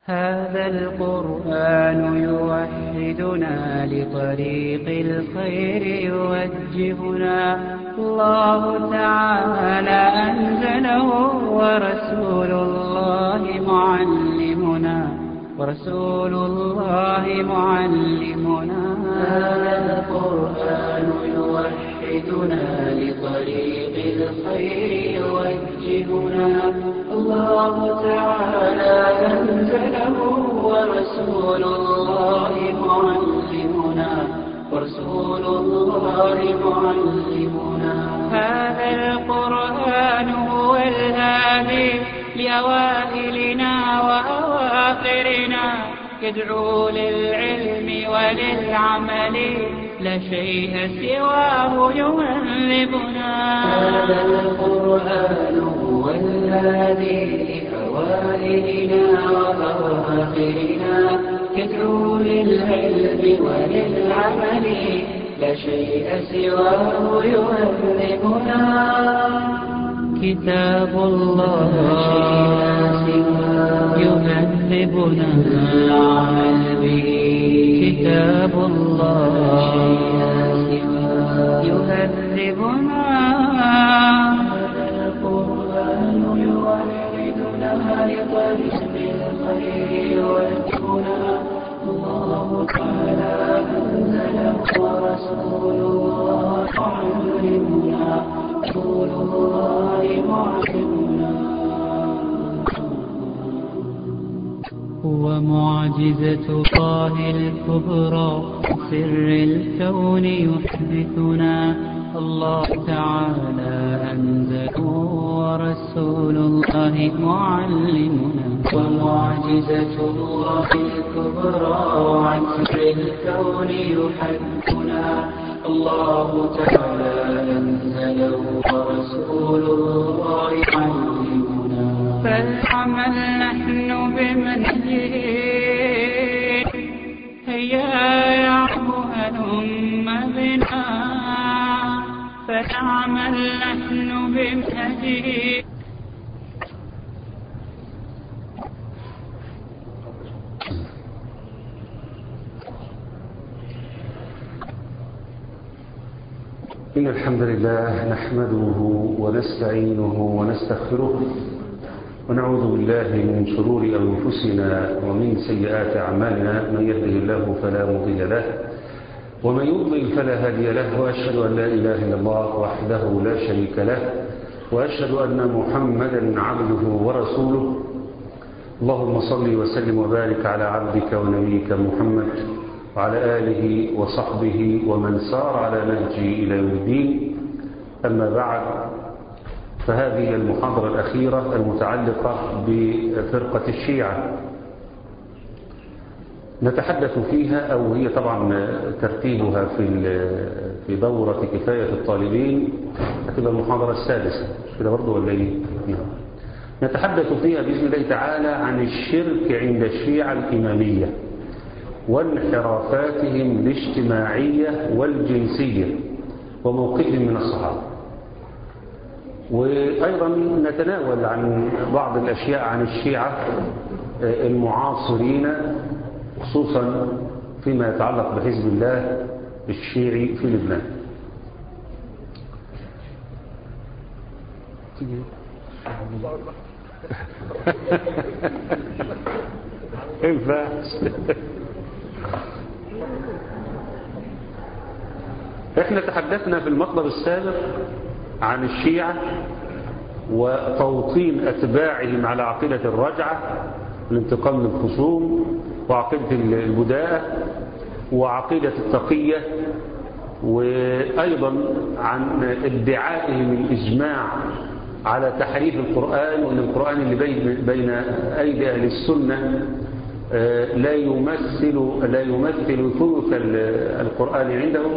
هذا القرآن يوحدنا لطريق الخير يوجهنا الله تعالى أنزله ورسول الله معلمنا ورسول الله معلمنا هذا القرآن يوحدنا لطريق الخير يوجهنا الله تعالى أنزله ورسول الله معلمنا ورسول الله معلمنا هذا القرآن هو الهادي لأوائلنا وأواخرنا يدعو للعلم وللعمل لا شيء سواه يهذبنا هذا القرآن هو الهادي لأوائلنا وأواخرنا يدعو للعلم وللعمل لا شيء سواه يهذبنا كتاب الله يهذبنا العمل به كتاب الله يهذبنا القرآن يوحدنا لطريق الخير يوجهنا الله تعالى أنزله ورسول الله معلمنا رسول الله معلمنا هو معجزة الله الكبرى سر الكون يحدثنا الله تعالى أنزله ورسول الله معلمنا ومعجزة الله الكبرى عن سر الكون يحدثنا الله تعالى أنزله ورسول الله يعلمنا فالعمل نحن بمنهجه هيا يعبها الأم بنا فنعمل نحن بمنهجه إن الحمد لله نحمده ونستعينه ونستغفره ونعوذ بالله من شرور أنفسنا ومن سيئات أعمالنا من يهده الله فلا مضل له ومن يضلل فلا هادي له وأشهد أن لا إله إلا الله وحده لا شريك له وأشهد أن محمدا عبده ورسوله اللهم صل وسلم وبارك على عبدك ونبيك محمد وعلى آله وصحبه ومن سار على نهجه إلى يوم الدين أما بعد فهذه المحاضرة الأخيرة المتعلقة بفرقة الشيعة نتحدث فيها أو هي طبعا ترتيبها في في دورة كفاية الطالبين هتبقى المحاضرة السادسة مش كده برضه ولا ايه؟ نتحدث فيها بإذن الله تعالى عن الشرك عند الشيعة الإمامية وانحرافاتهم الاجتماعية والجنسية وموقفهم من الصحابة وأيضا نتناول عن بعض الأشياء عن الشيعة المعاصرين خصوصا فيما يتعلق بحزب الله الشيعي في لبنان ينفعش احنا تحدثنا في المطلب السابق عن الشيعة وتوطين أتباعهم على عقيدة الرجعة الانتقام من الخصوم وعقيدة البداءة وعقيدة التقية وأيضا عن ادعائهم الإجماع على تحريف القرآن وأن القرآن اللي بين, بين أيدي أهل السنة لا يمثل لا يمثل ثلث القرآن عندهم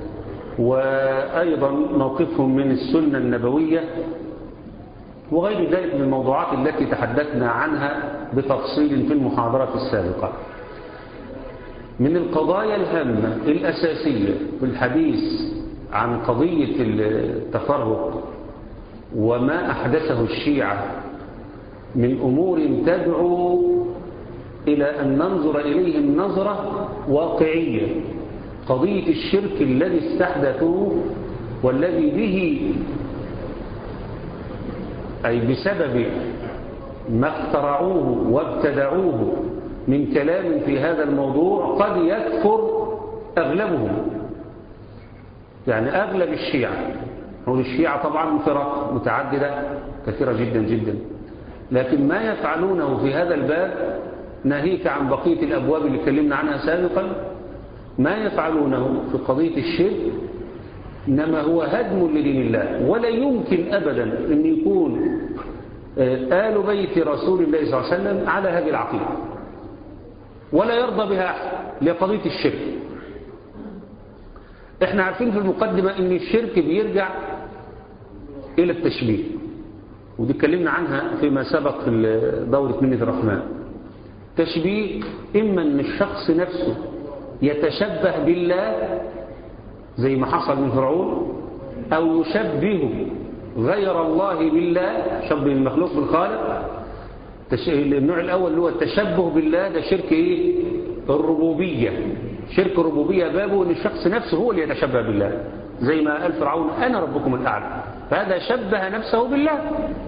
وأيضا موقفهم من السنة النبوية وغير ذلك من الموضوعات التي تحدثنا عنها بتفصيل في المحاضرة السابقة من القضايا الهامة الأساسية في الحديث عن قضية التفرق وما أحدثه الشيعة من أمور تدعو إلى أن ننظر إليهم نظرة واقعية قضية الشرك الذي استحدثوه والذي به أي بسبب ما اخترعوه وابتدعوه من كلام في هذا الموضوع قد يكفر أغلبهم يعني أغلب الشيعة هو الشيعة طبعا فرق متعددة كثيرة جدا جدا لكن ما يفعلونه في هذا الباب ناهيك عن بقية الأبواب اللي اتكلمنا عنها سابقا ما يفعلونه في قضية الشرك إنما هو هدم لدين الله ولا يمكن أبدا أن يكون آل بيت رسول الله صلى الله عليه وسلم على هذه العقيدة ولا يرضى بها أحد لقضية الشرك احنا عارفين في المقدمة ان الشرك بيرجع الى التشبيه ودي اتكلمنا عنها فيما سبق في دورة منة الرحمن تشبيه اما ان الشخص نفسه يتشبه بالله زي ما حصل من فرعون او يشبه غير الله بالله شبه المخلوق بالخالق النوع الاول اللي هو التشبه بالله ده شرك ايه الربوبية شرك الربوبية بابه ان الشخص نفسه هو اللي يتشبه بالله زي ما قال فرعون انا ربكم الاعلى فهذا شبه نفسه بالله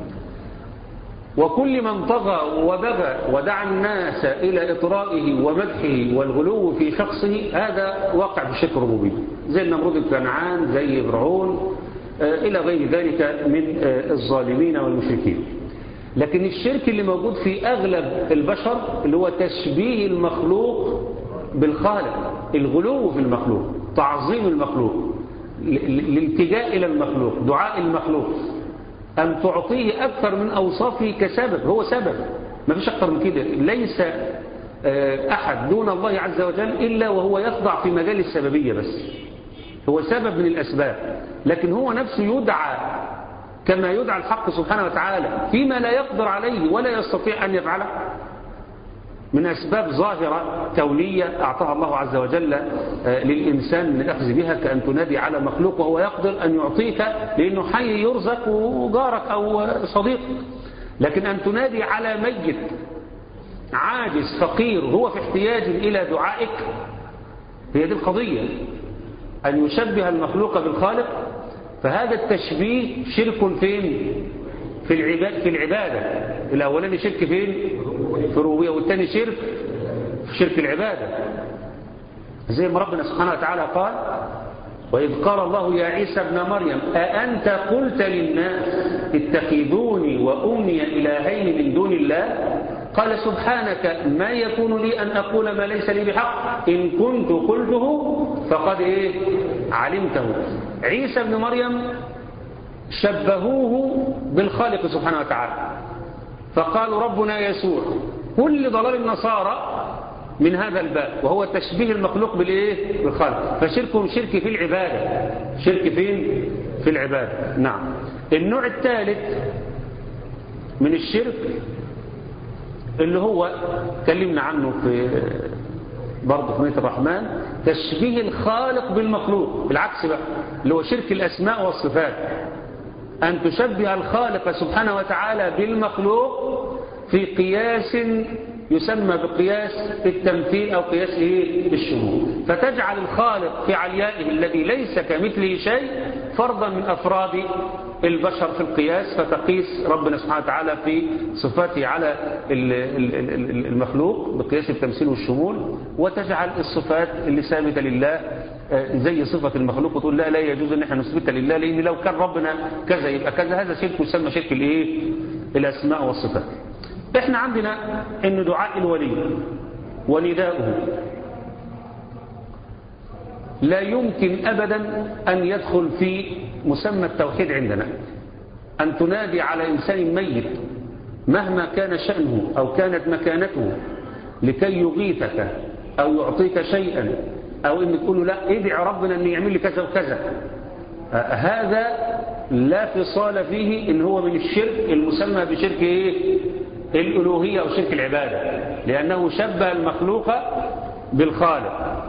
وكل من طغى وبغى ودعا الناس إلى إطرائه ومدحه والغلو في شخصه هذا واقع في شرك الربوبية زي النمرود الكنعان زي فرعون إلى غير ذلك من الظالمين والمشركين لكن الشرك اللي موجود في أغلب البشر اللي هو تشبيه المخلوق بالخالق الغلو في المخلوق تعظيم المخلوق الالتجاء إلى المخلوق دعاء المخلوق أن تعطيه أكثر من أوصافه كسبب هو سبب ما فيش أكثر من كده ليس أحد دون الله عز وجل إلا وهو يخضع في مجال السببية بس هو سبب من الأسباب لكن هو نفسه يدعى كما يدعى الحق سبحانه وتعالى فيما لا يقدر عليه ولا يستطيع أن يفعله من أسباب ظاهرة كونية أعطاها الله عز وجل للإنسان من الأخذ بها كأن تنادي على مخلوق وهو يقدر أن يعطيك لأنه حي يرزق وجارك أو صديق لكن أن تنادي على ميت عاجز فقير هو في احتياج إلى دعائك هي دي القضية أن يشبه المخلوق بالخالق فهذا التشبيه شرك فين في العبادة, في العبادة الأولاني شرك فين في الربوبية والثاني شرك في شرك العبادة زي ما ربنا سبحانه وتعالى قال وإذ قال الله يا عيسى ابن مريم أأنت قلت للناس اتخذوني وأمي إلهين من دون الله قال سبحانك ما يكون لي أن أقول ما ليس لي بحق إن كنت قلته فقد إيه علمته عيسى ابن مريم شبهوه بالخالق سبحانه وتعالى فقالوا ربنا يسوع كل ضلال النصارى من هذا الباب وهو تشبيه المخلوق بالايه بالخالق فشركهم شرك في العبادة شرك فين في العبادة نعم النوع الثالث من الشرك اللي هو تكلمنا عنه في برضه في ميت الرحمن تشبيه الخالق بالمخلوق بالعكس بقى اللي هو شرك الأسماء والصفات أن تشبه الخالق سبحانه وتعالى بالمخلوق في قياس يسمى بقياس التمثيل أو قياس إيه الشمول فتجعل الخالق في عليائه الذي ليس كمثله شيء فرضا من أفراد البشر في القياس فتقيس ربنا سبحانه وتعالى في صفاته على المخلوق بقياس التمثيل والشمول وتجعل الصفات اللي ثابتة لله زي صفة المخلوق وتقول لا لا يجوز ان احنا نثبتها لله لان لو كان ربنا كذا يبقى كذا هذا شرك يسمى شرك الايه الاسماء والصفات احنا عندنا ان دعاء الولي ونداؤه لا يمكن ابدا ان يدخل في مسمى التوحيد عندنا ان تنادي على انسان ميت مهما كان شأنه او كانت مكانته لكي يغيثك او يعطيك شيئا او ان تقول له لا ادعي ربنا ان يعمل لي كذا وكذا هذا لا فصال فيه ان هو من الشرك المسمى بشرك ايه الالوهيه او شرك العباده لانه شبه المخلوق بالخالق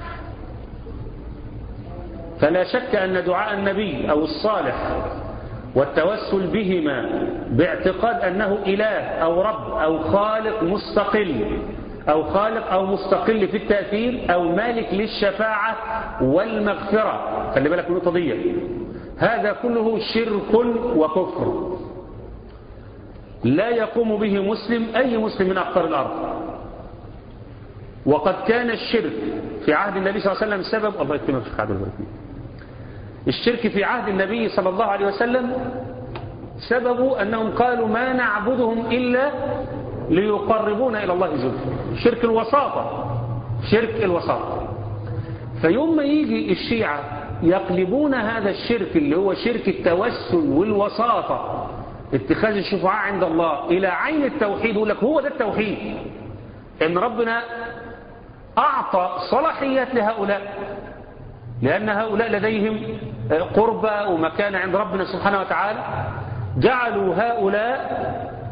فلا شك ان دعاء النبي او الصالح والتوسل بهما باعتقاد أنه إله أو رب أو خالق مستقل أو خالق أو مستقل في التأثير أو مالك للشفاعة والمغفرة خلي بالك من النقطة دي هذا كله شرك وكفر لا يقوم به مسلم أي مسلم من أقطار الأرض وقد كان الشرك في عهد النبي صلى الله عليه وسلم سبب الله يكتمك في عهد الشرك في عهد النبي صلى الله عليه وسلم سبب أنهم قالوا ما نعبدهم إلا ليقربونا إلى الله زلفى شرك الوساطة شرك الوساطة فيوم ما يجي الشيعة يقلبون هذا الشرك اللي هو شرك التوسل والوساطة اتخاذ الشفعاء عند الله إلى عين التوحيد يقول لك هو ده التوحيد إن ربنا أعطى صلاحيات لهؤلاء لأن هؤلاء لديهم قربة ومكانة عند ربنا سبحانه وتعالى جعلوا هؤلاء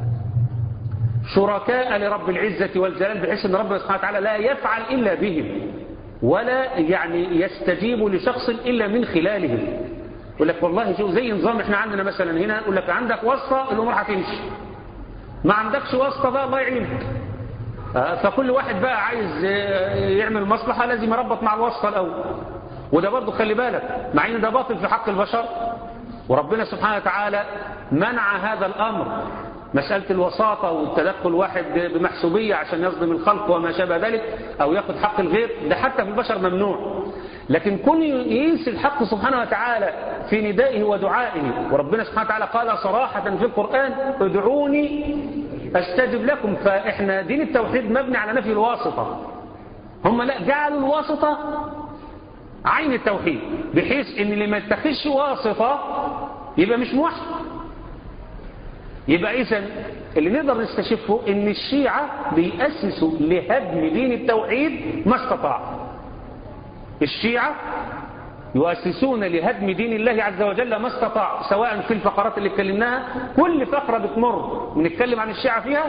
شركاء لرب العزة والجلال بحيث أن ربنا سبحانه وتعالى لا يفعل إلا بهم ولا يعني يستجيب لشخص إلا من خلالهم يقول لك والله شوف زي نظام احنا عندنا مثلا هنا يقول لك عندك واسطة الأمور هتمشي ما عندكش واسطة بقى الله يعينك فكل واحد بقى عايز يعمل مصلحة لازم يربط مع الواسطة الأول وده برضه خلي بالك مع ان ده باطل في حق البشر وربنا سبحانه وتعالى منع هذا الأمر مسألة الوساطة والتدخل واحد بمحسوبية عشان يظلم الخلق وما شابه ذلك أو ياخذ حق الغير ده حتى في البشر ممنوع لكن كون يقيس الحق سبحانه وتعالى في ندائه ودعائه وربنا سبحانه وتعالى قال صراحة في القرآن ادعوني استجب لكم فإحنا دين التوحيد مبني على نفي الواسطة هم لا جعلوا الواسطة عين التوحيد بحيث ان اللي ما يتخذش واسطة يبقى مش موحد يبقى اذا اللي نقدر نستشفه ان الشيعة بيأسسوا لهدم دين التوحيد ما استطاع الشيعة يؤسسون لهدم دين الله عز وجل ما استطاع سواء في الفقرات اللي اتكلمناها كل فقرة بتمر ونتكلم عن الشيعة فيها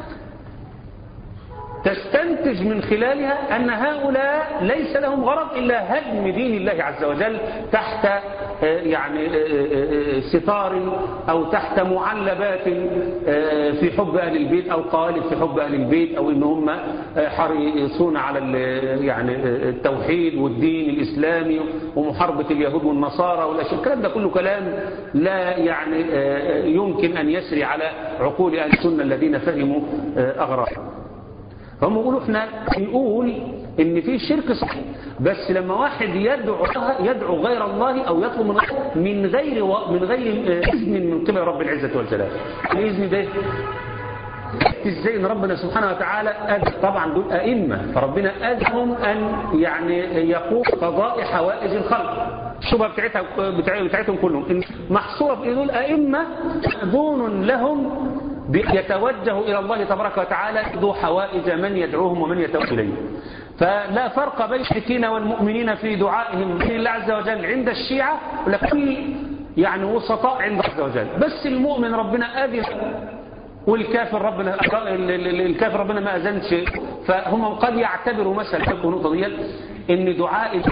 تستنتج من خلالها أن هؤلاء ليس لهم غرض إلا هدم دين الله عز وجل تحت يعني ستار أو تحت معلبات في حب أهل البيت أو قالب في حب أهل البيت أو إن هم حريصون على يعني التوحيد والدين الإسلامي ومحاربة اليهود والنصارى والأشياء الكلام ده كله كلام لا يعني يمكن أن يسري على عقول أهل السنة الذين فهموا أغراضهم هم يقولوا احنا نقول ان في شرك صحيح بس لما واحد يدعو يدعو غير الله او يطلب من غير من غير و... من غير اذن من قبل رب العزه والجلال الاذن ده ازاي ان ربنا سبحانه وتعالى أذن طبعا دول ائمه فربنا اذنهم ان يعني يقوم قضاء حوائج الخلق الشبهه بتاعتها بتاعتهم كلهم محصوره في دول ائمه دون لهم يتوجه إلى الله تبارك وتعالى ذو حوائج من يدعوهم ومن يتوجه إليه فلا فرق بين المشركين والمؤمنين في دعائهم من الله عز وجل عند الشيعة لكل يعني وسطاء عند الله عز وجل بس المؤمن ربنا أذن والكافر ربنا الكافر ربنا ما أذنش فهم قد يعتبروا مثلا النقطة دي ان دعاء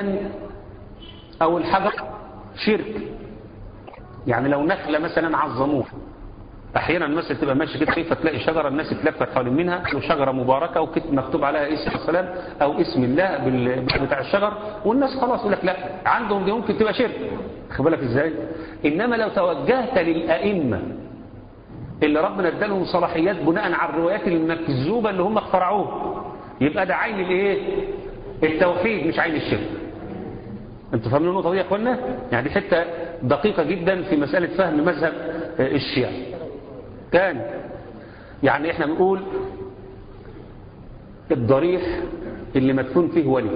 أو الحجر شرك يعني لو نخلة مثلا عظموه احيانا الناس تبقى ماشي كده كيف تلاقي شجره الناس اتلفت حوالين منها وشجره مباركه وكتب مكتوب عليها اسم السلام او اسم الله بتاع الشجر والناس خلاص يقول لك لا عندهم دي ممكن تبقى شرك خد بالك ازاي انما لو توجهت للائمه اللي ربنا ادالهم صلاحيات بناء على الروايات المكذوبه اللي هم اخترعوها يبقى ده عين الايه التوحيد مش عين الشرك انتوا فاهمين النقطه دي يا اخوانا يعني دي حته دقيقه جدا في مساله فهم مذهب الشيعه تاني يعني احنا بنقول الضريح اللي مدفون فيه ولي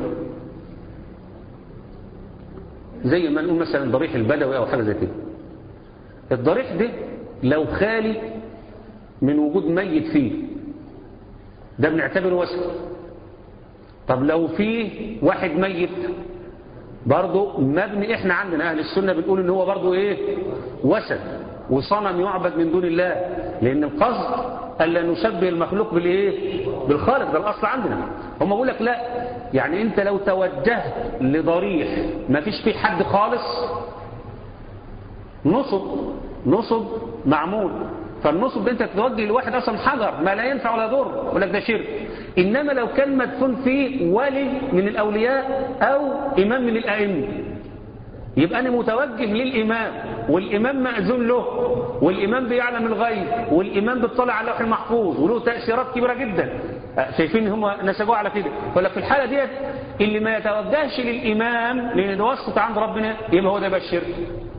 زي ما نقول مثلا ضريح البدوي او حاجه زي كده الضريح ده لو خالي من وجود ميت فيه ده بنعتبره وسم طب لو فيه واحد ميت برضه مبني احنا عندنا اهل السنه بنقول ان هو برضه ايه وثن وصنم يعبد من دون الله لأن القصد ألا نشبه المخلوق بالإيه؟ بالخالق ده الأصل عندنا هم بيقول لك لا يعني أنت لو توجهت لضريح ما فيش فيه حد خالص نصب نصب معمول فالنصب ده انت توجه لواحد اصلا حجر ما لا ينفع ولا يضر يقول لك ده شرك انما لو كان مدفون فيه ولي من الاولياء او امام من الائمه يبقى انا متوجه للامام والامام ماذون له والامام بيعلم الغيب والامام بيطلع على اللوح المحفوظ وله تاثيرات كبيره جدا شايفين هم نسجوه على كده ولا في الحاله ديت اللي ما يتوجهش للامام لان ده وسط عند ربنا يبقى هو ده بقى الشرك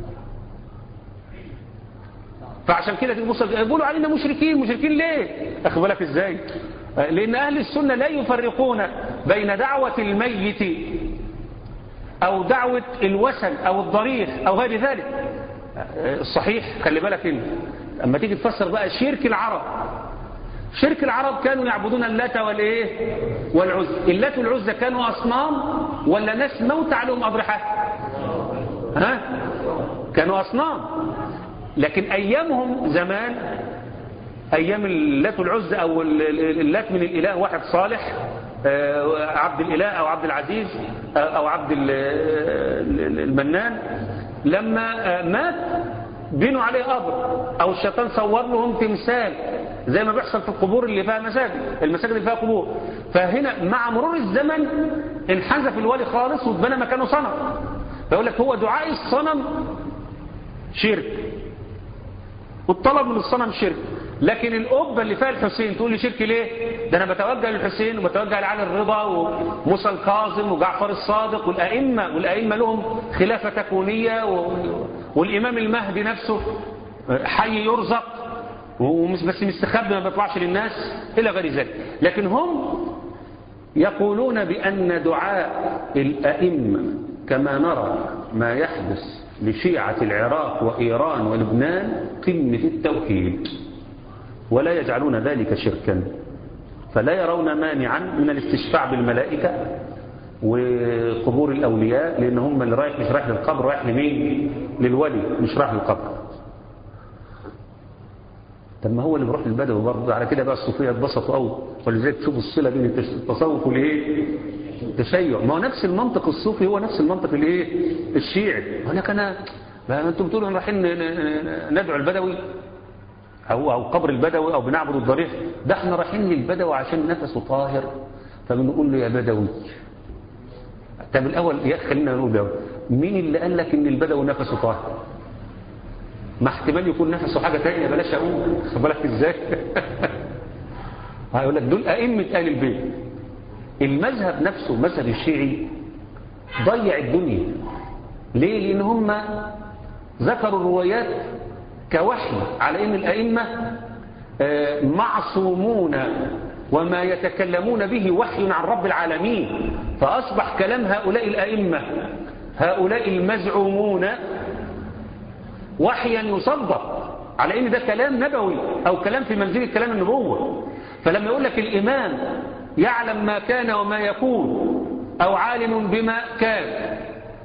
فعشان كده تبص يقولوا علينا مشركين مشركين ليه اخد بالك ازاي لان اهل السنه لا يفرقون بين دعوه الميت او دعوه الوثن او الضريح او غير ذلك الصحيح خلي بالك انت اما تيجي تفسر بقى شرك العرب شرك العرب كانوا يعبدون اللات والايه والعزى اللات والعزى كانوا اصنام ولا ناس موت عليهم اضرحه ها كانوا اصنام لكن ايامهم زمان ايام اللات والعزى او اللات من الاله واحد صالح عبد الاله او عبد العزيز او عبد المنان لما مات بنوا عليه قبر او الشيطان صور لهم تمثال زي ما بيحصل في القبور اللي فيها مساجد المساجد اللي فيها قبور فهنا مع مرور الزمن انحذف الولي خالص واتبنى مكانه صنم فيقول لك هو دعاء الصنم شرك والطلب من الصنم شرك لكن القبة اللي فيها الحسين تقول لي شرك ليه ده انا بتوجه للحسين وبتوجه لعلي الرضا وموسى الكاظم وجعفر الصادق والائمه والائمه لهم خلافه تكونيه والامام المهدي نفسه حي يرزق ومش بس مستخبي ما بيطلعش للناس الى غير ذلك لكن هم يقولون بان دعاء الائمه كما نرى ما يحدث لشيعه العراق وايران ولبنان قمه التوحيد ولا يجعلون ذلك شركا فلا يرون مانعا من الاستشفاع بالملائكة وقبور الأولياء لأن هم اللي رايح مش رايح للقبر رايح لمين للولي مش رايح للقبر طب ما هو اللي بيروح للبدوي برضه على كده بقى الصوفيه اتبسطوا قوي ولذلك تشوفوا الصله بين التصوف والايه التشيع ما هو نفس المنطق الصوفي هو نفس المنطق الايه الشيعي يقول لك انا ما انتم بتقولوا رايحين ندعو البدوي أو, أو قبر البدوي أو بنعبد الضريح ده احنا رايحين للبدوي عشان نفسه طاهر فبنقول له يا بدوي طب الأول يا خلينا نقول ده مين اللي قال لك إن البدوي نفسه طاهر ما احتمال يكون نفسه حاجة تانية بلاش أقول خد بالك إزاي هيقول لك دول أئمة أهل البيت المذهب نفسه مذهب الشيعي ضيع الدنيا ليه لأن هم ذكروا الروايات كوحي على ان الائمه معصومون وما يتكلمون به وحي عن رب العالمين فاصبح كلام هؤلاء الائمه هؤلاء المزعومون وحيا يصدق على ان ده كلام نبوي او كلام في منزله كلام النبوه فلما يقول لك الامام يعلم ما كان وما يكون او عالم بما كان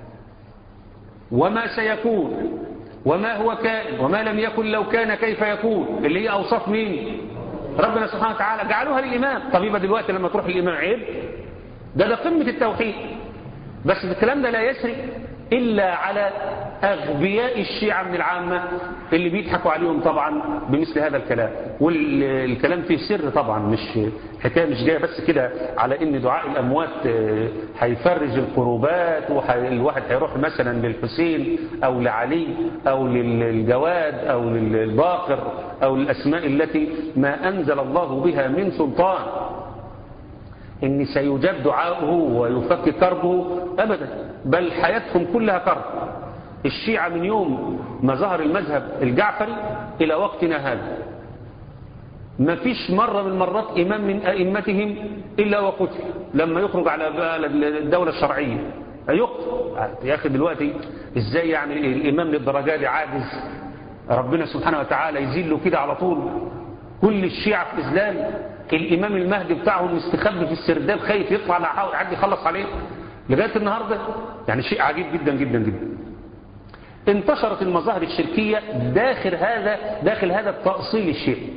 وما سيكون وما هو كائن وما لم يكن لو كان كيف يكون اللي هي أوصاف مين ربنا سبحانه وتعالى جعلوها للإمام طب يبقى دلوقتي لما تروح للإمام عيب ده ده قمة التوحيد بس الكلام ده لا يسري إلا على أغبياء الشيعة من العامة اللي بيضحكوا عليهم طبعا بمثل هذا الكلام والكلام فيه سر طبعا مش حكاية مش جاية بس كده على إن دعاء الأموات هيفرج القروبات والواحد هيروح مثلا للحسين أو لعلي أو للجواد أو للباقر أو الأسماء التي ما أنزل الله بها من سلطان إن سيجاب دعاؤه ويفك كربه أبدا بل حياتهم كلها كرب الشيعة من يوم ما ظهر المذهب الجعفري إلى وقتنا هذا ما فيش مرة من المرات إمام من أئمتهم إلا وقتل لما يخرج على الدولة الشرعية يقتل يا أخي دلوقتي إزاي يعني الإمام للدرجة دي عاجز ربنا سبحانه وتعالى يزيل له كده على طول كل الشيعة في الإسلام الإمام المهدي بتاعهم مستخبي في السرداب خايف يطلع لحاول حد يخلص عليه لغاية النهاردة يعني شيء عجيب جدا جدا جدا انتشرت المظاهر الشركية داخل هذا داخل هذا التأصيل الشيعي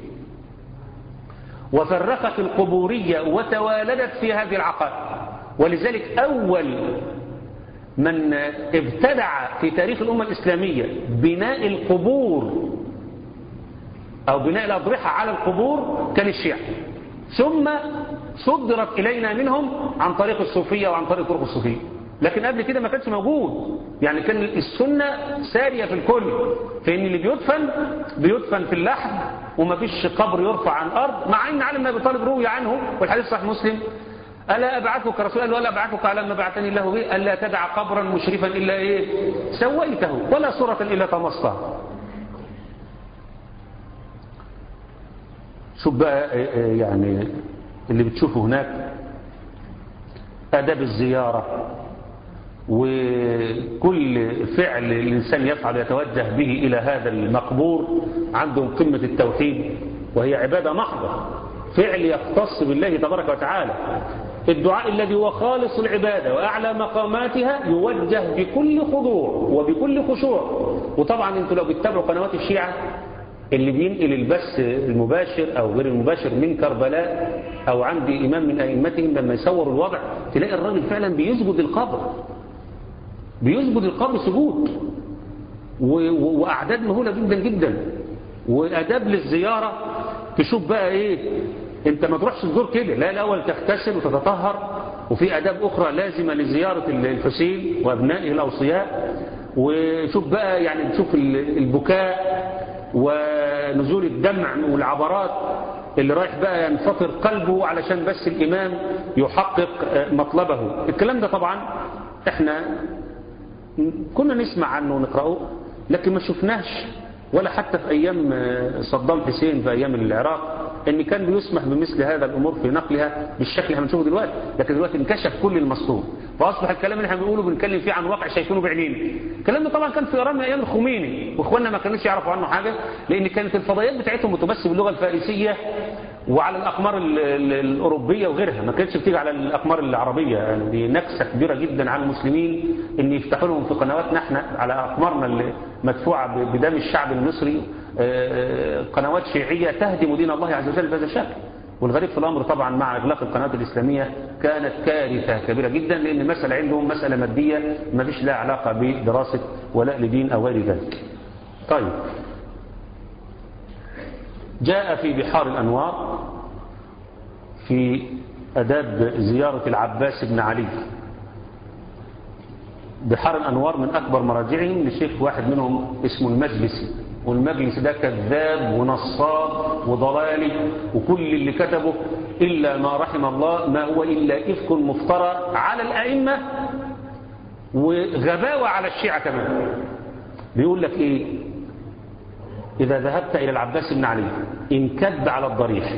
وفرقت القبورية وتوالدت في هذه العقائد ولذلك أول من ابتدع في تاريخ الأمة الإسلامية بناء القبور أو بناء الأضرحة على القبور كان الشيعة ثم صدرت إلينا منهم عن طريق الصوفية وعن طريق طرق الصوفية لكن قبل كده ما كانش موجود يعني كان السنة سارية في الكل فإن اللي بيدفن بيدفن في اللحد وما فيش قبر يرفع عن الأرض مع أن علي بن أبي طالب روي عنه والحديث صحيح مسلم ألا أبعثك رسول الله ولا أبعثك على ما بعثني الله به ألا تدع قبرا مشرفا إلا إيه سويته ولا صورة إلا طمستها شوف بقى يعني اللي بتشوفه هناك آداب الزيارة وكل فعل الإنسان يفعل يتوجه به إلى هذا المقبور عندهم قمة التوحيد وهي عبادة محضة فعل يختص بالله تبارك وتعالى الدعاء الذي هو خالص العبادة وأعلى مقاماتها يوجه بكل خضوع وبكل خشوع وطبعا انتوا لو بتتابعوا قنوات الشيعة اللي بينقل البث المباشر أو غير المباشر من كربلاء أو عند إمام من أئمتهم لما يصور الوضع تلاقي الراجل فعلا بيسجد القبر بيسجد القبر سجود وأعداد مهولة جدا جدا وأداب للزيارة تشوف بقى إيه انت ما تروحش تزور كده لا الأول تغتسل وتتطهر وفي أداب أخرى لازمة لزيارة الحسين وأبنائه الأوصياء وشوف بقى يعني تشوف البكاء ونزول الدمع والعبرات اللي رايح بقى ينفطر قلبه علشان بس الإمام يحقق مطلبه الكلام ده طبعا احنا كنا نسمع عنه ونقرأه لكن ما شفناش ولا حتى في أيام صدام حسين في أيام العراق ان كان بيسمح بمثل هذا الامور في نقلها بالشكل اللي احنا بنشوفه دلوقتي لكن دلوقتي انكشف كل المسطور فاصبح الكلام اللي احنا بنقوله بنتكلم فيه عن واقع شايفينه بعينينا الكلام ده طبعا كان في ايران من ايام الخميني واخواننا ما كانوش يعرفوا عنه حاجه لان كانت الفضائيات بتاعتهم متبث باللغه الفارسيه وعلى الاقمار الاوروبيه وغيرها ما كانتش بتيجي على الاقمار العربيه يعني دي نكسه كبيره جدا على المسلمين ان يفتحوا لهم في قنواتنا احنا على اقمارنا المدفوعه بدم الشعب المصري قنوات شيعيه تهدم دين الله عز وجل بهذا الشكل والغريب في الامر طبعا مع اغلاق القنوات الاسلاميه كانت كارثه كبيره جدا لان المساله عندهم مساله ماديه ما فيش لها علاقه بدراسه ولاء لدين او غير ذلك. طيب جاء في بحار الأنوار في أداب زيارة العباس بن علي بحار الأنوار من أكبر مراجعهم لشيخ واحد منهم اسمه المجلسي والمجلس ده كذاب ونصاب وضلالي وكل اللي كتبه إلا ما رحم الله ما هو إلا إفك مفترى على الأئمة وغباوة على الشيعة كمان بيقول لك إيه إذا ذهبت إلى العباس بن علي انكب على الضريح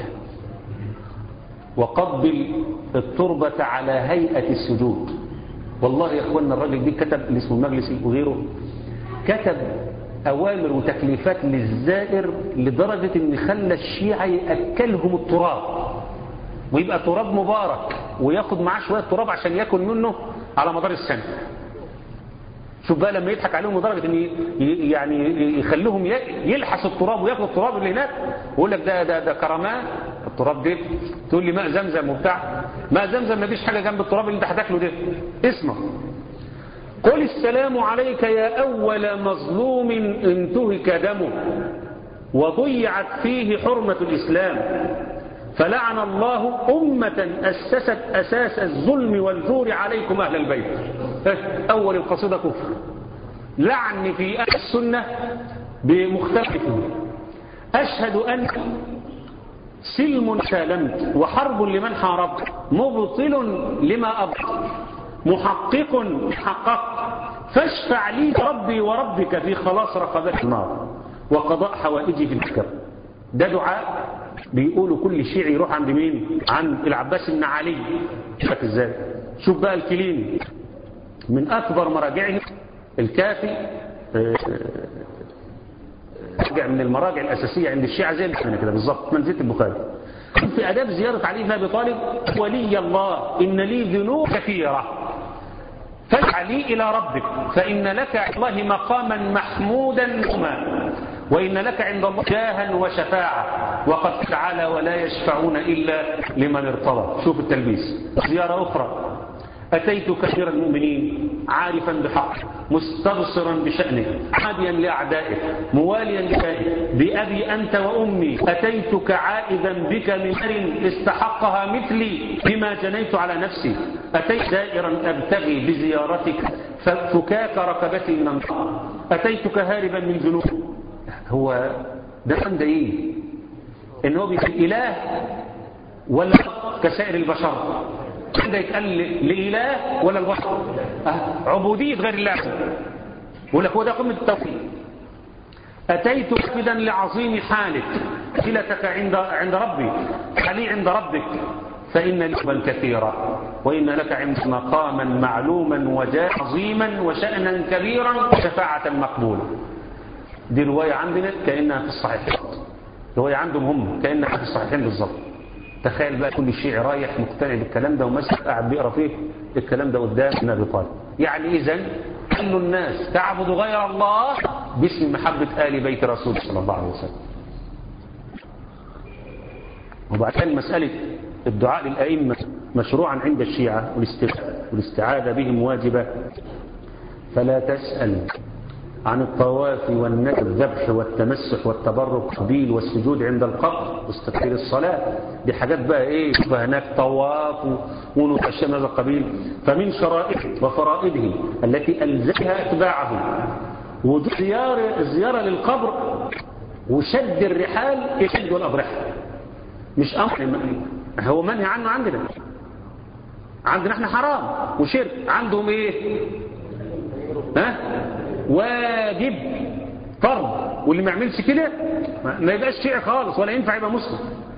وقبل التربة على هيئة السجود والله يا أخوانا الراجل دي كتب اللي اسمه المجلسي وغيره كتب أوامر وتكليفات للزائر لدرجة ان خلى الشيعة يأكلهم التراب ويبقى تراب مبارك وياخد معاه شوية تراب عشان ياكل منه على مدار السنة شوف بقى لما يضحك عليهم لدرجة ان يعني يخليهم يلحس التراب وياكل التراب اللي هناك ويقول لك ده ده ده كرامات التراب ده تقول لي ماء زمزم وبتاع ماء زمزم ما فيش حاجة جنب التراب اللي انت هتاكله ده اسمع قل السلام عليك يا أول مظلوم انتهك دمه وضيعت فيه حرمة الإسلام فلعن الله أمة أسست أساس الظلم والجور عليكم أهل البيت أول القصيدة كفر لعن في أهل السنة بمختلف أشهد أن سلم سالمت وحرب لمن حاربت مبطل لما أبطل محقق حققت فاشفع لي ربي وربك في خلاص رقبة النار وقضاء حوائجي في الكتاب ده دعاء بيقولوا كل شيعي يروح عند مين عند العباس بن علي شوف ازاي شوف بقى الكليني من اكبر مراجعه الكافي راجع من المراجع الاساسيه عند الشيعه زي احنا كده بالظبط منزله البخاري في اداب زياره علي بن ابي طالب ولي الله ان لي ذنوب كثيره فاسع لي الى ربك فان لك عند الله مقاما محمودا هما وإن لك عند الله جاها وشفاعة وقد تعالى ولا يشفعون إلا لمن ارتضى شوف التلبيس زيارة أخرى أتيتك أمير المؤمنين عارفا بحق مستبصرا بشأنه عاديا لأعدائه مواليا لأعدائه بأبي أنت وأمي أتيتك عائدا بك من نار استحقها مثلي بما جنيت على نفسي أتيت دائرا أبتغي بزيارتك فكاك ركبتي من النار أتيتك هاربا من جنوب هو ده كان ده ايه ان هو بيكون اله ولا كسائر البشر ده يتقال لاله ولا البشر أه. عبوديه غير الله يقول لك هو ده قمه التوحيد اتيت كفدا لعظيم حالك صلتك عند عند ربي حالي عند ربك فإن لحبا كثيرا وإن لك عند مقاما معلوما وجاه عظيما وشأنا كبيرا شفاعة مقبولة دي رواية عندنا كأنها في الصحيحين رواية عندهم هم كأنها في الصحيحين بالظبط تخيل بقى كل شيء رايح مقتنع بالكلام ده ومسك قاعد بيقرا فيه الكلام ده قدام النبي طالب يعني إذا كل الناس تعبد غير الله باسم محبة آل بيت رسول صلى الله عليه وسلم وبعدين مسألة الدعاء للأئمة مشروعا عند الشيعة والاستعاذة بهم واجبة فلا تسأل عن الطواف والذبح والتمسح والتبرك قبيل والسجود عند القبر واستكثير الصلاة دي حاجات بقى ايه هناك طواف ونتشى من هذا القبيل فمن شرائعه وفرائضه التي ألزمها أتباعه وجود زيارة, زيارة للقبر وشد الرحال يشد الأضرحة مش أمر هو منهي عنه عندنا عندنا احنا حرام وشرك عندهم ايه ها واجب فرض واللي ما يعملش كده ما يبقاش شيعي خالص ولا ينفع يبقى مسلم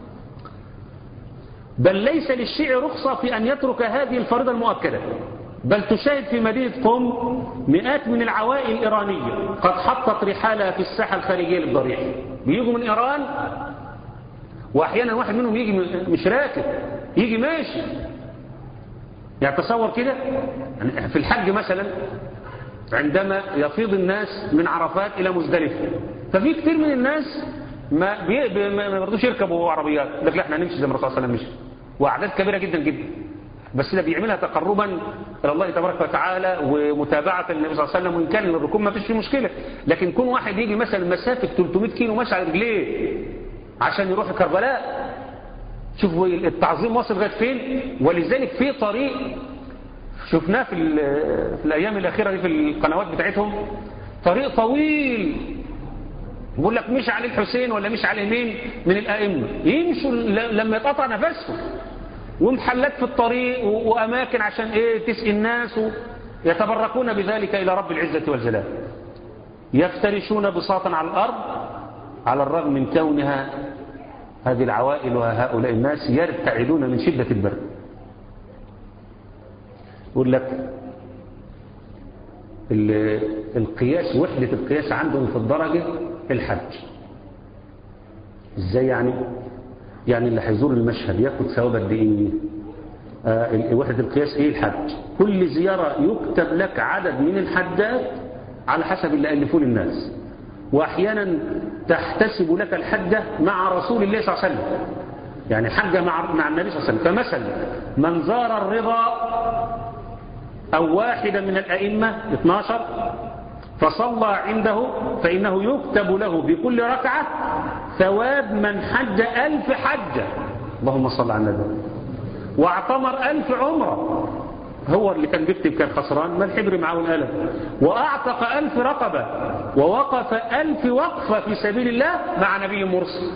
بل ليس للشيعي رخصة في أن يترك هذه الفريضة المؤكدة بل تشاهد في مدينة قم مئات من العوائل الإيرانية قد حطت رحالها في الساحة الخارجية للضريح بيجوا من إيران وأحيانا واحد منهم يجي مش راكب يجي ماشي يعني تصور كده في الحج مثلا عندما يفيض الناس من عرفات إلى مزدلفة ففي كتير من الناس ما بي... ما يرضوش يركبوا عربيات لك لا احنا نمشي زي ما الرسول صلى الله عليه وسلم مشي واعداد كبيره جدا جدا بس ده بيعملها تقربا الى الله تبارك وتعالى ومتابعه النبي صلى الله عليه وسلم وان كان الركوب ما فيش فيه مشكله لكن كون واحد يجي مثلا مسافه 300 كيلو ماشي على رجليه عشان يروح كربلاء شوفوا التعظيم واصل لغايه فين ولذلك في طريق شفناه في, في الأيام الأخيرة دي في القنوات بتاعتهم طريق طويل بيقول لك مش عليه الحسين ولا مش عليه مين من الأئمة يمشوا لما يتقطع نفسهم ومحلات في الطريق وأماكن عشان إيه تسقي الناس يتبركون بذلك إلى رب العزة والجلال يفترشون بساطا على الأرض على الرغم من كونها هذه العوائل وهؤلاء الناس يرتعدون من شدة البرد يقول لك القياس وحدة القياس عندهم في الدرجة الحج ازاي يعني يعني اللي هيزور المشهد ياخد ثواب قد ايه آه وحدة القياس ايه الحج كل زيارة يكتب لك عدد من الحجات على حسب اللي ألفوه للناس واحيانا تحتسب لك الحجة مع رسول الله صلى الله عليه وسلم يعني حجة مع مع النبي صلى الله عليه وسلم فمثلا من زار الرضا أو واحدا من الأئمة 12 فصلى عنده فإنه يكتب له بكل ركعة ثواب من حج ألف حجة اللهم صل على النبي واعتمر ألف عمرة هو اللي كان بيكتب كان خسران ما الحبر معه القلم وأعتق ألف رقبة ووقف ألف وقفة في سبيل الله مع نبي مرسل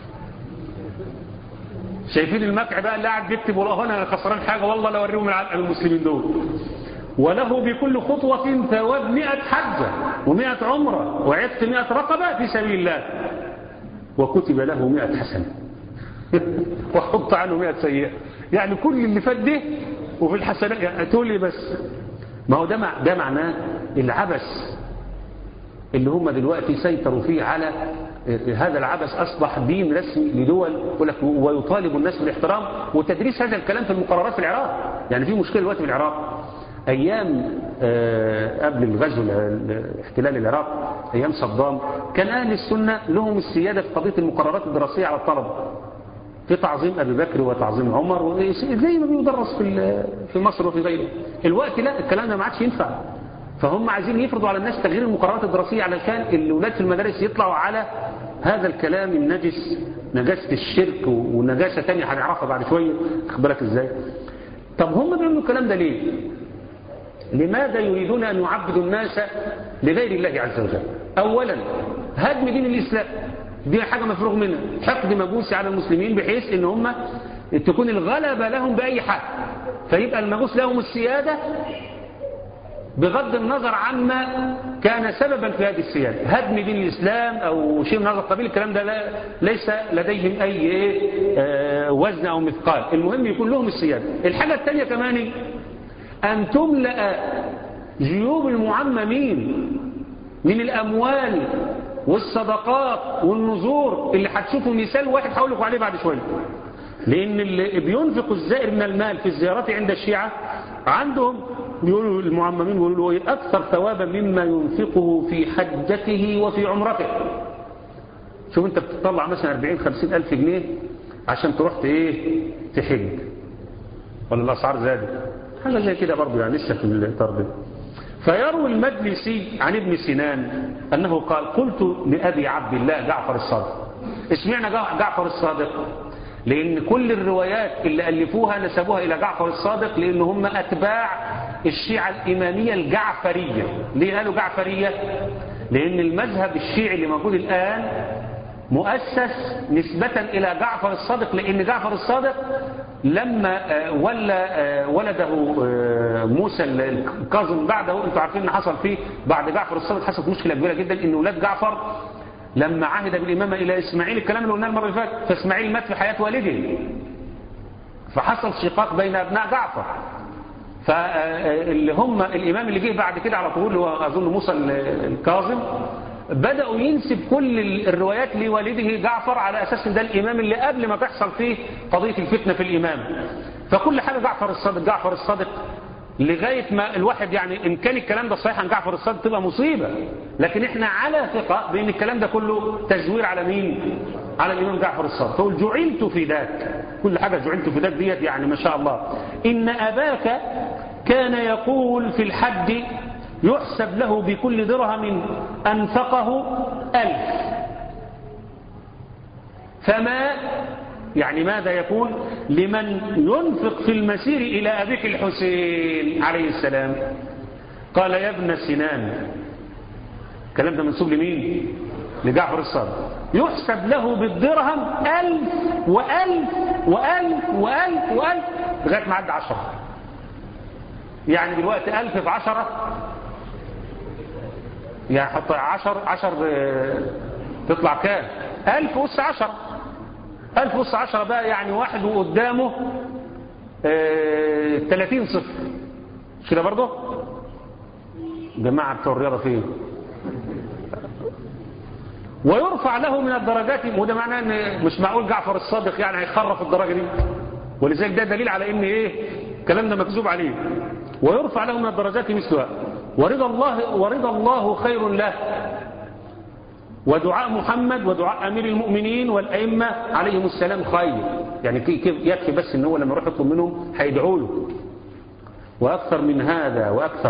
شايفين المكع بقى اللي قاعد بيكتب والله انا خسران حاجه والله لو اوريهم المسلمين دول وله بكل خطوة ثواب مئة حجة ومئة عمرة وعدت مئة رقبة في سبيل الله وكتب له مئة حسنة وحط عنه مئة سيئة يعني كل اللي فات ده وفي الحسنات يعني تقول لي بس ما هو ده, مع ده معناه العبث اللي هم دلوقتي سيطروا فيه على هذا العبث أصبح دين رسمي لدول ويطالب الناس بالاحترام وتدريس هذا الكلام في المقررات في العراق يعني في مشكلة دلوقتي في العراق أيام قبل الغزو احتلال العراق أيام صدام كان أهل السنة لهم السيادة في قضية المقررات الدراسية على الطلبة في تعظيم أبي بكر وتعظيم عمر زي ما بيدرس في في مصر وفي غيره الوقت لا الكلام ده ما عادش ينفع فهم عايزين يفرضوا على الناس تغيير المقررات الدراسية علشان الأولاد في المدارس يطلعوا على هذا الكلام النجس نجاسة الشرك ونجاسة تانية هنعرفها بعد شوية بالك ازاي طب هم بيعملوا الكلام ده ليه لماذا يريدون أن يعبدوا الناس لغير الله عز وجل أولا هدم دين الإسلام دي حاجة مفروغ منها حقد مجوسي على المسلمين بحيث ان هم تكون الغلبة لهم بأي حال فيبقى المجوس لهم السيادة بغض النظر عما كان سببا في هذه السيادة هدم دين الإسلام أو شيء من هذا القبيل الكلام ده لا ليس لديهم أي وزن أو مثقال المهم يكون لهم السيادة الحاجة الثانية كمان أن تملأ جيوب المعممين من الأموال والصدقات والنذور اللي هتشوفوا مثال واحد هقول لكم عليه بعد شويه لان اللي بينفق الزائر من المال في الزيارات عند الشيعة عندهم بيقولوا المعممين بيقولوا ايه اكثر ثوابا مما ينفقه في حجته وفي عمرته شوف انت بتطلع مثلا 40 50 الف جنيه عشان تروح ايه تحج ولا الاسعار زادت حاجه زي كده برضه يعني لسه في الاطار ده فيروي المجلسي عن ابن سنان أنه قال قلت لأبي عبد الله جعفر الصادق اسمعنا جعفر الصادق لأن كل الروايات اللي ألفوها نسبوها إلى جعفر الصادق لأن هم أتباع الشيعة الإمامية الجعفرية ليه قالوا جعفرية لأن المذهب الشيعي اللي موجود الآن مؤسس نسبة إلى جعفر الصادق لأن جعفر الصادق لما ولى ولده موسى الكاظم بعده انتوا عارفين ان حصل فيه بعد جعفر الصادق حصلت مشكلة كبيرة جدا ان ولاد جعفر لما عهد بالإمامة إلى إسماعيل الكلام اللي قلناه المرة اللي فاتت فإسماعيل مات في حياة والده فحصل شقاق بين أبناء جعفر فاللي هم الإمام اللي جه بعد كده على طول اللي هو أظن موسى الكاظم بدأوا ينسب كل الروايات لوالده جعفر على أساس ان ده الإمام اللي قبل ما تحصل فيه قضية الفتنة في الإمام فكل حاجة جعفر الصادق جعفر الصادق لغاية ما الواحد يعني إن كان الكلام ده صحيح عن جعفر الصادق تبقى مصيبة لكن إحنا على ثقة بأن الكلام ده كله تزوير على مين على الإمام جعفر الصادق فقل جعلت في ذاك كل حاجة جعلت في ذاك ديت يعني ما شاء الله إن أباك كان يقول في الحج يحسب له بكل درهم أنفقه ألف فما يعني ماذا يكون لمن ينفق في المسير إلى أبيك الحسين عليه السلام قال يا ابن سنان الكلام ده منسوب لمين لجعفر الصادق يحسب له بالدرهم ألف وألف وألف وألف وألف لغاية ما عد عشرة يعني دلوقتي ألف في عشرة يعني حط عشر عشر تطلع كام ألف أس عشرة ألف أس عشرة بقى يعني واحد وقدامه ثلاثين صفر مش كده برضه جماعة بتوع الرياضة فين ويرفع له من الدرجات وده معناه ان مش معقول جعفر الصادق يعني هيخرف الدرجة دي ولذلك ده دليل على ان ايه الكلام ده مكذوب عليه ويرفع له من الدرجات مثلها ورضا الله ورضا الله خير له ودعاء محمد ودعاء أمير المؤمنين والأئمة عليهم السلام خير يعني كيف يكفي بس ان هو لما يروح يطلب منهم هيدعوا له وأكثر من هذا وأكثر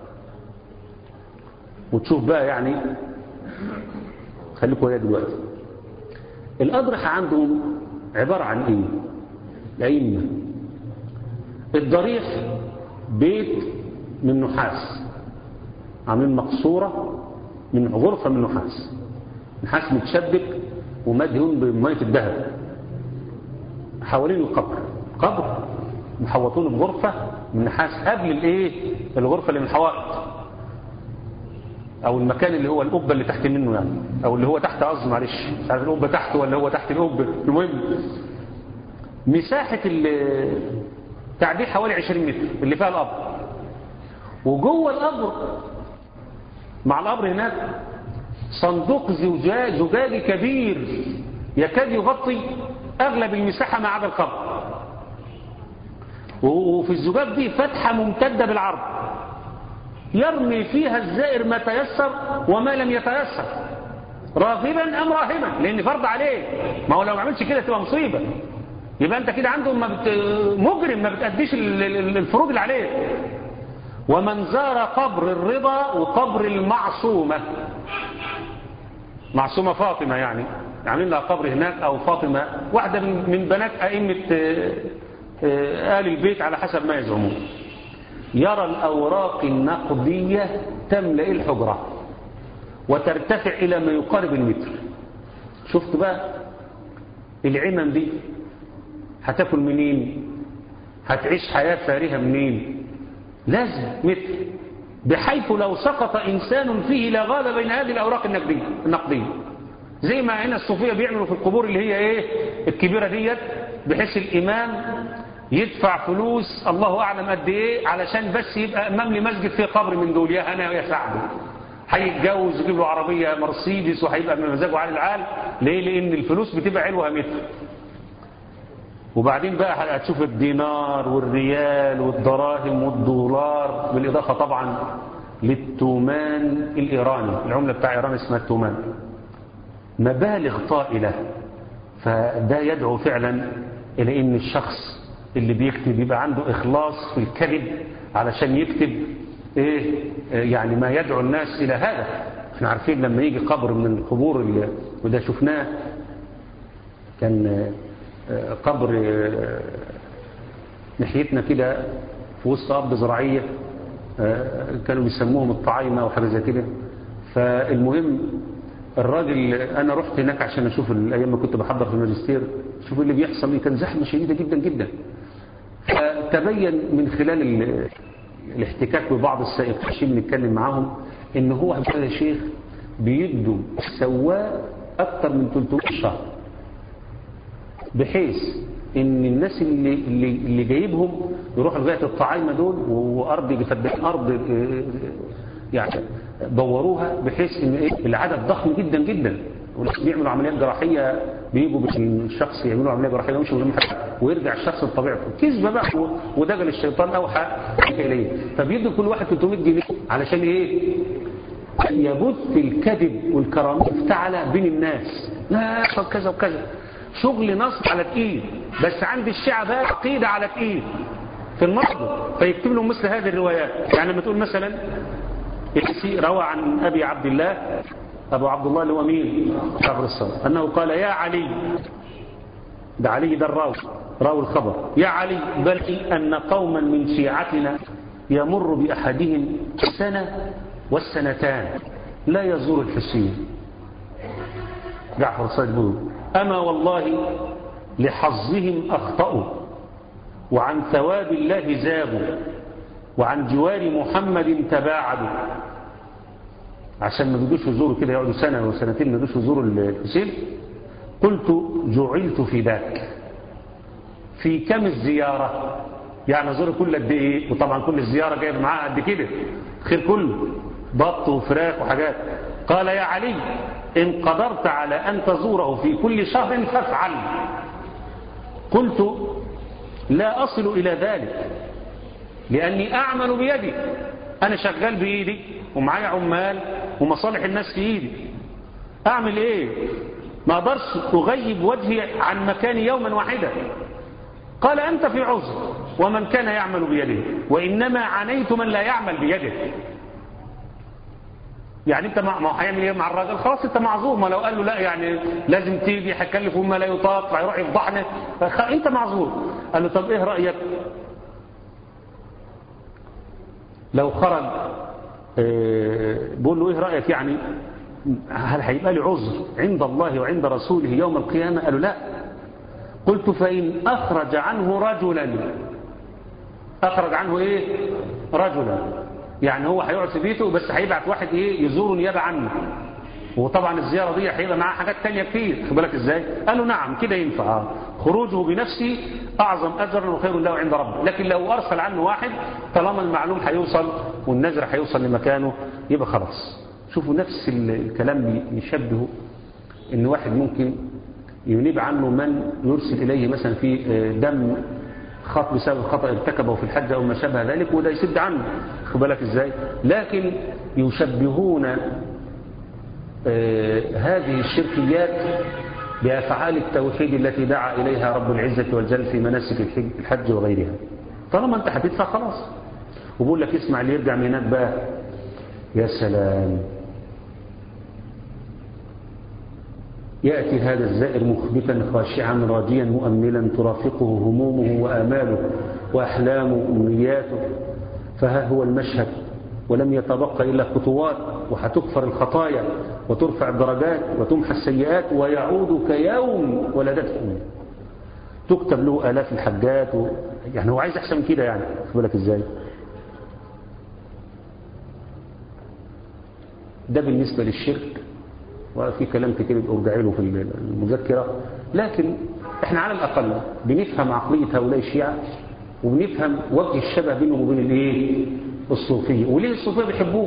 وتشوف بقى يعني خليكم ويا دلوقتي الأضرحة عندهم عبارة عن إيه الأئمة الضريح بيت من نحاس عاملين مقصورة من غرفة من نحاس نحاس متشبك ومدهون بمية الذهب حوالين القبر قبر محوطون بغرفة من نحاس قبل الايه الغرفة اللي من الحوائط او المكان اللي هو القبة اللي تحت منه يعني او اللي هو تحت قصدي معلش مش عارف القبة تحت ولا هو تحت القبة المهم مساحة التعديل حوالي 20 متر اللي فيها القبر وجوه القبر مع القبر هناك صندوق زجاج زجاجي كبير يكاد يغطي اغلب المساحة ما عدا القبر وفي الزجاج دي فتحة ممتدة بالعرض يرمي فيها الزائر ما تيسر وما لم يتيسر راغبا ام راهبا لان فرض عليه ما هو لو ما عملش كده تبقى مصيبه يبقى انت كده عنده ما بت... مجرم ما بتأديش ال- ال- الفروض اللي عليك ومن زار قبر الرضا وقبر المعصومة معصومة فاطمة يعني عاملين لها قبر هناك أو فاطمة واحدة من من بنات أئمة آه، آه، آل البيت على حسب ما يزعمون يرى الأوراق النقدية تملأ الحجرة وترتفع إلى ما يقارب المتر شفت بقى العمم دي هتاكل منين هتعيش حياة فارهة منين لازم متر بحيث لو سقط إنسان فيه لغاب بين هذه الأوراق النقدية النقدية زي ما هنا الصوفية بيعملوا في القبور اللي هي ايه الكبيرة ديت بحيث الإمام يدفع فلوس الله أعلم قد ايه علشان بس يبقى إمام لمسجد فيه قبر من دول يا هنا ويا سعد هيتجوز يجيب له عربية مرسيدس وهيبقى من مزاجه عالي العال ليه لأن الفلوس بتبقى علوها متر وبعدين بقى هتشوف الدينار والريال والدراهم والدولار بالإضافة طبعا للتومان الإيراني العملة بتاع إيران اسمها التومان مبالغ طائلة فده يدعو فعلا إلى أن الشخص اللي بيكتب يبقى عنده إخلاص في الكذب علشان يكتب إيه يعني ما يدعو الناس إلى هذا احنا عارفين لما يجي قبر من القبور اللي وده شفناه كان قبر ناحيتنا كده في وسط أرض زراعية كانوا بيسموهم الطعايمة أو حاجة زي كده فالمهم الراجل أنا رحت هناك عشان أشوف الأيام ما كنت بحضر في الماجستير شوف اللي بيحصل كان زحمة شديدة جدا جدا فتبين من خلال ال- الاحتكاك ببعض السائقين نتكلم معاهم ان هو يا شيخ بيدوا سواق اكتر من 300 شهر بحيث ان الناس اللي اللي, اللي جايبهم يروحوا لغايه الطعايمه دول وارض فدان ارض آه، يعني دوروها بحيث ان ايه العدد ضخم جدا جدا وناس بيعملوا عمليات جراحيه بيجوا بالشخص يعملوا عمليه جراحيه ويمشوا من غير ما حد- ويرجع الشخص لطبيعته كذبه بقى و- ودجل الشيطان اوحى اليه فبيدوا كل واحد 300 جنيه علشان ايه يبث الكذب والكرامات مفتعلة بين الناس لا طب كذا وكذا شغل نصب على تقيل بس عند الشعب بقى عقيدة على تقيل في المصدر فيكتب لهم مثل هذه الروايات يعني لما تقول مثلا السي روى عن أبي عبد الله أبو عبد الله اللي هو مين جعفر الصادق أنه قال يا علي ده علي ده الراوي راوي الخبر يا علي بل أن قوما من شيعتنا يمر بأحدهم سنة والسنتان لا يزور الحسين جعفر الصادق بيقول أما والله لحظهم أخطأوا وعن ثواب الله زابوا وعن جوار محمد تباعدوا عشان ما بيجوش يزوروا كده يقعدوا سنة وسنتين ما بيجوش يزوروا الحسين قلت جعلت في ذاك في كم الزيارة يعني زور كل قد ايه وطبعا كل الزيارة جايب معاها قد كده خير كله بط وفراخ وحاجات قال يا علي إن قدرت على أن تزوره في كل شهر فافعل قلت لا أصل إلى ذلك لأني أعمل بيدي أنا شغال بإيدي ومعايا عمال ومصالح الناس في إيدي أعمل إيه ما أقدرش أغيب وجهي عن مكاني يوما واحدا قال أنت في عذر ومن كان يعمل بيده وإنما عانيت من لا يعمل بيده يعني انت ما ما هو هيعمل ايه مع الراجل خلاص انت معذور ما لو قال له لا يعني لازم تيجي هيكلف ما لا يطاق هيروح يفضحنا فخ- انت معذور قال له طب ايه رايك لو خرج آه، بقول له ايه رايك يعني هل هيبقى لي عذر عند الله وعند رسوله يوم القيامه قال له لا قلت فان اخرج عنه رجلا اخرج عنه ايه رجلا يعني هو هيقعد في بيته بس هيبعت واحد ايه يزوره نيابه عنه وطبعا الزيارة دي هيبقى معاه حاجات تانية كتير خد بالك ازاي قال له نعم كده ينفع آه. خروجه بنفسه اعظم اجرا وخير له عند ربه لكن لو ارسل عنه واحد طالما المعلوم هيوصل والنذر هيوصل لمكانه يبقى خلاص شوفوا نفس ال- الكلام يشبهه ان واحد ممكن ينيب عنه من يرسل اليه مثلا في آه، دم خط بسبب خطأ ارتكبه في الحج أو ما شابه ذلك وده يسد عنه خد بالك ازاي لكن يشبهون آه، هذه الشركيات بأفعال التوحيد التي دعا إليها رب العزة والجل في مناسك الحج وغيرها طالما أنت هتدفع خلاص وبقول لك اسمع اللي يرجع من هناك بقى يا سلام يأتي هذا الزائر مخبتا خاشعا راجيا مؤملا ترافقه همومه وآماله وأحلامه وأمنياته فها هو المشهد ولم يتبقى إلا خطوات وهتكفر الخطايا وترفع الدرجات وتمحى السيئات ويعود كيوم ولدته أمه تكتب له آلاف الحجات و... يعني هو عايز أحسن من كده يعني خد بالك إزاي ده بالنسبة للشرك وفي كلام كتير ارجعي له في المذكرة لكن احنا على الأقل بنفهم عقلية هؤلاء الشيعة وبنفهم وجه الشبه بينهم وبين الايه الصوفية وليه الصوفية بيحبوه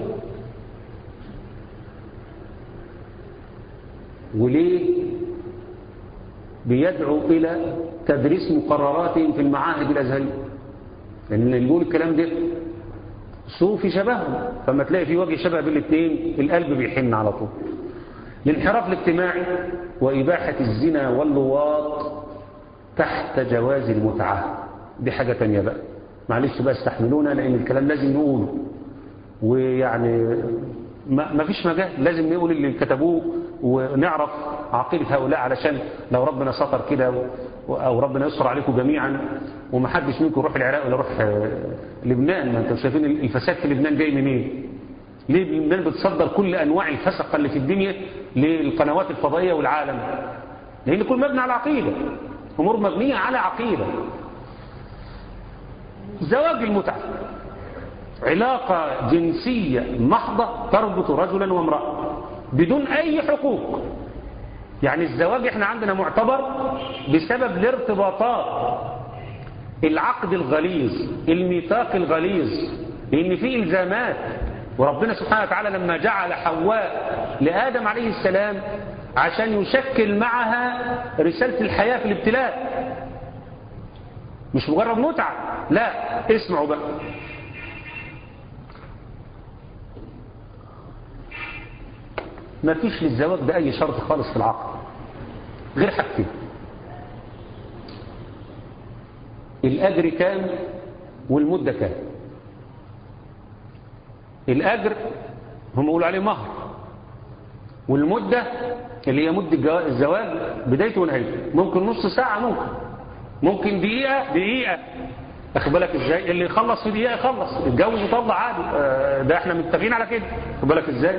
وليه بيدعو إلى تدريس مقرراتهم في المعاهد الأزهرية لأن اللي يقول الكلام ده صوفي شبههم فما تلاقي في وجه شبه بين الاثنين القلب بيحن على طول الانحراف الاجتماعي وإباحة الزنا واللواط تحت جواز المتعة دي حاجة تانية بقى معلش بقى استحملونا لأن الكلام لازم نقوله ويعني ما فيش مجال لازم نقول اللي كتبوه ونعرف عقيدة هؤلاء علشان لو ربنا سطر كده أو ربنا يسر عليكم جميعا ومحدش منكم يروح العراق ولا يروح لبنان ما انتم شايفين الفساد في لبنان جاي منين إيه؟ ليه لبنان بتصدر كل أنواع الفسق اللي في الدنيا للقنوات الفضائية والعالم لأن كل مبني على عقيدة أمور مبنية على عقيدة زواج المتعة علاقة جنسية محضة تربط رجلا وامرأة بدون أي حقوق يعني الزواج احنا عندنا معتبر بسبب الارتباطات العقد الغليظ الميثاق الغليظ لأن فيه إلزامات وربنا سبحانه وتعالى لما جعل حواء لآدم عليه السلام عشان يشكل معها رسالة الحياة في الابتلاء مش مجرد متعة لا اسمعوا بقى ما فيش للزواج ده أي شرط خالص في العقد غير حاجتين الأجر كام والمدة كام الأجر هم يقولوا عليه مهر والمدة اللي هي مدة الزواج بدايته ونهايته ممكن نص ساعة ممكن ممكن دقيقة دقيقة أخد بالك إزاي اللي يخلص في دقيقة يخلص يتجوز وطلع عادي ده احنا متفقين على كده أخد بالك إزاي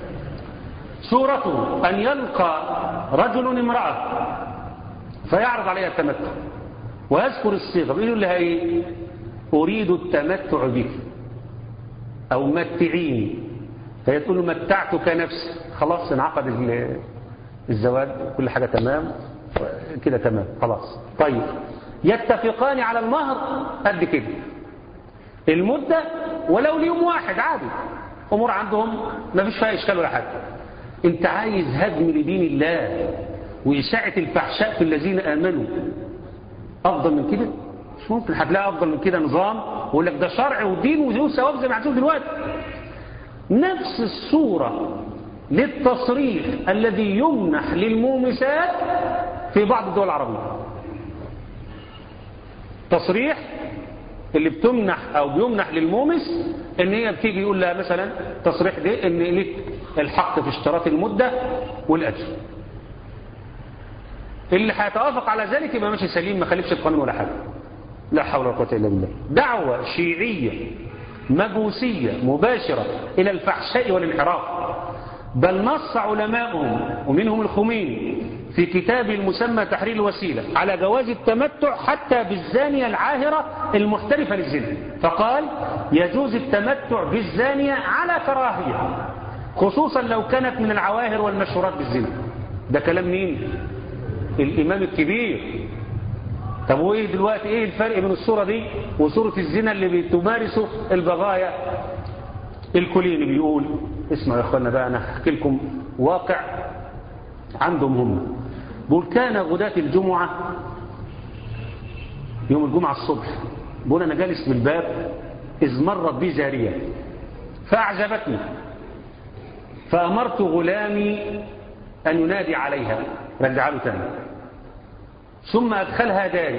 سورته أن يلقى رجل امرأة فيعرض عليها التمتع ويذكر الصيغة بيقول لها ايه أريد التمتع بك أو متعيني فهي تقول له متعتك نفسي خلاص انعقد الزواج كل حاجة تمام كده تمام خلاص طيب يتفقان على المهر قد كده المدة ولو ليوم واحد عادي أمور عندهم ما فيش فيها إشكال ولا حاجة انت عايز هدم لدين الله وإشاعة الفحشاء في الذين آمنوا أفضل من كده مش ممكن هتلاقي أفضل من كده نظام ويقول لك ده شرع ودين وذو ثواب زي ما هتشوف دلوقتي نفس الصورة للتصريح الذي يمنح للمومسات في بعض الدول العربية تصريح اللي بتمنح او بيمنح للمومس ان هي بتيجي يقول لها مثلا تصريح ده ان لك الحق في اشتراط المدة والاجر اللي هيتوافق على ذلك يبقى ماشي سليم ما خالفش القانون ولا حاجة لا حول ولا قوه الا بالله دعوة شيعية مجوسية مباشرة الى الفحشاء والانحراف بل نص علماؤهم ومنهم الخميني في كتاب المسمى تحرير الوسيلة على جواز التمتع حتى بالزانية العاهرة المحترفة للزنا فقال يجوز التمتع بالزانية على كراهية خصوصا لو كانت من العواهر والمشهورات بالزنا ده كلام مين الإمام الكبير طب وايه دلوقتي ايه الفرق بين الصورة دي وصورة الزنا اللي بتمارسه البغايا الكليني بيقول اسمعوا يا اخوانا بقى انا هحكي لكم واقع عندهم هم بيقول كان غداة الجمعة يوم الجمعة الصبح بيقول انا جالس بالباب اذ مرت بي جارية فاعجبتني فامرت غلامي أن ينادي عليها رجع له تاني ثم أدخلها داري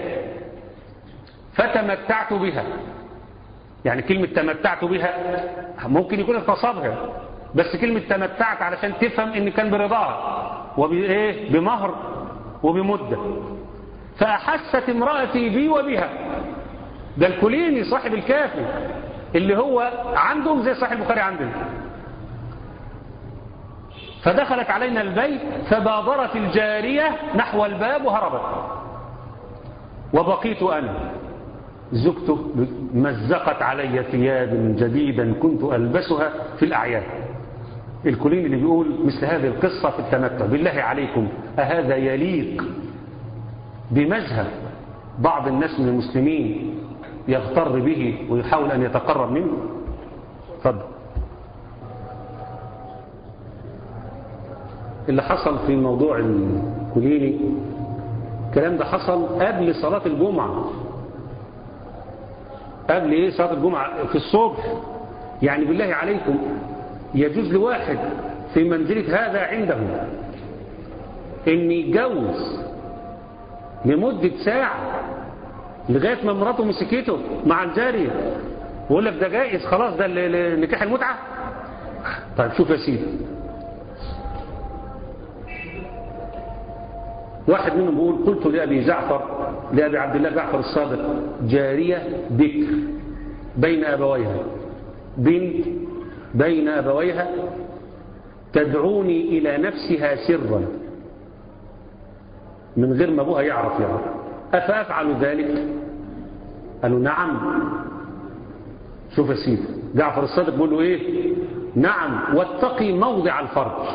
فتمتعت بها يعني كلمة تمتعت بها ممكن يكون اغتصبها بس كلمة تمتعت علشان تفهم ان كان برضاها وبإيه بمهر وبمدة فأحست امرأتي بي وبها ده الكليني صاحب الكافي اللي هو عندهم زي صاحب البخاري عندنا فدخلت علينا البيت فبادرت الجارية نحو الباب وهربت وبقيت أنا زوجته مزقت علي ثيابا جديدا كنت ألبسها في الأعياد الكلين اللي بيقول مثل هذه القصة في التمتع بالله عليكم أهذا يليق بمذهب بعض الناس من المسلمين يغتر به ويحاول أن يتقرب منه فضل اللي حصل في موضوع الكليني الكلام ده حصل قبل صلاة الجمعة قبل ايه صلاة الجمعة في الصبح يعني بالله عليكم يجوز لواحد في منزلة هذا عنده ان يتجوز لمدة ساعة لغاية ما مراته مسكته مع الجارية ويقول لك ده جائز خلاص ده نكاح المتعة طيب شوف يا سيدي واحد منهم بيقول قلت لأبي جعفر لأبي عبد الله جعفر الصادق جارية بكر بين أبويها بنت بين أبويها تدعوني إلى نفسها سرا من غير ما أبوها يعرف يعني أفأفعل ذلك قالوا نعم شوف يا سيدي جعفر الصادق بيقول له إيه نعم واتقي موضع الفرج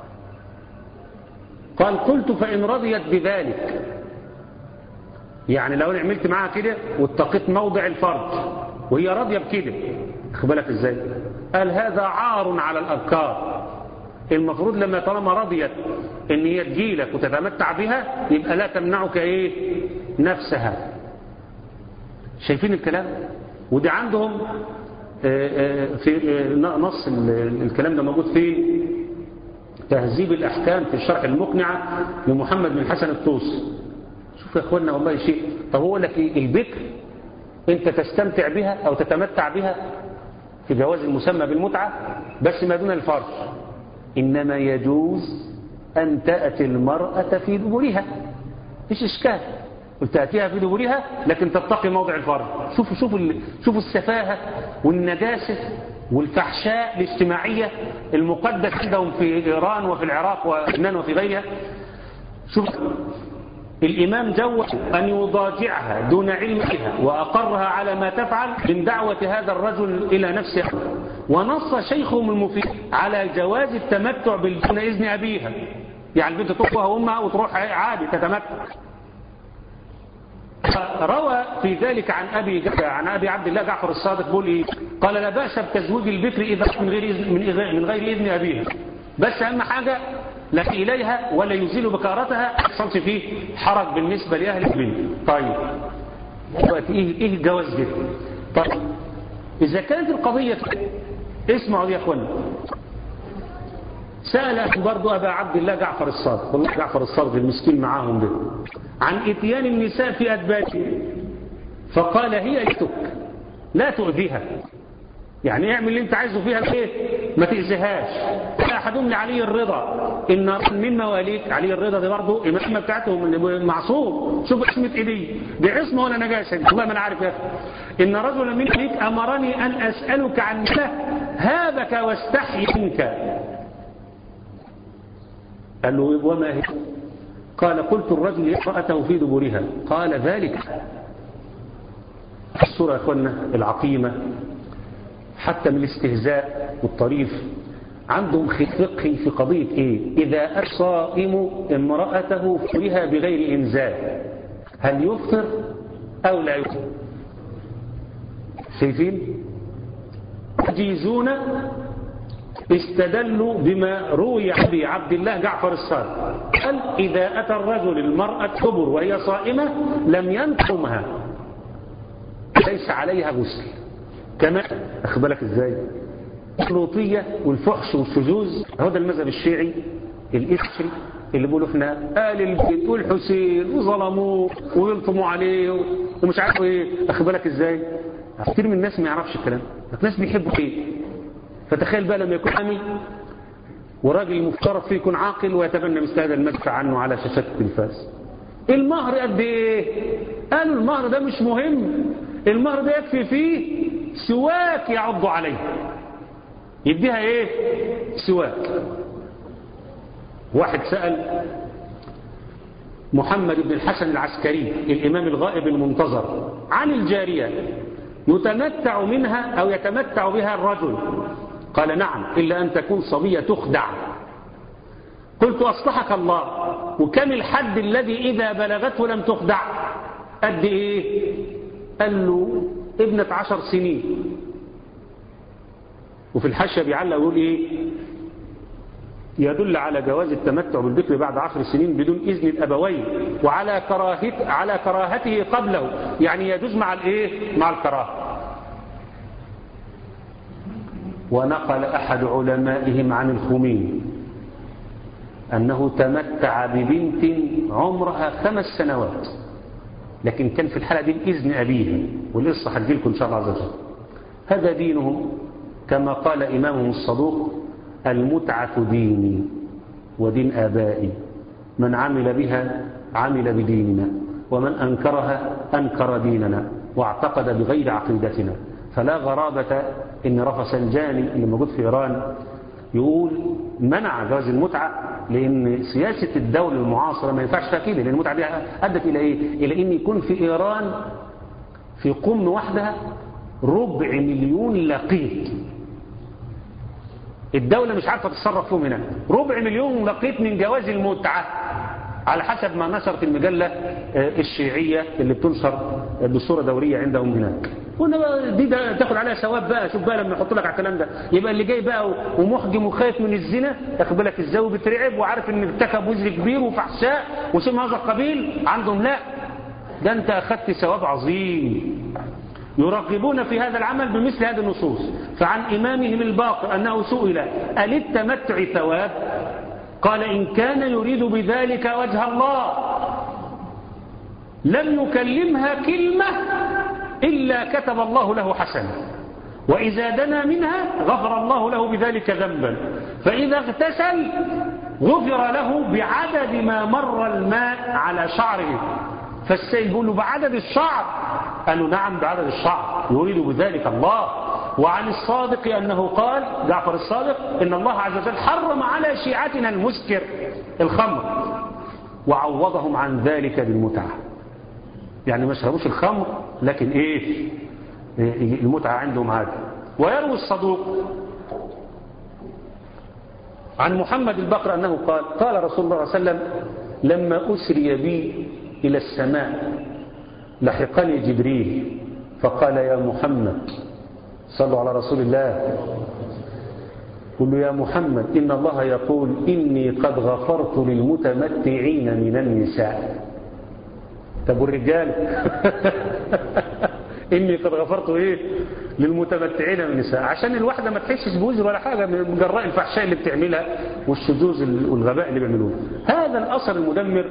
قال قلت فإن رضيت بذلك يعني لو انا عملت معاها كده واتقيت موضع الفرج وهي راضية بكده بالك ازاي قال هذا عار على الأبكار المفروض لما طالما رضيت ان هي تجيلك وتتمتع بها يبقى لا تمنعك ايه نفسها شايفين الكلام ودي عندهم في نص الكلام ده موجود فين تهذيب الأحكام في الشرح المقنعة لمحمد بن حسن الطوسي شوف يا أخوانا والله شيء طب هو لك إيه البكر أنت تستمتع بها أو تتمتع بها في جواز المسمى بالمتعة بس ما دون الفرج إنما يجوز أن تأتي المرأة في دبرها إيش إشكال قلت تأتيها في دبرها لكن تتقي موضع الفرج شوفوا شوفوا شوفوا السفاهة والنجاسة والفحشاء الاجتماعية المقدس عندهم في إيران وفي العراق ولبنان وفي غيرها شوف الإمام جوز أن يضاجعها دون علمها وأقرها على ما تفعل من دعوة هذا الرجل إلى نفسه ونص شيخهم المفيد على جواز التمتع بدون إذن أبيها يعني البنت تطلقها أمها وتروح عادي تتمتع روى في ذلك عن أبي عن أبي عبد الله جعفر الصادق بيقول إيه قال لا بأس بتزويج البكر إذا من غير إذن من غير إذن أبيها بس أهم حاجة لا إليها ولا يزيل بكارتها ما يحصلش فيه حرج بالنسبة لأهل البنت طيب دلوقتي إيه إيه الجواز ده طيب إذا كانت القضية اسمعوا دي يا أخوانا سأل برضو أبا عبد الله جعفر الصادق والله جعفر الصادق المسكين معاهم ده عن اتيان النساء في أدباتهم فقال هي يتك لا تؤذيها يعني اعمل اللي انت عايزه فيها ايه ما تأذيهاش احدهم لعلي الرضا ان من مواليك علي الرضا دي برضه امامه بتاعتهم معصوم شوف اسمة ايدي دي عصمه ولا نجاسه والله ما انا عارف يا اخي ان رجلا من عليك امرني ان اسالك عن نساء هابك واستحي منك قال له وما هي قال قلت الرجل امرأته في دبرها قال ذلك الصورة يا اخوانا العقيمة حتى من الاستهزاء والطريف عندهم فقهي في قضية ايه اذا الصائم امرأته فيها بغير انزال هل يفطر او لا يفطر شايفين يجيزون استدلوا بما روي أبي عبد الله جعفر الصادق قال إذا أتى الرجل المرأة كبر وهي صائمة لم ينقمها ليس عليها غسل كما أخبرك إزاي اللوطية والفحش والشذوذ هذا المذهب الشيعي الإسري اللي بيقولوا احنا آل البيت والحسين وظلموه ويلطموا عليه ومش عارف ايه اخد بالك ازاي كتير من الناس ما يعرفش الكلام الناس بيحبوا ايه فتخيل بقى لما يكون عمي وراجل المفترض فيه يكون عاقل ويتبنى مثل هذا المدفع عنه على شاشات التلفاز المهر قد ايه قالوا المهر ده مش مهم المهر ده يكفي فيه سواك يعض عليه يديها ايه سواك واحد سأل محمد بن الحسن العسكري الإمام الغائب المنتظر عن الجارية يتمتع منها أو يتمتع بها الرجل قال نعم إلا أن تكون صبية تخدع قلت أصلحك الله وكم الحد الذي إذا بلغته لم تخدع قد إيه قال له ابنة عشر سنين وفي الحاشية بيعلق يقول إيه يدل على جواز التمتع بالذكر بعد عشر سنين بدون إذن الأبوين وعلى كراهت على كراهته قبله يعني يجوز مع الإيه مع الكراهة ونقل أحد علمائهم عن الخميني أنه تمتع ببنت عمرها خمس سنوات لكن كان في الحالة دي بإذن أبيها والقصة هتجي لكم إن شاء الله عز وجل هذا دينهم كما قال إمامهم الصدوق المتعة ديني ودين آبائي من عمل بها عمل بديننا ومن أنكرها أنكر ديننا واعتقد بغير عقيدتنا فلا غرابة إن رفسنجاني اللي موجود في إيران يقول منع جواز المتعة لأن سياسة الدولة المعاصرة ما ينفعش فيها كده لأن المتعة دي أدت إلى إيه؟ إلى أن يكون في إيران في قم وحدها ربع مليون لقيط الدولة مش عارفة تتصرف فيهم هناك ربع مليون لقيط من جواز المتعة على حسب ما نشرت المجلة الشيعية اللي بتنشر بصورة دورية عندهم هناك وإنما دي ده تاخد عليها ثواب بقى شوف بقى لما يحط لك على الكلام ده يبقى اللي جاي بقى ومحجم وخايف من الزنا ياخد بالك ازاي وبترعب وعارف ان ارتكب وزر كبير وفحشاء وشيء من هذا القبيل عندهم لا ده انت اخذت ثواب عظيم يرغبون في هذا العمل بمثل هذه النصوص فعن إمامهم الباقر أنه سئل أل التمتع ثواب قال إن كان يريد بذلك وجه الله لم يكلمها كلمة إلا كتب الله له حسنة وإذا دنا منها غفر الله له بذلك ذنبا فإذا اغتسل غفر له بعدد ما مر الماء على شعره فالسيد يقول له بعدد الشعر قالوا نعم بعدد الشعر يريد بذلك الله وعن الصادق أنه قال جعفر الصادق إن الله عز وجل حرم على شيعتنا المسكر الخمر وعوضهم عن ذلك بالمتعة يعني ما شربوش الخمر لكن إيه المتعة عندهم هذا ويروي الصدوق عن محمد البقر أنه قال قال رسول الله صلى الله عليه وسلم لما أسري بي إلى السماء لحقني جبريل فقال يا محمد صلوا على رسول الله قل له يا محمد إن الله يقول إني قد غفرت للمتمتعين من النساء طب والرجال إني قد غفرت إيه للمتمتعين من النساء عشان الواحدة ما تحسش بوزر ولا حاجة من جراء الفحشاء اللي بتعملها والشذوذ والغباء اللي بيعملوه هذا الأثر المدمر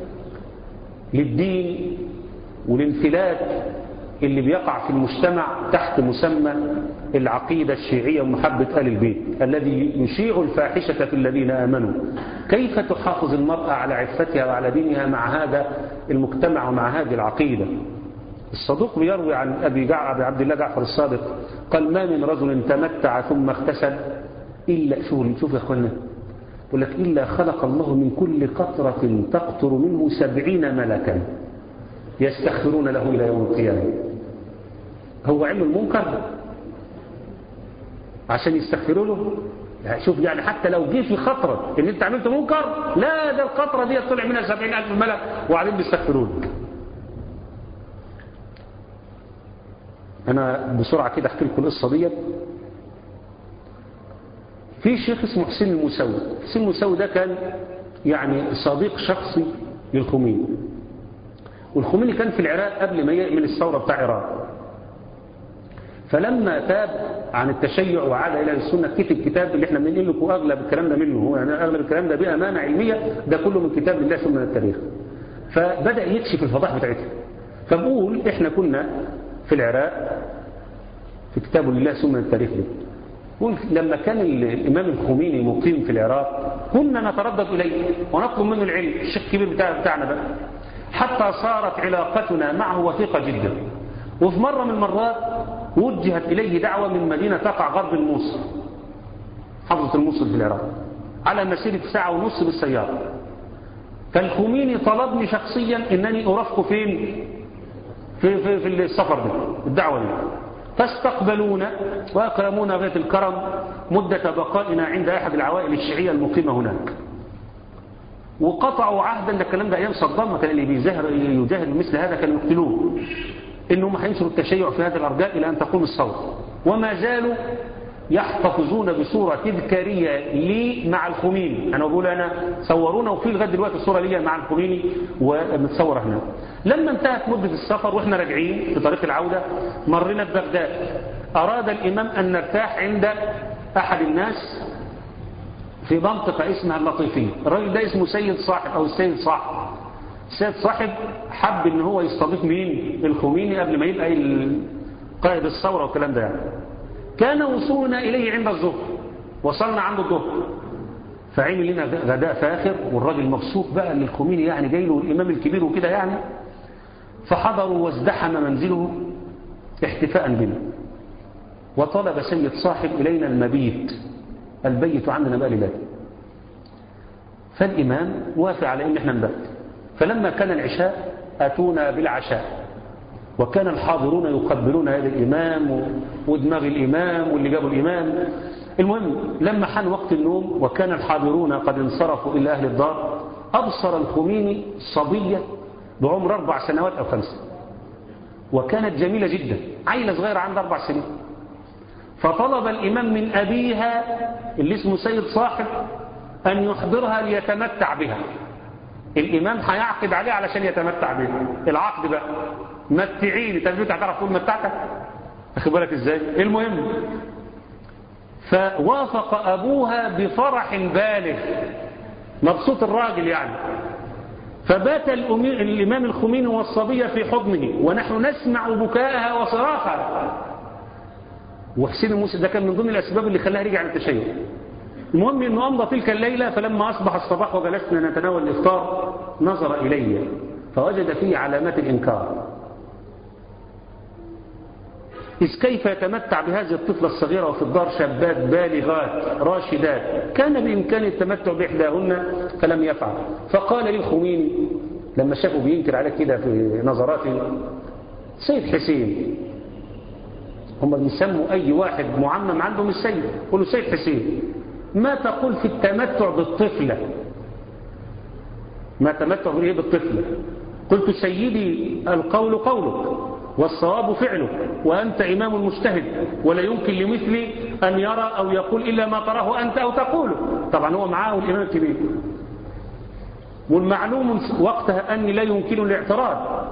للدين والانفلات اللي بيقع في المجتمع تحت مسمى العقيدة الشيعية ومحبة آل البيت الذي يشيع الفاحشة في الذين آمنوا كيف تحافظ المرأة على عفتها وعلى دينها مع هذا المجتمع ومع هذه العقيدة الصدوق بيروي عن أبي, جع... أبي عبد الله جعفر الصادق قال ما من رجل تمتع ثم اغتسل إلا شوف شوف يا أخوانا يقول لك إلا خلق الله من كل قطرة تقطر منه سبعين ملكا يستغفرون له إلى يوم القيامة هو علم المنكر عشان يستغفروا له يعني شوف يعني حتى لو جه في خطرة ان انت عملت منكر لا ده القطرة دي طلع منها سبعين ألف ملك وبعدين بيستغفروا لك أنا بسرعة كده أحكي لكم القصة ديت في شيخ اسمه حسين المسوي حسين المسوي ده كان يعني صديق شخصي للخميني والخميني كان في العراق قبل ما يعمل الثورة بتاع إيران فلما تاب عن التشيع وعاد إلى السنة كتب كتاب اللي احنا بنقول لكم أغلب الكلام ده منه هو يعني أغلب الكلام ده بأمانة علمية ده كله من كتاب الله ثم من التاريخ فبدأ يكشف الفضائح بتاعتها فبقول احنا كنا في العراق في كتاب لله ثم من التاريخ ده يقول لما كان الإمام الخميني مقيم في العراق كنا نتردد إليه ونطلب منه العلم الشيخ الكبير بتاع بتاعنا بقى حتى صارت علاقتنا معه وثيقة جدا وفي مرة من المرات وجهت إليه دعوة من مدينة تقع غرب الموصل حفظة الموصل في العراق على مسيرة ساعة ونص بالسيارة فالخميني طلبني شخصيا أنني أرافقه فين في, في, في السفر ده الدعوة دي فاستقبلونا وأكرمونا غاية الكرم مدة بقائنا عند أحد العوائل الشيعية المقيمة هناك وقطعوا عهدا ده الكلام ده أيام صدام كان اللي بيزهر يجاهد مثل هذا كانوا يقتلوه إنهم هينشروا التشيع في هذه الأرجاء إلى أن تقوم الثورة وما زالوا يحتفظون بصورة تذكارية لي مع الخميني أنا بقول أنا صورونا وفي لغاية دلوقتي الصورة لي مع الخميني ومتصورة هنا لما انتهت مدة السفر وإحنا راجعين في طريق العودة مرينا ببغداد أراد الإمام أن نرتاح عند أحد الناس في منطقة اسمها اللطيفية الراجل ده اسمه سيد صاحب أو السيد صاحب السيد صاحب حب ان هو يستضيف مين الخميني قبل ما يبقى قائد الثورة والكلام ده يعني كان وصولنا إليه عند الظهر وصلنا عند الظهر فعمل لنا غداء فاخر والراجل مبسوط بقى ان الخميني يعني جاي له الإمام الكبير وكده يعني فحضروا وازدحم منزله احتفاء بنا وطلب سيد صاحب إلينا المبيت البيت عندنا بقى لله فالإمام وافق على ان احنا نبات فلما كان العشاء أتونا بالعشاء وكان الحاضرون يقبلون هذا الإمام ودماغ الإمام واللي جابوا الإمام المهم لما حان وقت النوم وكان الحاضرون قد انصرفوا إلى أهل الدار أبصر الخميني صبية بعمر أربع سنوات أو خمسة وكانت جميلة جدا عيلة صغيرة عندها أربع سنين فطلب الإمام من أبيها اللي اسمه سيد صاحب أن يحضرها ليتمتع بها الإمام هيعقد عليه علشان يتمتع بها العقد بقى متعيني تثبت هتعرف تقول متعتك أخي بالك إزاي المهم فوافق أبوها بفرح بالغ مبسوط الراجل يعني فبات الإمام الخميني والصبية في حضنه ونحن نسمع بكاءها وصراخها وحسين الموسى ده كان من ضمن الأسباب اللي خلاها رجع عن التشيع المهم أنه أمضى تلك الليلة فلما أصبح الصباح وجلسنا نتناول الإفطار نظر إلي فوجد فيه علامات الإنكار إذ كيف يتمتع بهذه الطفلة الصغيرة وفي الدار شابات بالغات راشدات كان بإمكانه التمتع بإحداهن فلم يفعل فقال لي الخميني لما شافه بينكر عليه كده في نظراته سيد حسين هم بيسموا أي واحد معمم عندهم السيد يقولوا سيد حسين ما تقول في التمتع بالطفلة ما تمتع بالايه بالطفلة قلت سيدي القول قولك والصواب فعلك وأنت إمام المجتهد ولا يمكن لمثلي أن يرى أو يقول إلا ما تراه أنت أو تقوله طبعا هو معاه الإمام الكبير والمعلوم وقتها أني لا يمكن الاعتراض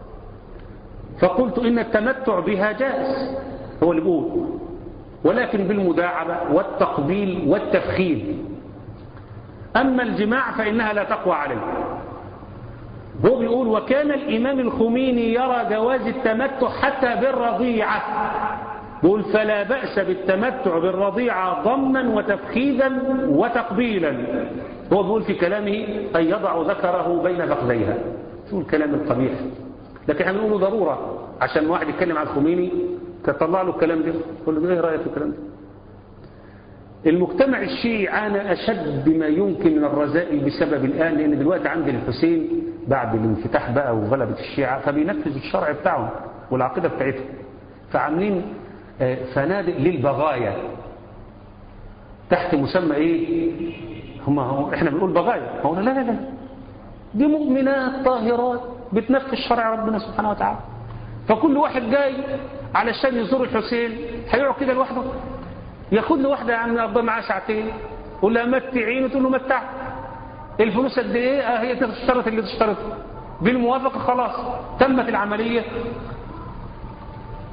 فقلت إن التمتع بها جائز هو اللي بيقول ولكن بالمداعبة والتقبيل والتفخيم أما الجماع فإنها لا تقوى عليه هو بيقول وكان الإمام الخميني يرى جواز التمتع حتى بالرضيعة بيقول فلا بأس بالتمتع بالرضيعة ضما وتفخيذا وتقبيلا هو بيقول في كلامه أن يضع ذكره بين فخذيها شو الكلام القبيح لكن احنا بنقوله ضرورة عشان واحد يتكلم عن الخميني تطلع له الكلام ده قول له ايه رأيك في الكلام ده المجتمع الشيعي عانى أشد بما يمكن من الرذائل بسبب الآن لأن دلوقتي عند الحسين بعد الانفتاح بقى وغلبة الشيعة فبينفذوا الشرع بتاعهم والعقيدة بتاعتهم فعاملين فنادق للبغايا تحت مسمى ايه هم هو احنا بنقول بغايا هو لا لا لا دي مؤمنات طاهرات بتنفذ شرع ربنا سبحانه وتعالى فكل واحد جاي علشان يزور الحسين هيقعد كده لوحده ياخد له واحده يا عم يقضي معاه ساعتين يقول لها متعين وتقول له متع الفلوس قد ايه اه هي تشترط اللي تشترطه بالموافقه خلاص تمت العمليه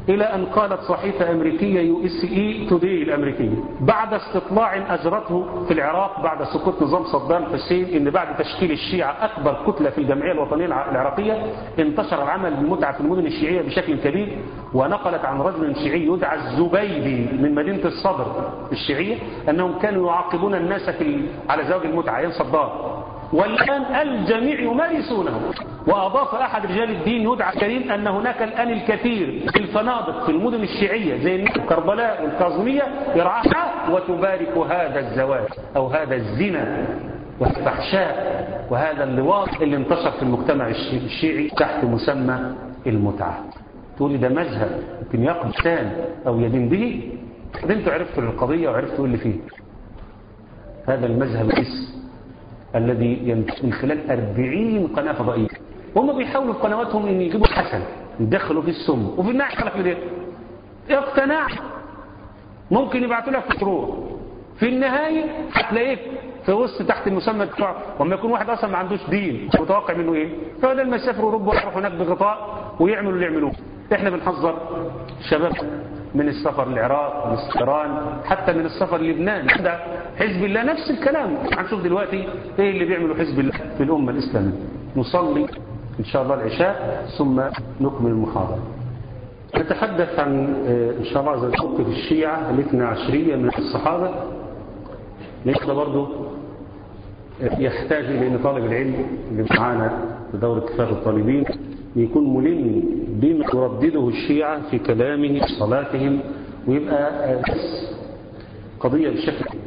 إلى أن قالت صحيفة أمريكية يو اس اي توداي الأمريكية بعد استطلاع أجرته في العراق بعد سقوط نظام صدام حسين إن بعد تشكيل الشيعة أكبر كتلة في الجمعية الوطنية العراقية انتشر العمل بالمتعة في المدن الشيعية بشكل كبير ونقلت عن رجل شيعي يدعى الزبيدي من مدينة الصدر الشيعية أنهم كانوا يعاقبون الناس في على زواج المتعة أيام صدام والآن الجميع يمارسونه وأضاف أحد رجال الدين يدعى كريم أن هناك الآن الكثير في الفنادق في المدن الشيعية زي كربلاء والكاظمية يرعاها وتبارك هذا الزواج أو هذا الزنا والفحشاء وهذا اللواط اللي انتشر في المجتمع الشيعي تحت مسمى المتعة تقول ده مذهب يمكن يقبل ثاني أو يدين به انتوا عرفتوا القضية وعرفتوا اللي فيه هذا المذهب الاسم الذي ينتج من خلال 40 قناة فضائية هم بيحاولوا في قنواتهم ان يجيبوا الحسن يدخلوا في السم وفي الناحية خلق لده اقتناع ممكن يبعتوا لك مشروع في النهاية هتلاقيك في وسط تحت المسمى بتاعه وما يكون واحد اصلا ما عندوش دين متوقع منه ايه فبدل ما يسافروا اوروبا ويروحوا هناك بغطاء ويعملوا اللي يعملوه احنا بنحذر الشباب من السفر للعراق من ايران حتى من السفر للبنان ده حزب الله نفس الكلام هنشوف دلوقتي ايه اللي بيعملوا حزب الله في الامه الاسلاميه نصلي ان شاء الله العشاء ثم نكمل المحاضره نتحدث عن ان شاء الله عز وجل موقف الشيعه الاثنى عشريه من الصحابه ليس برضه يحتاج الى ان طالب العلم اللي معانا في دوره كفايه الطالبين يكون ملم بما يردده الشيعة في كلامهم في صلاتهم ويبقى قضية بشكل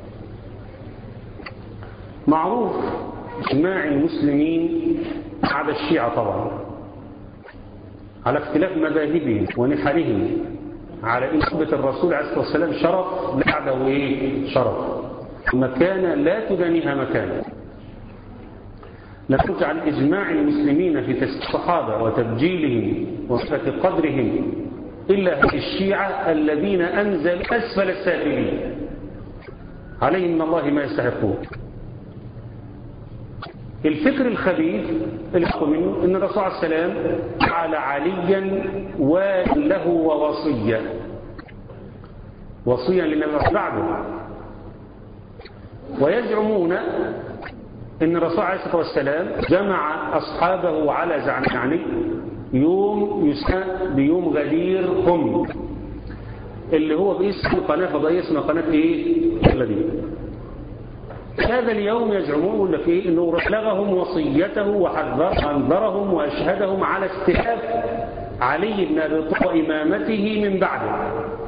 معروف اجماع المسلمين على الشيعة طبعا على اختلاف مذاهبهم ونحلهم على ان نسبة الرسول عليه الصلاة والسلام شرف بعده ايه شرف مكانة لا تدانيها مكانة لا تجعل إجماع المسلمين في تسكير الصحابة وتبجيلهم وصفة قدرهم إلا الشيعة الذين أنزل أسفل السافلين عليهم من الله ما يستحقون الفكر الخبيث اللي منه ان الرسول عليه السلام جعل عليا وله ووصية وصيا للنبي بعده ويزعمون ان الرسول عليه الصلاه والسلام جمع اصحابه على زعم يعني يوم يسمى بيوم غدير هم اللي هو باسم قناه فضائيه اسمها قناه ايه غدير هذا اليوم يزعمون يقول لك ايه انه بلغهم وصيته وحذرهم واشهدهم على استحاف علي بن ابي طالب وامامته من بعده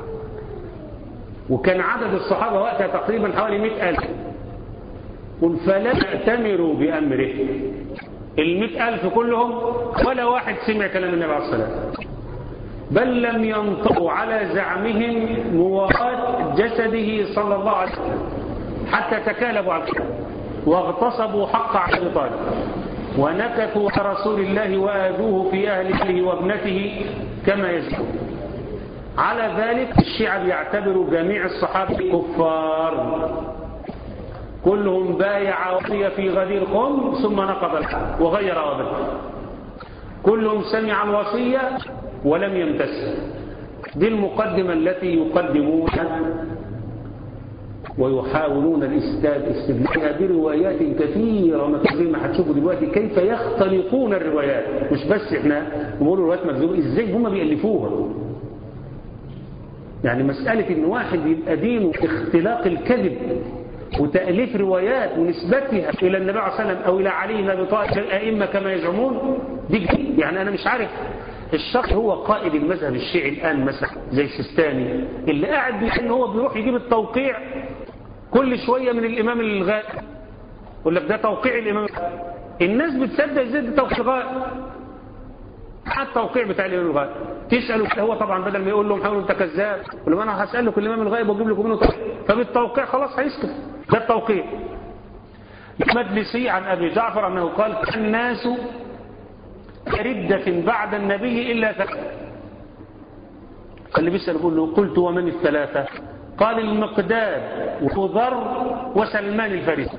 وكان عدد الصحابه وقتها تقريبا حوالي 100000 قل فلا تأتمروا بأمره المئة ألف كلهم ولا واحد سمع كلام النبي عليه الصلاة بل لم ينطقوا على زعمهم مواقات جسده صلى الله عليه وسلم حتى تكالبوا على الكلام واغتصبوا حق على طالب ونكثوا على رسول الله وآذوه في أهله وابنته كما يزعم على ذلك الشيعة بيعتبروا جميع الصحابة كفار كلهم بايع وصي في غدير قم ثم نقض الحق وغير وبدل كلهم سمع الوصية ولم يمتثل دي المقدمة التي يقدمونها ويحاولون الاستدلالها بروايات كثيرة زي ما هتشوفوا دلوقتي كيف يختلقون الروايات مش بس احنا بنقول روايات مكذوبة ازاي هم بيألفوها يعني مسألة ان واحد يبقى دينه اختلاق الكذب وتأليف روايات ونسبتها إلى النبي عليه وسلم أو إلى علي بن أبي طالب الأئمة كما يزعمون دي يعني أنا مش عارف الشخص هو قائد المذهب الشيعي الآن مثلا زي السيستاني اللي قاعد بيحن هو بيروح يجيب التوقيع كل شوية من الإمام الغائب يقول لك ده توقيع الإمام الناس بتصدق ازاي ده توقيع الغائب حتى التوقيع بتاع الإمام الغائب تسأله هو طبعا بدل ما يقول لهم حاولوا انت كذاب يقول لهم انا هسأل لكم الإمام الغائب واجيب لكم منه توقيع فبالتوقيع خلاص هيسكت ده التوقيع المجلسي عن أبي جعفر أنه قال الناس كردة بعد النبي إلا ثلاثة اللي بيسأل يقول له قلت ومن الثلاثة قال المقداد وذر وسلمان الفارسي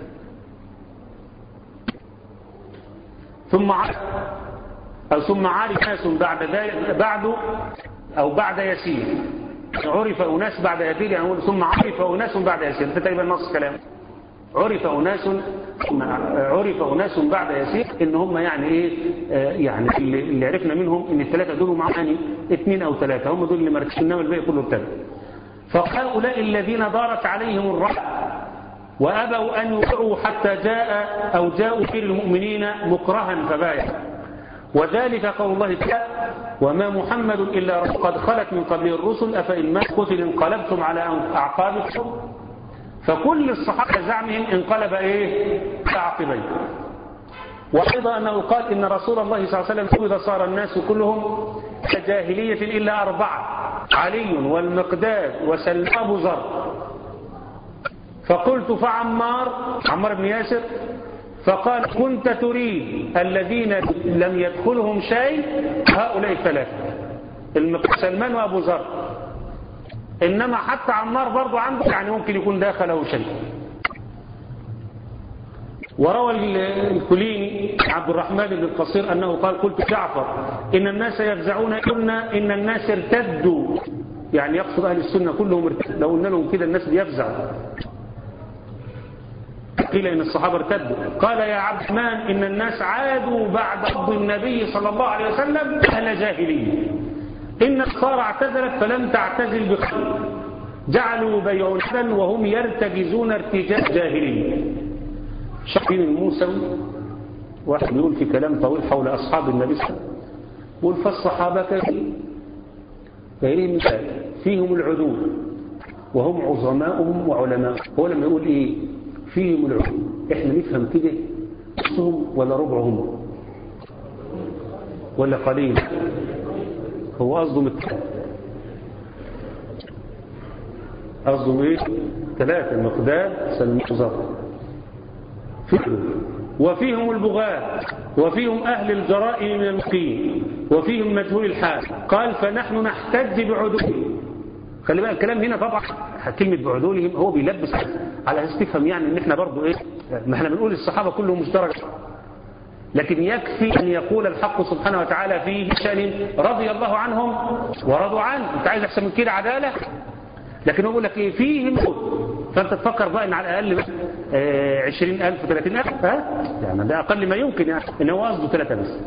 ثم عرف أو ثم عرف ناس بعد ذلك بعد أو بعد يسير عرف أناس بعد يسير يعني نقول ثم عرف أناس بعد يسير ده تقريبا نص كلام عرف أناس عرف أناس بعد يسير إن هم يعني إيه آه يعني اللي, اللي عرفنا منهم إن الثلاثة دول معهم يعني اثنين أو ثلاثة هم دول اللي مركزين إنما الباقي كله ابتدى فهؤلاء الذين دارت عليهم الرحل وأبوا أن يطيعوا حتى جاء أو جاءوا في المؤمنين مكرها فبايع وذلك قول الله تعالى وما محمد إلا رسول قد خلت من قبله الرسل أفإن ما قتل انقلبتم على أعقابكم فكل الصحابة زعمهم انقلب إيه عقبين وأيضا أنه قال إن رسول الله صلى الله عليه وسلم إذا صار الناس كلهم جاهلية إلا أربعة علي والمقداد وسلم أبو ذر فقلت فعمار عمار بن ياسر فقال كنت تريد الذين لم يدخلهم شيء هؤلاء الثلاثة سلمان وأبو ذر إنما حتى عمار برضو عنده يعني ممكن يكون داخله شيء وروى الكليني عبد الرحمن بن القصير أنه قال قلت جعفر إن الناس يفزعون قلنا إن الناس ارتدوا يعني يقصد أهل السنة كلهم ارتدوا لو قلنا لهم كده الناس بيفزعوا قيل إن الصحابة ارتدوا قال يا عبد الرحمن إن الناس عادوا بعد عبد النبي صلى الله عليه وسلم أهل جاهلية إن الصار اعتزلت فلم تعتزل بخير جعلوا يبيعون وهم يرتجزون ارتجاز جاهلية شقين الموسوي واحد بيقول في كلام طويل حول أصحاب النبي صلى الله عليه وسلم يقول فالصحابة غيرهم مثال فيهم العدول وهم عظماؤهم وعلماؤهم هو لما يقول إيه فيهم العدول إحنا نفهم كده نصهم ولا ربعهم ولا قليل هو قصده مثال قصده ايه ثلاثة المقداد سلم زفر فكره وفيهم البغاة وفيهم أهل الجرائم من المقيم وفيهم مجهول الحال قال فنحن نحتج بعدولهم خلي بقى الكلام هنا طبعا كلمة بعدولهم هو بيلبس على أساس تفهم يعني ان احنا برضو ايه ما احنا بنقول الصحابة كلهم مشترك لكن يكفي أن يقول الحق سبحانه وتعالى في شأن رضي الله عنهم ورضوا عنه انت عايز احسن من كده عدالة لكن هو يقول لك ايه فيهم فانت تفكر بقى ان على الاقل آه 20000 30000 ها يعني ده اقل ما يمكن يعني ان هو قصده ثلاثه بس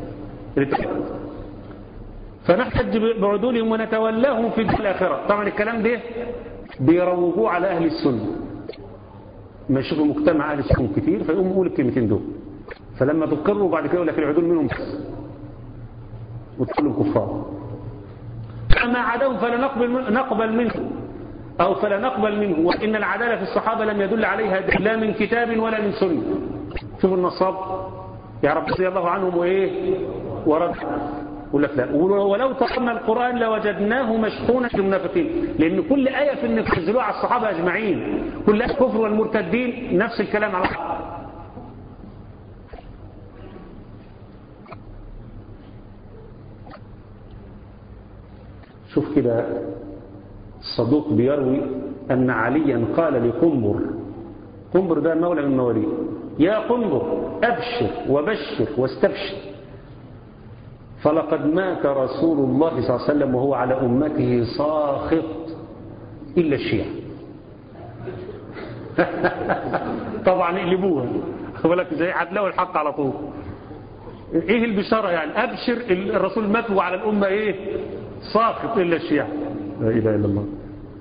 فنحتج بعدولهم ونتولاهم في الاخره طبعا الكلام ده بيروجوه على اهل السنه ما يشوفوا مجتمع اهل السنه كتير فيقوموا يقول الكلمتين دول فلما تقروا بعد كده يقول لك العدول منهم بس وتقول لهم كفار فما عداهم فلا نقبل نقبل منه أو فلا نقبل منه وإن العدالة في الصحابة لم يدل عليها لا من كتاب ولا من سنة شوف النصاب يا رب رضي الله عنهم وإيه ورد يقول لك لا ولو طلبنا القرآن لوجدناه مشحونا في المنافقين لأن كل آية في النفس نزلوها على الصحابة أجمعين كل آية كفر والمرتدين نفس الكلام على شوف كده الصدوق بيروي أن عليا قال لقنبر قنبر ده مولى من مواليه يا قنبر أبشر وبشر واستبشر فلقد مات رسول الله صلى الله عليه وسلم وهو على أمته ساخط إلا الشيعة طبعا يقلبوها لك زي هتلاقوا الحق على طول ايه البشارة يعني ابشر الرسول مات وعلى الامة ايه ساخط الا الشيعة لا اله الا الله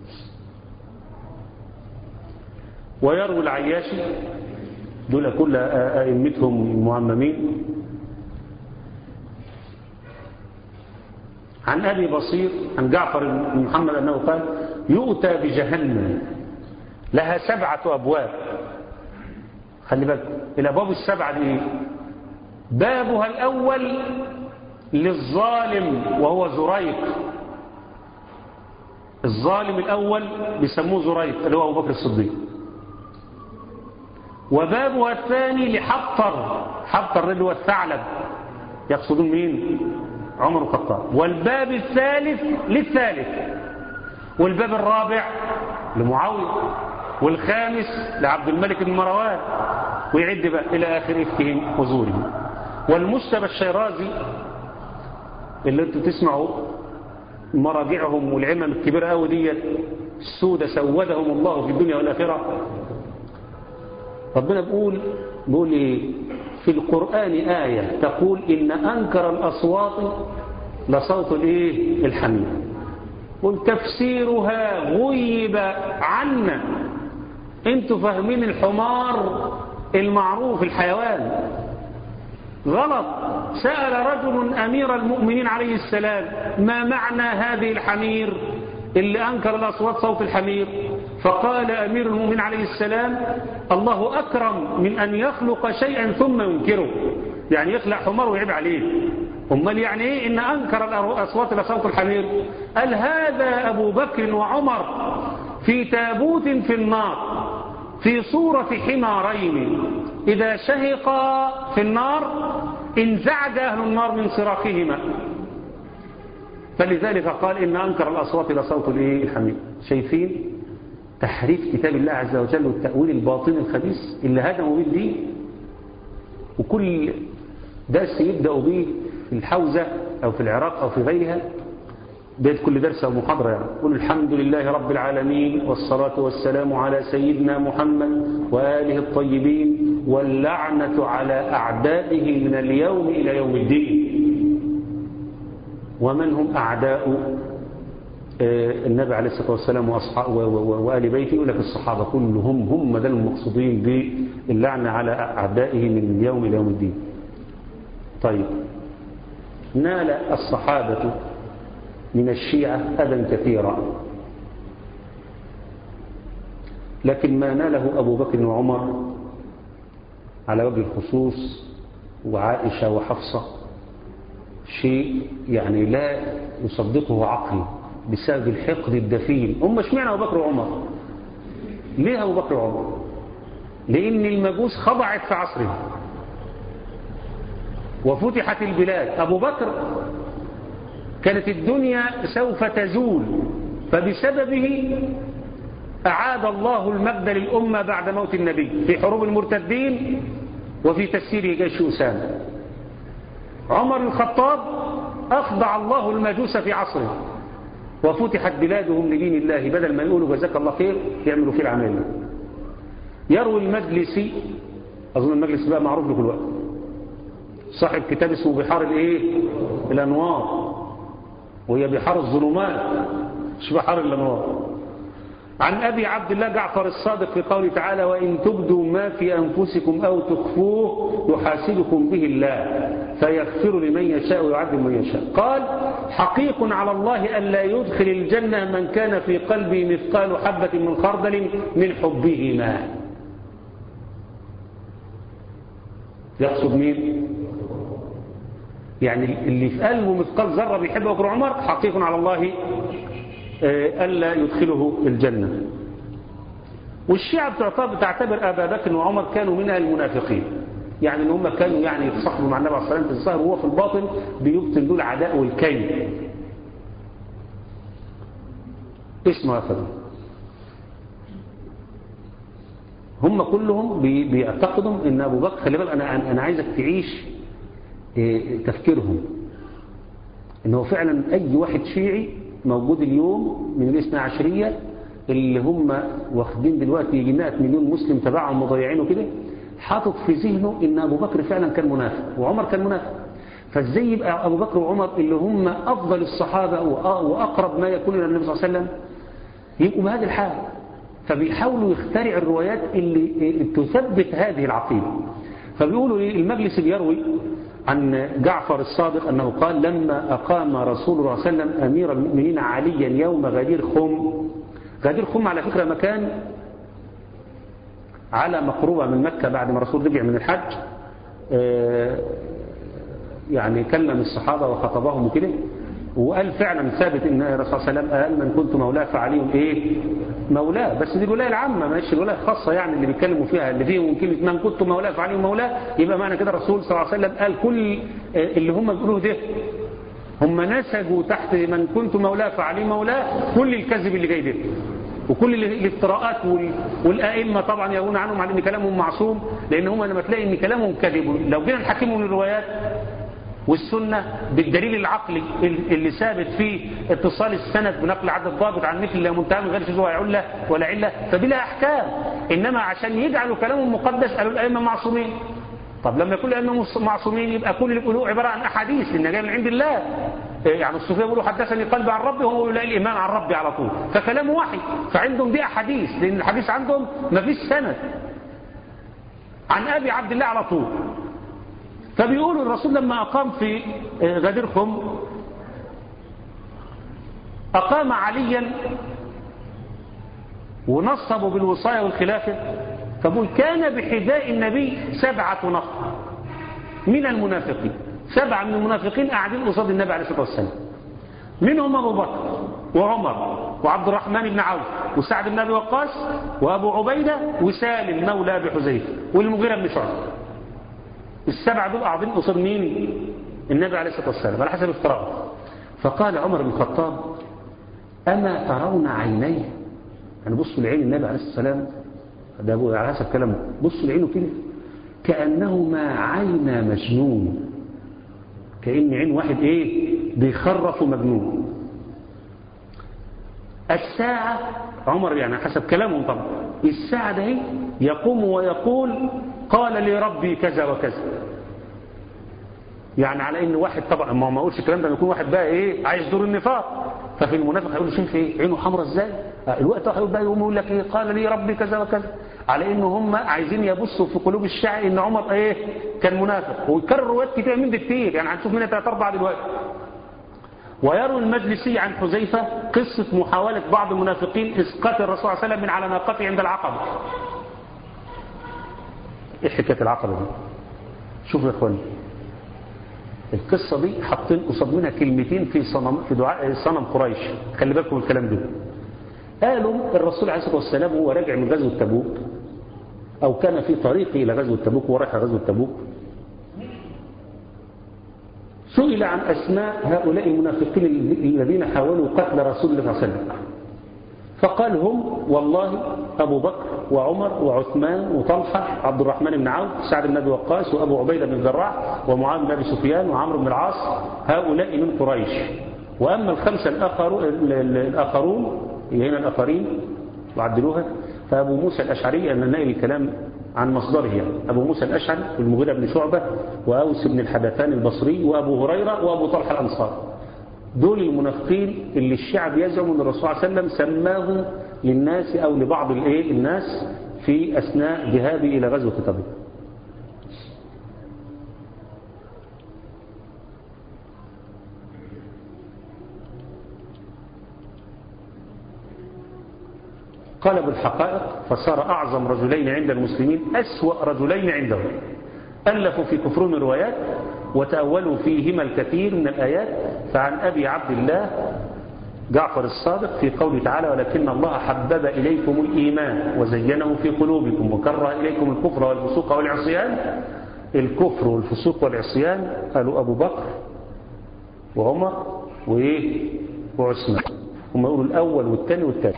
ويروي العياشي دول كل ائمتهم معممين عن ابي بصير عن جعفر بن محمد انه قال يؤتى بجهنم لها سبعة ابواب خلي بالك الابواب السبعة دي بابها الاول للظالم وهو زريق الظالم الاول بيسموه زريق اللي هو ابو بكر الصديق وبابها الثاني لحطر حطر اللي هو الثعلب يقصدون مين عمر الخطاب والباب الثالث للثالث والباب الرابع لمعاوية والخامس لعبد الملك بن مروان ويعد بقى إلى آخر إفكهم وزورهم والمشتبه الشيرازي اللي انتم تسمعوا مراجعهم والعمم الكبيرة قوي ديت السودة سودهم الله في الدنيا والآخرة ربنا بيقول بيقول إيه في القرآن آية تقول إن أنكر الأصوات لصوت الإيه الحميد قل تفسيرها غيب عنا انتوا فاهمين الحمار المعروف الحيوان غلط سأل رجل أمير المؤمنين عليه السلام ما معنى هذه الحمير اللي أنكر الأصوات صوت الحمير فقال أمير المؤمنين عليه السلام الله أكرم من أن يخلق شيئا ثم ينكره يعني يخلق حمار ويعيب عليه أمال يعني إيه إن أنكر الأصوات لصوت الحمير قال هذا أبو بكر وعمر في تابوت في النار في صورة حمارين إذا شهقا في النار انزعج أهل النار من صراخهما فلذلك قال إن أنكر الأصوات لصوت الحمير شايفين تحريف كتاب الله عز وجل والتأويل الباطن الخبيث اللي هدموا به الدين وكل درس يبدأ به في الحوزة أو في العراق أو في غيرها بداية كل درس أو محاضرة يعني قل الحمد لله رب العالمين والصلاة والسلام على سيدنا محمد وآله الطيبين واللعنة على أعدائه من اليوم إلى يوم الدين ومن هم أعداء النبي عليه الصلاة والسلام وآل بيته يقول لك الصحابة كلهم هم ده المقصودين باللعنة على أعدائه من اليوم إلى يوم الدين طيب نال الصحابة من الشيعة أذى كثيرا لكن ما ناله أبو بكر وعمر على وجه الخصوص وعائشة وحفصة شيء يعني لا يصدقه عقل بسبب الحقد الدفين هم اشمعنى أبو بكر وعمر ليه أبو بكر وعمر لأن المجوس خضعت في عصره وفتحت البلاد أبو بكر كانت الدنيا سوف تزول فبسببه أعاد الله المجد للأمة بعد موت النبي في حروب المرتدين وفي تسيير جيش أسامة عمر الخطاب أخضع الله المجوس في عصره وفتحت بلادهم لدين الله بدل ما يقولوا جزاك الله خير يعملوا فيه العمل يروي المجلسي أظن المجلس بقى معروف لكل وقت صاحب كتاب اسمه بحار الايه الانوار وهي بحار الظلمات مش بحار الانوار عن ابي عبد الله جعفر الصادق في قوله تعالى وان تبدوا ما في انفسكم او تخفوه يحاسبكم به الله فيغفر لمن يشاء ويعذب من يشاء قال حقيق على الله ان لا يدخل الجنه من كان في قلبه مثقال حبه من خردل من حبهما يقصد مين يعني اللي في قلبه مثقال ذره بيحب ابو بكر عمر حقيق على الله الا يدخله الجنه والشيعة بتعتبر أبا بكر وعمر كانوا منها المنافقين يعني ان هم كانوا يعني يتصاحبوا مع النبي عليه الصلاة والسلام في الظاهر وهو في الباطن بيبطن له العداء والكيد اسمه يا فندم هم كلهم بيعتقدوا ان ابو بكر خلي بالك انا انا عايزك تعيش تفكيرهم ان هو فعلا اي واحد شيعي موجود اليوم من الاثنى عشرية اللي هم واخدين دلوقتي يجي 100 مليون مسلم تبعهم مضيعينه كده حاطط في ذهنه ان ابو بكر فعلا كان منافق وعمر كان منافق فازاي يبقى ابو بكر وعمر اللي هم افضل الصحابه واقرب ما يكون الى النبي صلى الله عليه وسلم يبقوا بهذه الحال فبيحاولوا يخترع الروايات اللي تثبت هذه العقيده فبيقولوا ايه المجلس بيروي عن جعفر الصادق أنه قال لما أقام رسول الله صلى الله عليه وسلم أمير المؤمنين عليا يوم غدير خم غدير خم على فكرة مكان على مقربة من مكة بعد ما الرسول رجع من الحج يعني كلم الصحابة وخطبهم وكده وقال فعلا ثابت ان الرسول صلى الله عليه وسلم قال من كنت مولاه فعلي ايه مولاه بس دي الولايه العامه ماشي الولايه الخاصه يعني اللي بيتكلموا فيها اللي فيهم كلمه من كنت مولاه فعلي مولاه يبقى معنى كده الرسول صلى الله عليه وسلم قال كل اللي هم بيقولوه ده هم نسجوا تحت من كنت مولاه فعلي مولاه كل الكذب اللي جاي ده وكل الافتراءات والائمه طبعا يقولون عنهم على ان كلامهم معصوم لان هم لما تلاقي ان كلامهم كذب لو جينا نحكمهم الروايات والسنة بالدليل العقلي اللي ثابت فيه اتصال السند بنقل عدد ضابط عن مثل لا منتهى من غير شذوذ ولا علة ولا علة فبلا أحكام إنما عشان يجعلوا كلامهم مقدس قالوا الأئمة معصومين طب لما يكون الأئمة معصومين يبقى كل اللي بيقولوه عبارة عن أحاديث لأن جاي من عند الله يعني الصوفيه بيقولوا حدثني قلبي عن ربي وهو يقول الإيمان عن ربي على طول فكلامه وحي فعندهم دي أحاديث لأن الحديث عندهم ما فيش سند عن أبي عبد الله على طول فبيقولوا الرسول لما أقام في غديركم أقام عليا ونصبوا بالوصاية والخلافة فبقول كان بحذاء النبي سبعة نفر من المنافقين سبعة من المنافقين قاعدين قصاد النبي عليه الصلاة والسلام منهم أبو بكر وعمر وعبد الرحمن بن عوف وسعد بن أبي وقاص وأبو عبيدة وسالم مولى أبي حذيفة والمغيرة بن شعبة السبعة دول قاعدين قصاد مين النبي عليه الصلاة والسلام على حسب افتراءه فقال عمر بن الخطاب أما ترون عيني يعني بصوا لعين النبي عليه الصلاة والسلام ده على حسب كلامه بصوا لعينه كده كأنهما عين مجنون كأن عين واحد ايه بيخرف مجنون الساعة عمر يعني حسب كلامهم طبعا الساعة ده يقوم ويقول قال لي ربي كذا وكذا يعني على ان واحد طبعا ما ما اقولش الكلام ده يكون واحد بقى ايه عايز دور النفاق ففي المنافق هيقول له شايف ايه عينه حمراء ازاي الوقت هيقول بقى يقوم يقول لك ايه قال لي ربي كذا وكذا على ان هم عايزين يبصوا في قلوب الشعب ان عمر ايه كان منافق ويكرر روايات كتير من دي كتير يعني هنشوف منها ثلاث اربع دلوقتي ويروي المجلسي عن حذيفة قصة محاولة بعض المنافقين إسقاط الرسول صلى الله عليه وسلم من على ناقته عند العقبة إيه حكاية العقبة دي شوفوا يا إخواني القصة دي حاطين قصاد منها كلمتين في صنم في دعاء صنم قريش خلي بالكم من الكلام ده قالوا الرسول عليه الصلاة والسلام وهو راجع من غزوة تبوك أو كان في طريقه إلى غزوة تبوك ورايح غزوة تبوك سئل عن أسماء هؤلاء المنافقين الذين حاولوا قتل رسول الله صلى الله عليه وسلم فقال هم والله أبو بكر وعمر وعثمان وطلحة عبد الرحمن بن عوف سعد بن أبي وقاص وأبو عبيدة بن الجراح ومعاذ بن أبي سفيان وعمرو بن العاص هؤلاء من قريش وأما الخمسة الآخرون هنا الآخرين وعدلوها فأبو موسى الأشعري أن نائل الكلام عن مصدره يعني أبو موسى الأشعري والمغيرة بن شعبة وأوس بن الحدثان البصري وأبو هريرة وأبو طلحة الأنصار دول المنافقين اللي الشعب يزعم أن الرسول صلى الله عليه وسلم سماهم للناس أو لبعض الإيه الناس في أثناء ذهابه إلى غزوة تبوك قلبوا الحقائق فصار أعظم رجلين عند المسلمين أسوأ رجلين عندهم ألفوا في كفرهم روايات وتأولوا فيهما الكثير من الآيات فعن أبي عبد الله جعفر الصادق في قوله تعالى ولكن الله حبب إليكم الإيمان وزينه في قلوبكم وكره إليكم الكفر والفسوق والعصيان الكفر والفسوق والعصيان قالوا أبو بكر وعمر وإيه وعثمان هم يقولوا الأول والثاني والثالث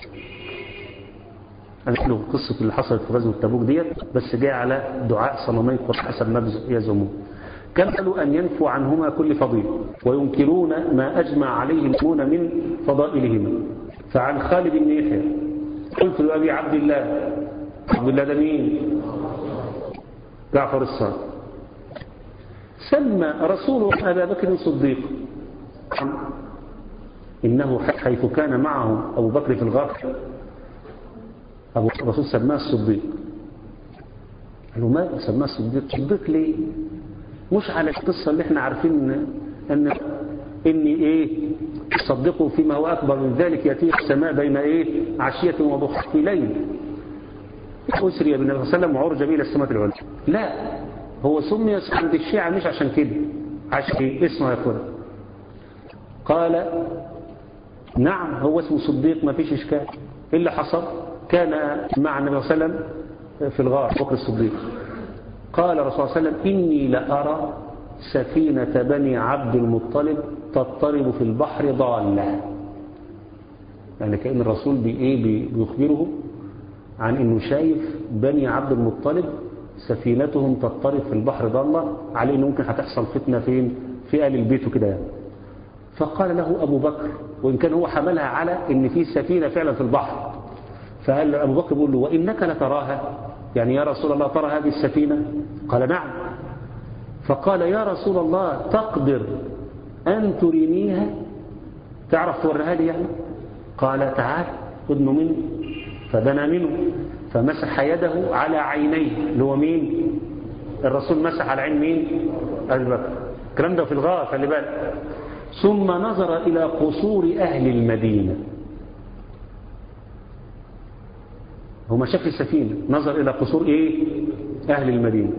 قالت له قصة اللي حصلت في غزوة تبوك ديت بس جاء على دعاء صنمي قرش حسب ما يزعمون كان قالوا أن ينفوا عنهما كل فضيلة وينكرون ما أجمع عليه المؤمنون من فضائلهما فعن خالد بن يحيى قلت لأبي عبد الله عبد الله ده مين جعفر الصادق سمى رسول أبا بكر الصديق إنه حيث كان معه أبو بكر في الغار أبو الرسول سماه الصديق قالوا ما سماه الصديق صديق ليه مش على القصة اللي احنا عارفين ان ان اني ايه صدقوا فيما هو اكبر من ذلك ياتيه السماء بين ايه عشية وضحى في ليل اسري بالنبي صلى الله عليه وسلم وعرج به الى السماء العليا لا هو سمي عند الشيعة مش عشان كده عشان اسمه يا اخوانا قال نعم هو اسمه صديق ما فيش اشكال ايه اللي حصل كان مع النبي صلى الله عليه وسلم في الغار بكر الصديق قال الرسول صلى الله عليه وسلم إني لأرى سفينة بني عبد المطلب تضطرب في البحر ضالة يعني كأن الرسول بإيه بيخبره عن أنه شايف بني عبد المطلب سفينتهم تضطرب في البحر ضالة على أنه ممكن هتحصل فتنة فين في آل البيت وكده يعني فقال له أبو بكر وإن كان هو حملها على إن في سفينة فعلا في البحر فقال له أبو بكر بيقول له وإنك لتراها يعني يا رسول الله ترى هذه السفينة قال نعم فقال يا رسول الله تقدر أن ترينيها تعرف توريها لي يعني قال تعال ادن مني فدنا منه فمسح يده على عينيه اللي هو مين الرسول مسح على عين مين أبي بكر الكلام ده في الغار خلي بالك ثم نظر إلى قصور أهل المدينة هو ما شاف السفينة نظر إلى قصور إيه أهل المدينة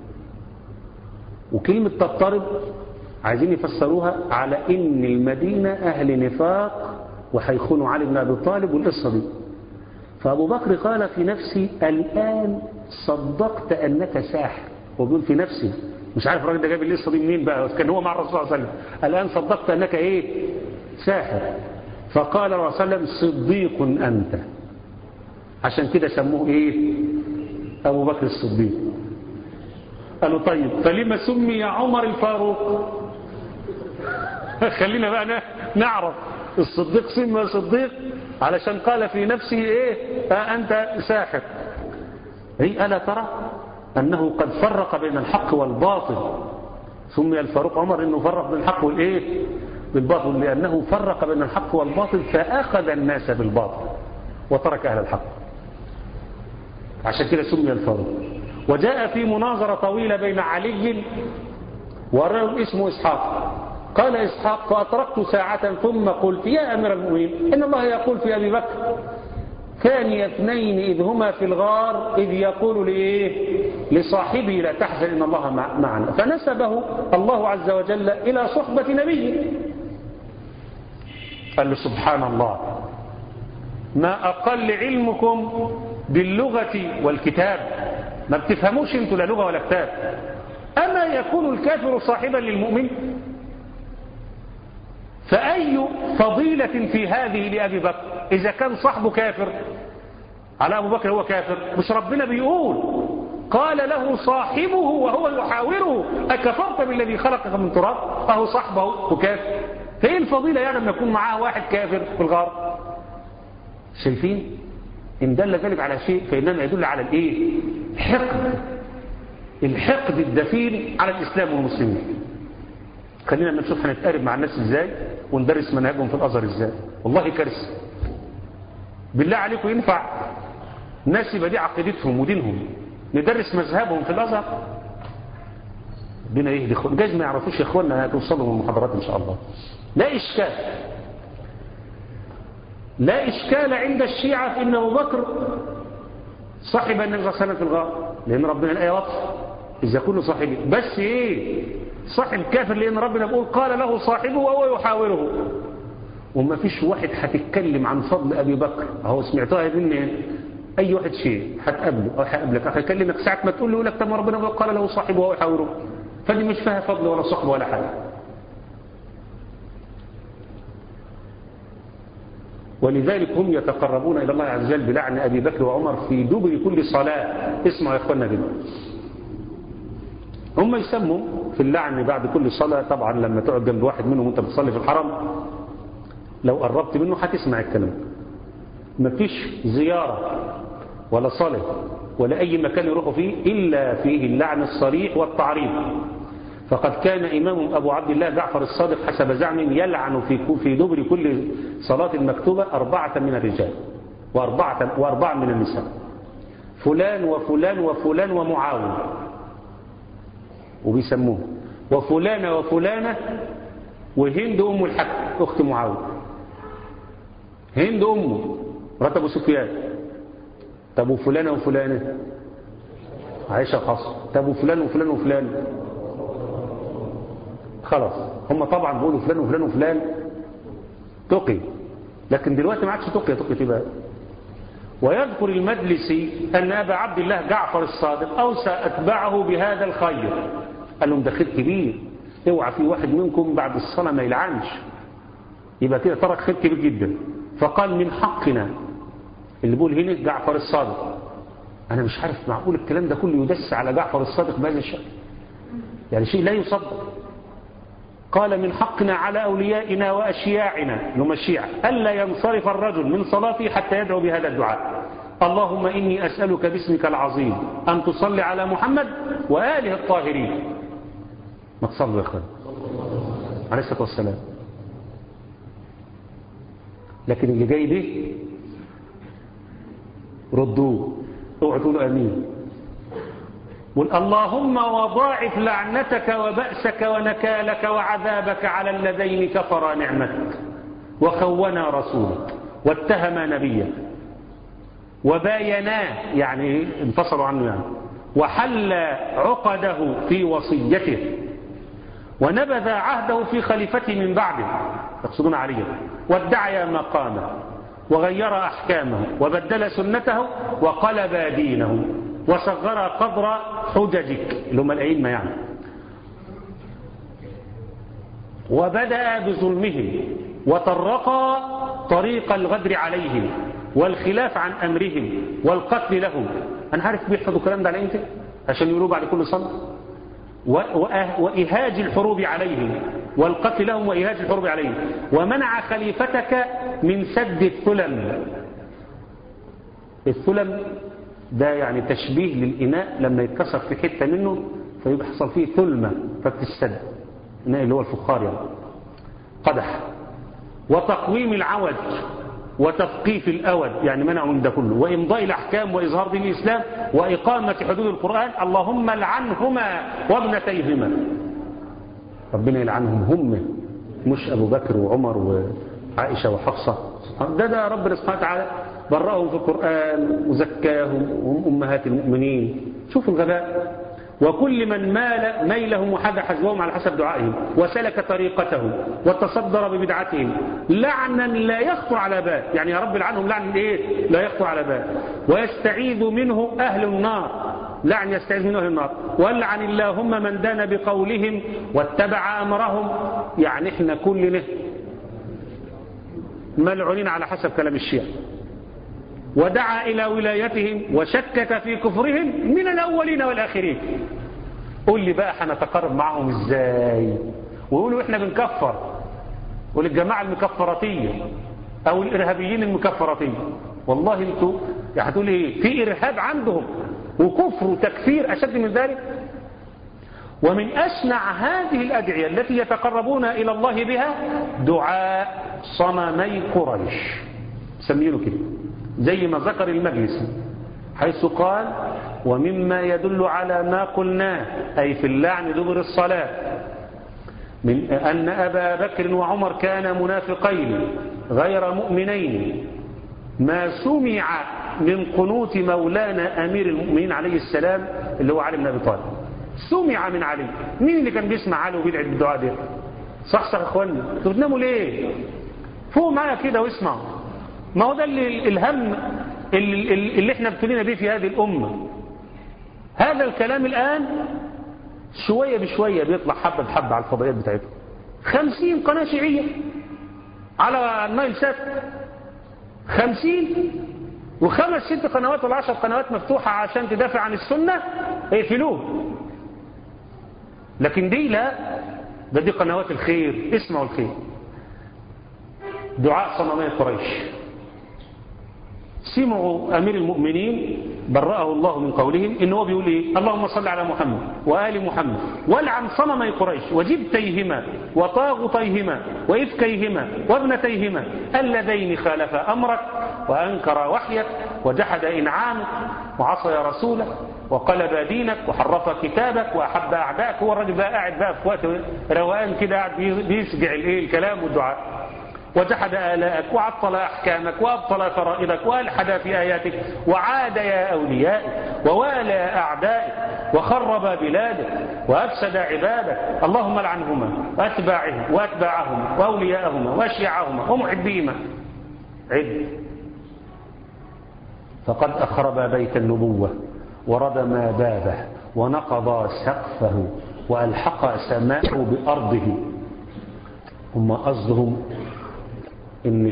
وكلمة تضطرب عايزين يفسروها على إن المدينة أهل نفاق وهيخونوا علي بن أبي طالب والقصة دي فأبو بكر قال في نفسي الآن صدقت أنك ساحر هو بيقول في نفسي مش عارف الراجل ده جاب القصة دي منين بقى كان هو مع الرسول صلى الله عليه وسلم الآن صدقت أنك إيه ساحر فقال الرسول صلى الله عليه وسلم صديق أنت عشان كده سموه إيه أبو بكر الصديق قالوا طيب فلما سمي عمر الفاروق خلينا بقى نعرف الصديق سمي صديق علشان قال في نفسه ايه آه انت ساحر هي ألا ترى أنه قد فرق بين الحق والباطل سمي الفاروق عمر أنه فرق بين الحق والإيه بالباطل لأنه فرق بين الحق والباطل فأخذ الناس بالباطل وترك أهل الحق عشان كده سمي الفاروق وجاء في مناظرة طويلة بين علي ورجل اسمه إسحاق قال إسحاق فأطرقت ساعة ثم قلت يا أمير المؤمنين إن الله يقول في أبي بكر ثاني اثنين إذ هما في الغار إذ يقول لإيه لصاحبه لا تحزن إن الله معنا فنسبه الله عز وجل إلى صحبة نبيه قال له سبحان الله ما أقل علمكم باللغة والكتاب ما بتفهموش انتوا لا لغة ولا كتاب أما يكون الكافر صاحبا للمؤمن فأي فضيلة في هذه لأبي بكر إذا كان صاحبه كافر على أبو بكر هو كافر مش ربنا بيقول قال له صاحبه وهو يحاوره أكفرت بالذي خلقك من تراب أهو صاحبه وكافر فإيه الفضيلة يعني لما يكون معاه واحد كافر في الغار شايفين إن دل ذلك على شيء فإنما يدل على الإيه حقد الحقد الدفين على الإسلام والمسلمين خلينا نشوف هنتقارب مع الناس ازاي وندرس منهجهم في الازهر ازاي والله كارثه بالله عليكم ينفع ناس يبقى دي عقيدتهم ودينهم ندرس مذهبهم في الازهر ربنا يهدي اخوان جايز ما يعرفوش يا اخواننا هتوصلوا من المحاضرات ان شاء الله لا اشكال لا اشكال عند الشيعه في ان ابو بكر صاحب النبي صلى الله عليه وسلم في الغار لان ربنا الايه واضحه اذا يكون صاحبي بس ايه صاحب كافر لأن ربنا بيقول قال له صاحبه وهو يحاوره وما فيش واحد هتتكلم عن فضل أبي بكر اهو سمعتوها مني أي واحد شيء هتقابله أو هقابلك هيكلمك ساعة ما تقول له يقول لك طب ما ربنا قال له صاحبه وهو يحاوره فدي مش فيها فضل ولا صحبه ولا حاجة ولذلك هم يتقربون إلى الله عز وجل بلعن أبي بكر وعمر في دبر كل صلاة اسمعوا يا أخوانا كده هم يسموا في اللعن بعد كل صلاة طبعا لما تقعد جنب واحد منهم وانت بتصلي في الحرم لو قربت منه هتسمع الكلام مفيش زيارة ولا صلاة ولا أي مكان يروحوا فيه إلا فيه اللعن الصريح والتعريض فقد كان إمام أبو عبد الله جعفر الصادق حسب زعم يلعن في في دبر كل صلاة مكتوبة أربعة من الرجال وأربعة, وأربعة من النساء فلان وفلان وفلان ومعاون وبيسموه وفلانة وفلانة وهند أم الحكم أخت معاوية هند أمه مرات أبو سفيان طب وفلانة وفلانة عائشة خاصة طب وفلان وفلان وفلان خلاص هم طبعا بيقولوا فلان وفلان وفلان تقي لكن دلوقتي ما عادش تقي تقي تبقى ويذكر المجلسي أن أبا عبد الله جعفر الصادق أوصى أتباعه بهذا الخير قال لهم ده خير كبير اوعى في واحد منكم بعد الصلاة ما يلعنش يبقى كده ترك خير كبير جدا فقال من حقنا اللي بيقول هنا جعفر الصادق أنا مش عارف معقول الكلام ده كله يدس على جعفر الصادق بهذا الشكل يعني شيء لا يصدق قال من حقنا على أوليائنا وأشياعنا هم الشيعة ألا ينصرف الرجل من صلاته حتى يدعو بهذا الدعاء اللهم إني أسألك باسمك العظيم أن تصلي على محمد وآله الطاهرين ما تصلوا يا أخوان عليه الصلاة والسلام لكن اللي جاي ده ردوه اوعوا تقولوا امين قل اللهم وضاعف لعنتك وبأسك ونكالك وعذابك على الذين كفرا نعمتك وخونا رسولك واتهما نبيك وبايناه يعني انفصلوا عنه يعني وحل عقده في وصيته ونبذ عهده في خليفته من بعده يقصدون عليا وادعي مقامه وغير أحكامه وبدل سنته وقلب دينه وصغر قدر حججك اللي هم الأئمة يعني وبدأ بظلمهم وطرق طريق الغدر عليهم والخلاف عن أمرهم والقتل لهم أنا عارف بيحفظوا الكلام ده على إمتى عشان يقولوا بعد كل صلاة وإهاج الحروب عليهم والقتل لهم وإهاج الحروب عليهم ومنع خليفتك من سد الثلم الثلم ده يعني تشبيه للإناء لما يتكسر في حتة منه فيحصل فيه ثلمة فبتسد الإناء اللي هو الفخار يعني قدح وتقويم العوج وتثقيف الأود يعني منعوا من ده كله وإمضاء الأحكام وإظهار دين الإسلام وإقامة حدود القرآن اللهم لعنهما وابنتيهما ربنا يلعنهم هم مش أبو بكر وعمر وعائشة وحفصة ده ده ربنا سبحانه وتعالى برأهم في القرآن وزكاهم وهم أمهات المؤمنين شوفوا الغباء وكل من مال ميلهم وحد حزبهم على حسب دعائهم وسلك طريقتهم وتصدر ببدعتهم لعنا لا يخطر على بال يعني يا رب لعنهم لعن ايه لا يخطر على بال ويستعيذ منه أهل النار لعن يستعيذ منه أهل النار ولعن اللهم من دان بقولهم واتبع أمرهم يعني احنا كلنا ملعونين على حسب كلام الشيعة ودعا إلى ولايتهم وشكك في كفرهم من الأولين والآخرين قول لي بقى هنتقرب معهم ازاي ويقولوا احنا بنكفر وللجماعة المكفراتية او الارهابيين المكفراتية والله انتوا يعني هتقول ايه في ارهاب عندهم وكفر وتكفير اشد من ذلك ومن أشنع هذه الأدعية التي يتقربون إلى الله بها دعاء صنمي قريش سمينه كده زي ما ذكر المجلس حيث قال ومما يدل على ما قلناه أي في اللعن دبر الصلاة من أن أبا بكر وعمر كانا منافقين غير مؤمنين ما سمع من قنوت مولانا أمير المؤمنين عليه السلام اللي هو علي بن أبي طالب سمع من علي مين اللي كان بيسمع علي وبيدعي بالدعاء ده صح صح يا اخوانا انتوا بتناموا ليه فوق معايا كده واسمعوا ما هو ده اللي الهم اللي, اللي احنا ابتلينا به في هذه الأمة هذا الكلام الآن شوية بشوية بيطلع حبة بحبة على الفضائيات بتاعتهم خمسين قناة شيعية على النايل سات خمسين وخمس ست قنوات ولا عشر قنوات مفتوحة عشان تدافع عن السنة اقفلوه لكن دي لا ده دي قنوات الخير اسمعوا الخير دعاء صنمي قريش سمعوا أمير المؤمنين برأه الله من قولهم إن هو بيقول إيه اللهم صل على محمد وآل محمد والعن صنمي قريش وجبتيهما وطاغطيهما وإفكيهما وابنتيهما اللذين خالف أمرك وأنكر وحيك وجحد إنعامك وعصى رسولك وقلب دينك وحرف كتابك وأحب أعدائك هو الراجل بقى قاعد بقى في وقت روقان كده قاعد بيسجع الإيه الكلام والدعاء وجحد آلاءك وعطل أحكامك وأبطل فرائضك وألحد في آياتك وعاد يا أوليائك ووالى أعدائك وخرب بلادك وأفسد عبادك اللهم لعنهما وأتباعهم وأتباعهما وأولياءهما وأشيعهما ومحبيهما عد فقد أخرب بيت النبوة وردم بابه ونقض سقفه وألحق سماءه بأرضه هم قصدهم ان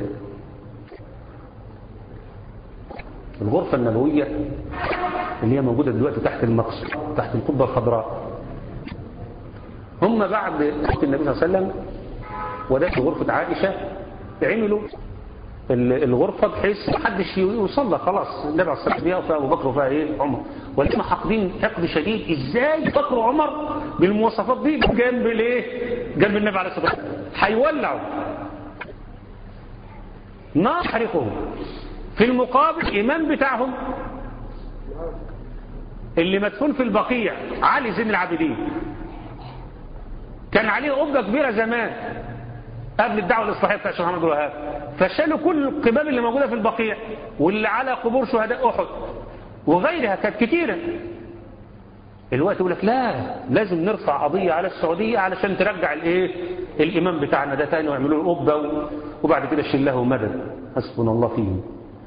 الغرفة النبوية اللي هي موجودة دلوقتي تحت المقصود تحت القبة الخضراء هم بعد موت النبي صلى الله عليه وسلم ودخلوا غرفة عائشة عملوا الغرفة بحيث محدش يوصل خلاص النبي عليه الصلاة والسلام فيها أبو بكر وفيها إيه عمر ولكن حاقدين حقد شديد إزاي بكر وعمر بالمواصفات دي جنب الإيه جنب النبي عليه الصلاة والسلام هيولعوا نار حرقهم في المقابل الإمام بتاعهم اللي مدفون في البقيع علي زين العابدين كان عليه قبة كبيرة زمان قبل الدعوة الإصلاحية بتاع الشيخ محمد الوهاب فشالوا كل القباب اللي موجودة في البقيع واللي على قبور شهداء أحد وغيرها كانت كتيرة الوقت يقول لك لا لازم نرفع قضية على السعودية علشان ترجع الايه الإمام بتاعنا ده تاني ويعملوا له قبة وبعد كده شيل له مدد حسبنا الله فيه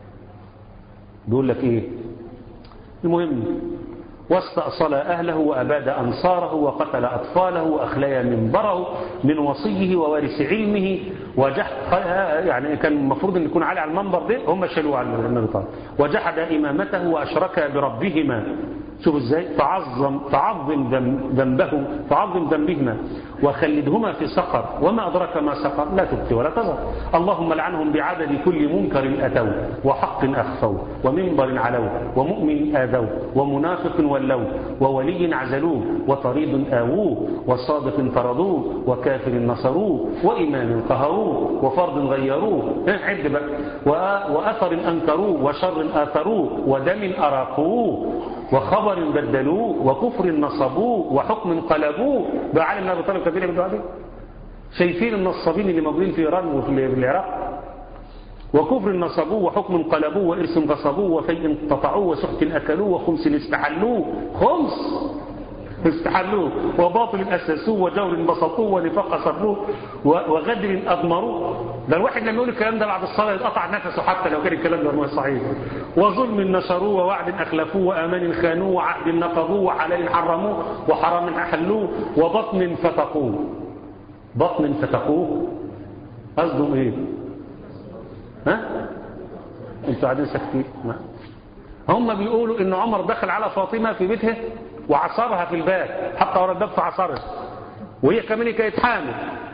بيقول لك ايه المهم واستأصل أهله وأباد أنصاره وقتل أطفاله وأخلي منبره من وصيه ووارث علمه وجح يعني كان المفروض أن يكون علي على المنبر ده هم شالوه على النبي طالب وجحد إمامته وأشرك بربهما شوف ازاي فعظم فعظم ذنبه فعظم ذنبهما وخلدهما في سقر وما أدرك ما سقر لا تبقي ولا تذر اللهم لعنهم بعدد كل منكر أتوا وحق أخفوا ومنبر علوا ومؤمن آذوا ومنافق ولوا وولي عزلوه وطريد آووه وصادق طردوه وكافر نصروه وإمام قهروه وفرض غيروه عد بقى وأثر أنكروه وشر آثروه ودم أراقوه وخبر بدلوه وكفر نصبوه وحكم قلبوه بقى عالم ابي طالب كبير بالدعاء دي شايفين النصابين اللي موجودين في ايران وفي العراق وكفر نصبوه وحكم قلبوه وإرث غصبوه وفيء قطعوه وسحت أكلوه وخمس استحلوه خمس استحلوه وباطل أسسوه وجور بسطوه ونفاق صروه وغدر أضمروه ده الواحد لما يقول الكلام ده بعد الصلاة يتقطع نفسه حتى لو كان الكلام ده مش صحيح وظلم نشروه ووعد أخلفوه وأمان خانوه وعهد نقضوه وحلال حرموه وحرام أحلوه وبطن فتقوه بطن فتقوه قصدهم ايه ها انتوا قاعدين ساكتين هم بيقولوا ان عمر دخل على فاطمة في بيتها وعصرها في الباب حتى ورا الباب فعصرها وهي كمان كانت حامل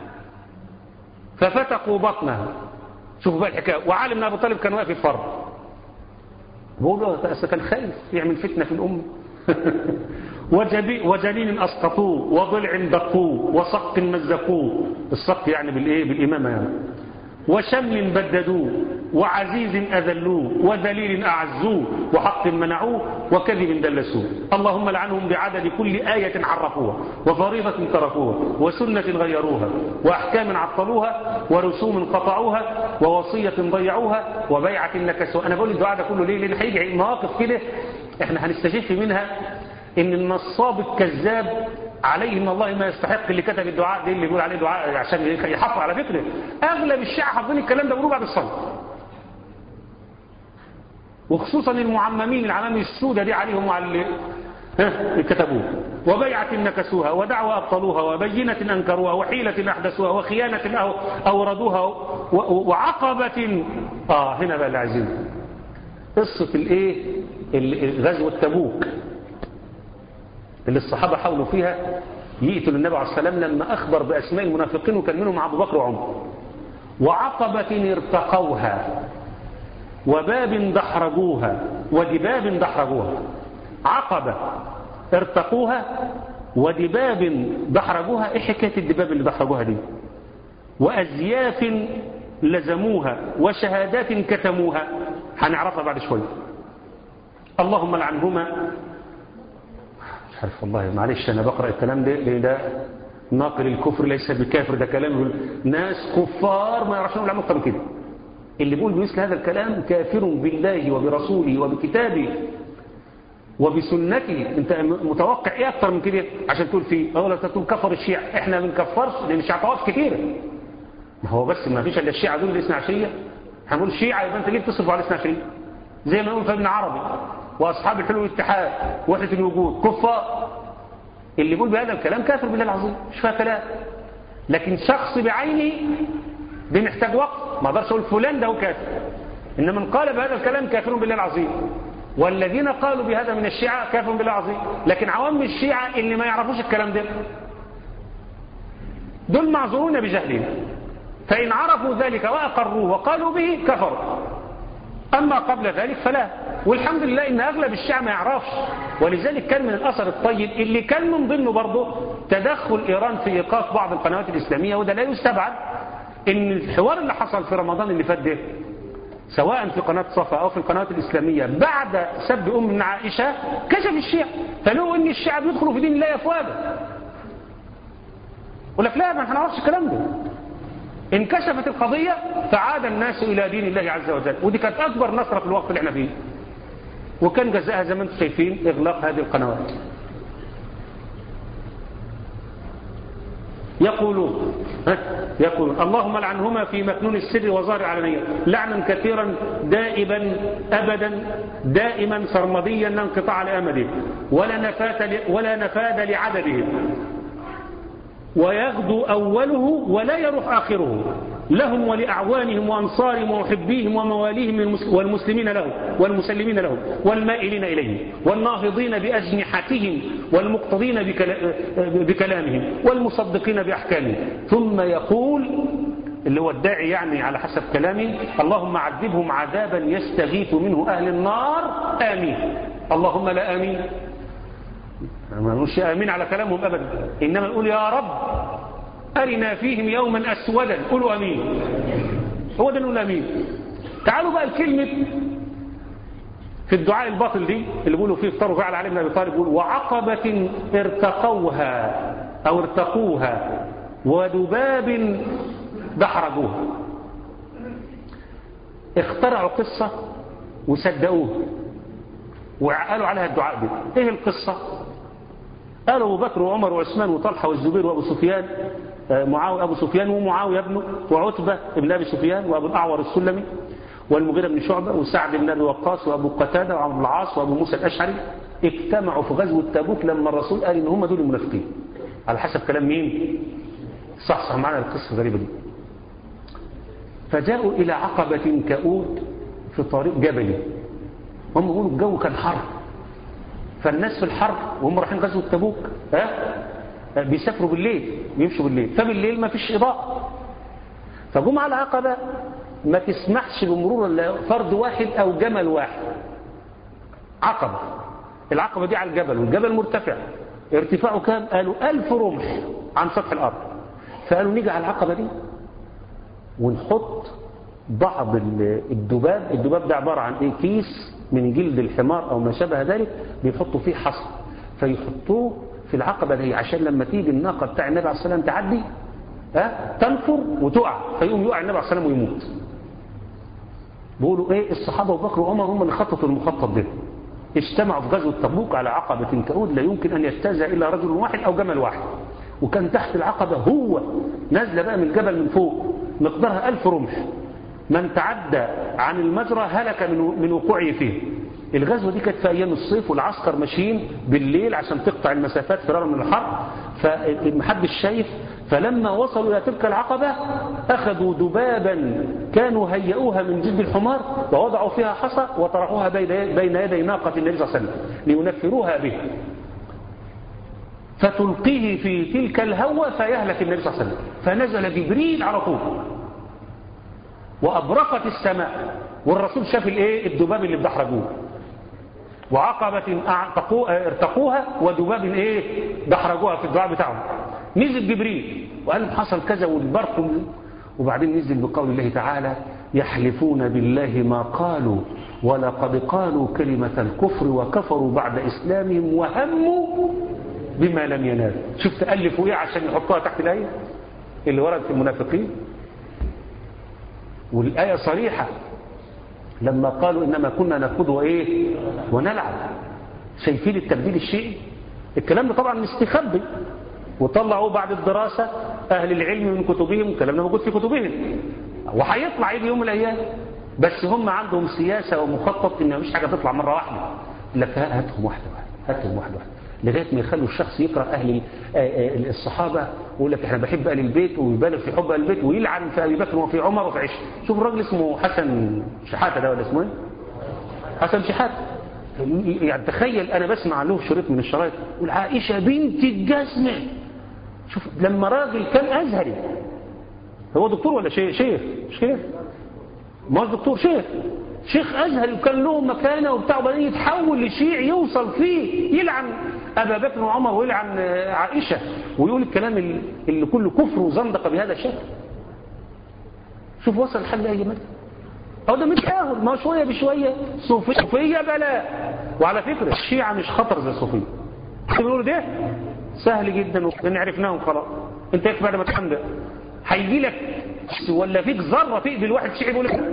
ففتقوا بطنها شوفوا بقى الحكايه وعالم بن ابي طالب كان واقف يتفرج بيقولوا كان خايف يعمل فتنه في الامه وجنين اسقطوه وضلع دقوه وصق مزقوه الصق يعني بالايه بالامامه يعني وشمل بددوه وعزيز أذلوه وذليل أعزوه وحق منعوه وكذب دلسوه اللهم لعنهم بعدد كل آية عرفوها وفريضة تركوها وسنة غيروها وأحكام عطلوها ورسوم قطعوها ووصية ضيعوها وبيعة نكسوها أنا بقول الدعاء ده كله ليه لأن هيجي مواقف كده احنا هنستشف منها ان النصاب الكذاب عليه من الله ما يستحق اللي كتب الدعاء دي اللي بيقول عليه دعاء عشان يحفظ على فكره اغلب الشيعة حافظين الكلام ده بيقولوه بعد الصلاه وخصوصا المعممين العمام السودة دي عليهم وعلى اللي كتبوه وبيعة نكسوها ودعوة أبطلوها وبينة أنكروها وحيلة أحدثوها وخيانة أوردوها وعقبة آه هنا بقى اللي عايزين قصة الإيه غزوة تبوك اللي الصحابة حاولوا فيها يقتلوا النبي عليه السلام لما أخبر بأسماء المنافقين وكان منهم أبو بكر وعمر وعقبة ارتقوها وباب دحرجوها ودباب دحرجوها عقبة ارتقوها ودباب دحرجوها ايه حكاية الدباب اللي دحرجوها دي وأزياف لزموها وشهادات كتموها هنعرفها بعد شوية اللهم لعنهما مش عارف والله معلش أنا بقرأ الكلام ده لأن ده ناقل الكفر ليس بكافر ده كلام ناس كفار ما يعرفون العمل أكتر من كده اللي بيقول بمثل هذا الكلام كافر بالله وبرسوله وبكتابه وبسنته انت متوقع ايه اكتر من كده عشان تقول فيه هو لو تقول كفر الشيعة احنا ما بنكفرش لان الشيعة طوائف كتيره ما هو بس ما فيش الا الشيعة دول الاثنى عشرية هنقول شيعة يبقى انت ليه بتصرف على الاثنى عشرية زي ما يقول في ابن عربي واصحاب الحلول والاتحاد وحدة الوجود كفار اللي يقول بهذا الكلام كافر بالله العظيم مش فيها كلام لكن شخص بعينه دي محتاج وقت ما اقدرش اقول فلان ده هو كافر انما من قال بهذا الكلام كافر بالله العظيم والذين قالوا بهذا من الشيعة كافر بالله العظيم لكن عوام الشيعة اللي ما يعرفوش الكلام ده دول معذورون بجهلهم فإن عرفوا ذلك وأقروه وقالوا به كفروا أما قبل ذلك فلا والحمد لله إن أغلب الشعب ما يعرفش ولذلك كان من الأثر الطيب اللي كان من ضمنه برضه تدخل إيران في إيقاف بعض القنوات الإسلامية وده لا يستبعد إن الحوار اللي حصل في رمضان اللي فات ده سواء في قناة صفا أو في القنوات الإسلامية بعد سب أم من عائشة كشف الشيعة فلو إن الشعب يدخلوا في دين الله أفواجا يقول لك لا ما احنا نعرفش الكلام ده انكشفت القضية فعاد الناس إلى دين الله عز وجل ودي كانت أكبر نصرة في الوقت اللي احنا فيه وكان جزاءها زي ما انتم شايفين إغلاق هذه القنوات يقولون يقولون اللهم لعنهما في مكنون السر وظاهر علنية لعنا كثيرا دائما أبدا دائما سرمديا لا انقطاع لأمده ولا نفاد ولا نفاد لعددهم ويغدو أوله ولا يروح آخره لهم ولأعوانهم وأنصارهم ومحبيهم ومواليهم والمسلمين لهم والمسلمين لهم والمائلين إليهم والناهضين بأجنحتهم والمقتضين بكلامهم والمصدقين بأحكامهم ثم يقول اللي هو الداعي يعني على حسب كلامه اللهم عذبهم عذابا يستغيث منه أهل النار آمين اللهم لا آمين ما نقولش آمين على كلامهم أبدا إنما نقول يا رب أرنا فيهم يوما أسودا قولوا أمين هو ده نقول أمين تعالوا بقى الكلمة في الدعاء الباطل دي اللي بيقولوا فيه افتروا فعل علي بن أبي طالب بيقول وعقبة ارتقوها أو ارتقوها وذباب دحرجوها اخترعوا قصة وصدقوها وقالوا عليها الدعاء دي ايه القصة قالوا أبو بكر وعمر وعثمان وطلحة والزبير وأبو سفيان معاوية أبو سفيان ومعاوية ابنه وعتبة ابن أبي سفيان وأبو الأعور السلمي والمغيرة بن شعبة وسعد بن أبي وقاص وأبو قتادة وعبد العاص وأبو موسى الأشعري اجتمعوا في غزوة تبوك لما الرسول قال إن هم دول المنافقين على حسب كلام مين صح صح معنا القصة الغريبة دي فجاءوا إلى عقبة كؤود في طريق جبلي هم يقولوا الجو كان حر فالناس في الحر وهم رايحين غزوة تبوك ها بيسافروا بالليل بيمشوا بالليل فبالليل ما فيش إضاءة فجم على العقبة ما تسمحش بمرور الا فرد واحد أو جمل واحد عقبة العقبة دي على الجبل والجبل مرتفع ارتفاعه كام قالوا ألف رمح عن سطح الأرض فقالوا نيجي على العقبة دي ونحط بعض الدباب الدباب ده عبارة عن ايه كيس من جلد الحمار او ما شابه ذلك بيحطوا فيه حصى فيحطوه في العقبة دي عشان لما تيجي الناقة بتاع النبي عليه الصلاة والسلام تعدي ها تنفر وتقع فيقوم يقع النبي عليه الصلاة والسلام ويموت بيقولوا ايه الصحابة وبكر وعمر هم اللي خططوا المخطط ده اجتمعوا في غزوة تبوك على عقبة كؤود لا يمكن أن يجتازها إلا رجل واحد أو جمل واحد وكان تحت العقبة هو نازلة بقى من الجبل من فوق مقدارها ألف رمح من تعدى عن المجرى هلك من من وقوعه فيه الغزوة دي كانت في أيام الصيف والعسكر ماشيين بالليل عشان تقطع المسافات فرارا من الحر فمحدش شايف فلما وصلوا إلى تلك العقبة أخذوا دبابا كانوا هيئوها من جلد الحمار ووضعوا فيها حصى وطرحوها بين يدي ناقة النبي صلى الله عليه وسلم لينفروها به فتلقيه في تلك الهوى فيهلك النبي صلى الله عليه وسلم فنزل جبريل على طول وأبرقت السماء والرسول شاف الايه الذباب اللي بدحرجوه وعقبة ارتقوها وذباب ايه دحرجوها في الدعاء بتاعهم نزل جبريل وقال لهم حصل كذا والبرق وبعدين نزل بقول الله تعالى يحلفون بالله ما قالوا ولقد قالوا كلمة الكفر وكفروا بعد إسلامهم وهموا بما لم ينال شفت ألفوا إيه عشان يحطوها تحت الآية اللي ورد في المنافقين والآية صريحة لما قالوا إنما كنا نخوض وإيه ونلعب شايفين التبديل الشيئي الكلام ده طبعا مستخبي وطلعوا بعد الدراسة أهل العلم من كتبهم الكلام ده موجود في كتبهم وهيطلع يجي يوم من الأيام بس هم عندهم سياسة ومخطط إن مفيش حاجة تطلع مرة واحدة لك هاتهم واحدة واحدة هاتهم واحدة واحدة لغاية ما يخلوا الشخص يكره أهل الصحابة ويقول لك احنا بحب أهل البيت ويبالغ في حب أهل البيت ويلعن في أبي بكر وفي عمر وفي عشر شوف الراجل اسمه حسن شحاتة ده ولا اسمه ايه؟ حسن شحاتة يعني تخيل أنا بسمع له شريط من الشرايط يقول عائشة بنت الجسم شوف لما راجل كان أزهري هو دكتور ولا شيخ شيخ مش كده ما هو دكتور شيخ شيخ أزهري وكان له مكانة وبتاع وبعدين يتحول لشيع يوصل فيه يلعن أبا بكر وعمر ويلعن عائشة ويقول الكلام اللي كله كفر وزندقة بهذا الشكل شوف وصل الحل يا جماعه هو ده متآهل ما شوية بشوية صوفية صوفية بلاء وعلى فكرة الشيعة مش خطر زي الصوفية بيقولوا ده سهل جدا وإن عرفناهم خلاص انت يكفي بعد ما تحمد هيجي لك ولا فيك ذرة تقبل واحد شيعي يقول لك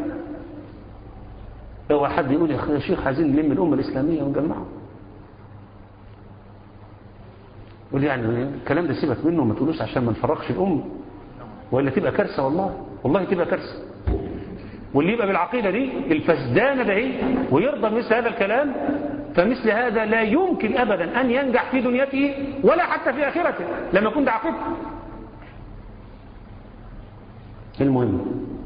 هو حد يقول يا شيخ عايزين نلم الأمة الإسلامية ونجمعها يقول يعني الكلام ده سيبك منه وما تقولوش عشان ما نفرقش الأمة وإلا تبقى كارثة والله والله تبقى كارثة واللي يبقى بالعقيدة دي الفسدانة ده ايه ويرضى مثل هذا الكلام فمثل هذا لا يمكن أبدا أن ينجح في دنيته ولا حتى في آخرته لما يكون ده عقيدته المهم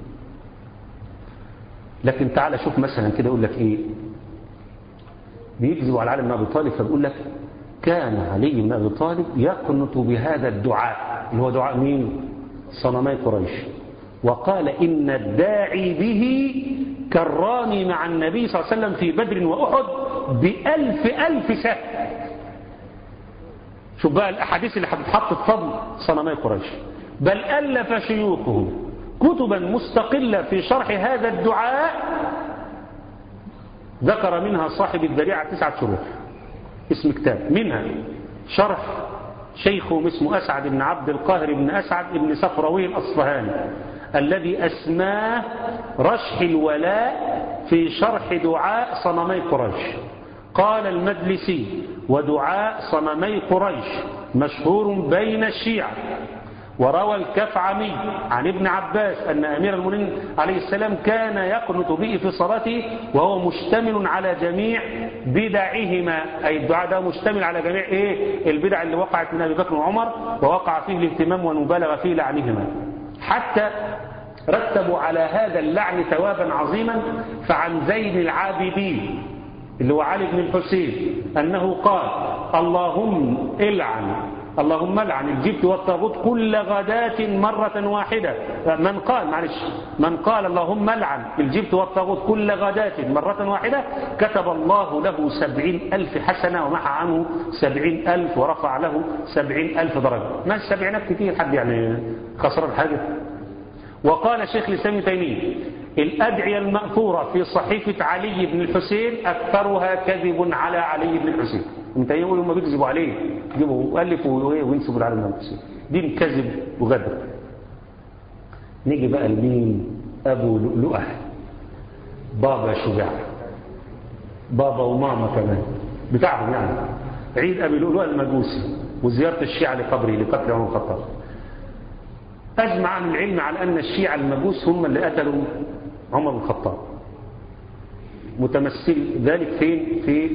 لكن تعالى شوف مثلا كده يقول لك ايه بيكذب على علي بن ابي طالب فبيقول لك كان علي بن ابي طالب يقنط بهذا الدعاء اللي هو دعاء مين صنمي قريش وقال إن الداعي به كراني مع النبي صلى الله عليه وسلم في بدر وأحد بألف ألف سهم شوف بقى الأحاديث اللي هتتحط في فضل صنمي قريش بل ألف شيوخه كتبا مستقلة في شرح هذا الدعاء ذكر منها صاحب الذريعة تسعة شروح اسم كتاب منها شرح شيخه اسمه أسعد بن عبد القاهر بن أسعد بن صفروي الأصفهاني الذي أسماه رشح الولاء في شرح دعاء صنمي قريش قال المجلسي ودعاء صنمي قريش مشهور بين الشيعة وروى الكفعمي عن ابن عباس أن أمير المؤمنين عليه السلام كان يقنط به في صلاته وهو مشتمل على جميع بدعهما أي الدعاء ده مشتمل على جميع إيه البدع اللي وقعت من أبي بكر وعمر ووقع فيه الاهتمام والمبالغة في لعنهما حتى رتبوا على هذا اللعن ثوابا عظيما فعن زين العابدين اللي هو علي بن الحسين أنه قال اللهم العن اللهم العن الجبت والطاغوت كل غداة مرة واحدة من قال معلش من قال اللهم العن الجبت والطاغوت كل غداة مرة واحدة كتب الله له سبعين ألف حسنة ومحى عنه سبعين ألف ورفع له سبعين ألف درجة ما السبعينات كتير حد يعني خسران حاجة وقال شيخ الإسلام تيمية الأدعية المأثورة في صحيفة علي بن الحسين أكثرها كذب على علي بن الحسين انت يقول هم بيكذبوا عليه يجيبوا ألفوا وينسبوا لعلي بن الحسين دين كذب وغدر نيجي بقى لمين أبو لؤلؤة بابا شجاع بابا وماما كمان بتاعهم يعني عيد أبي لؤلؤة المجوسي وزيارة الشيعة لقبره لقتل عمر الخطاب أجمع عن العلم على أن الشيعة المجوس هم اللي قتلوا عمر بن الخطاب متمثل ذلك فين في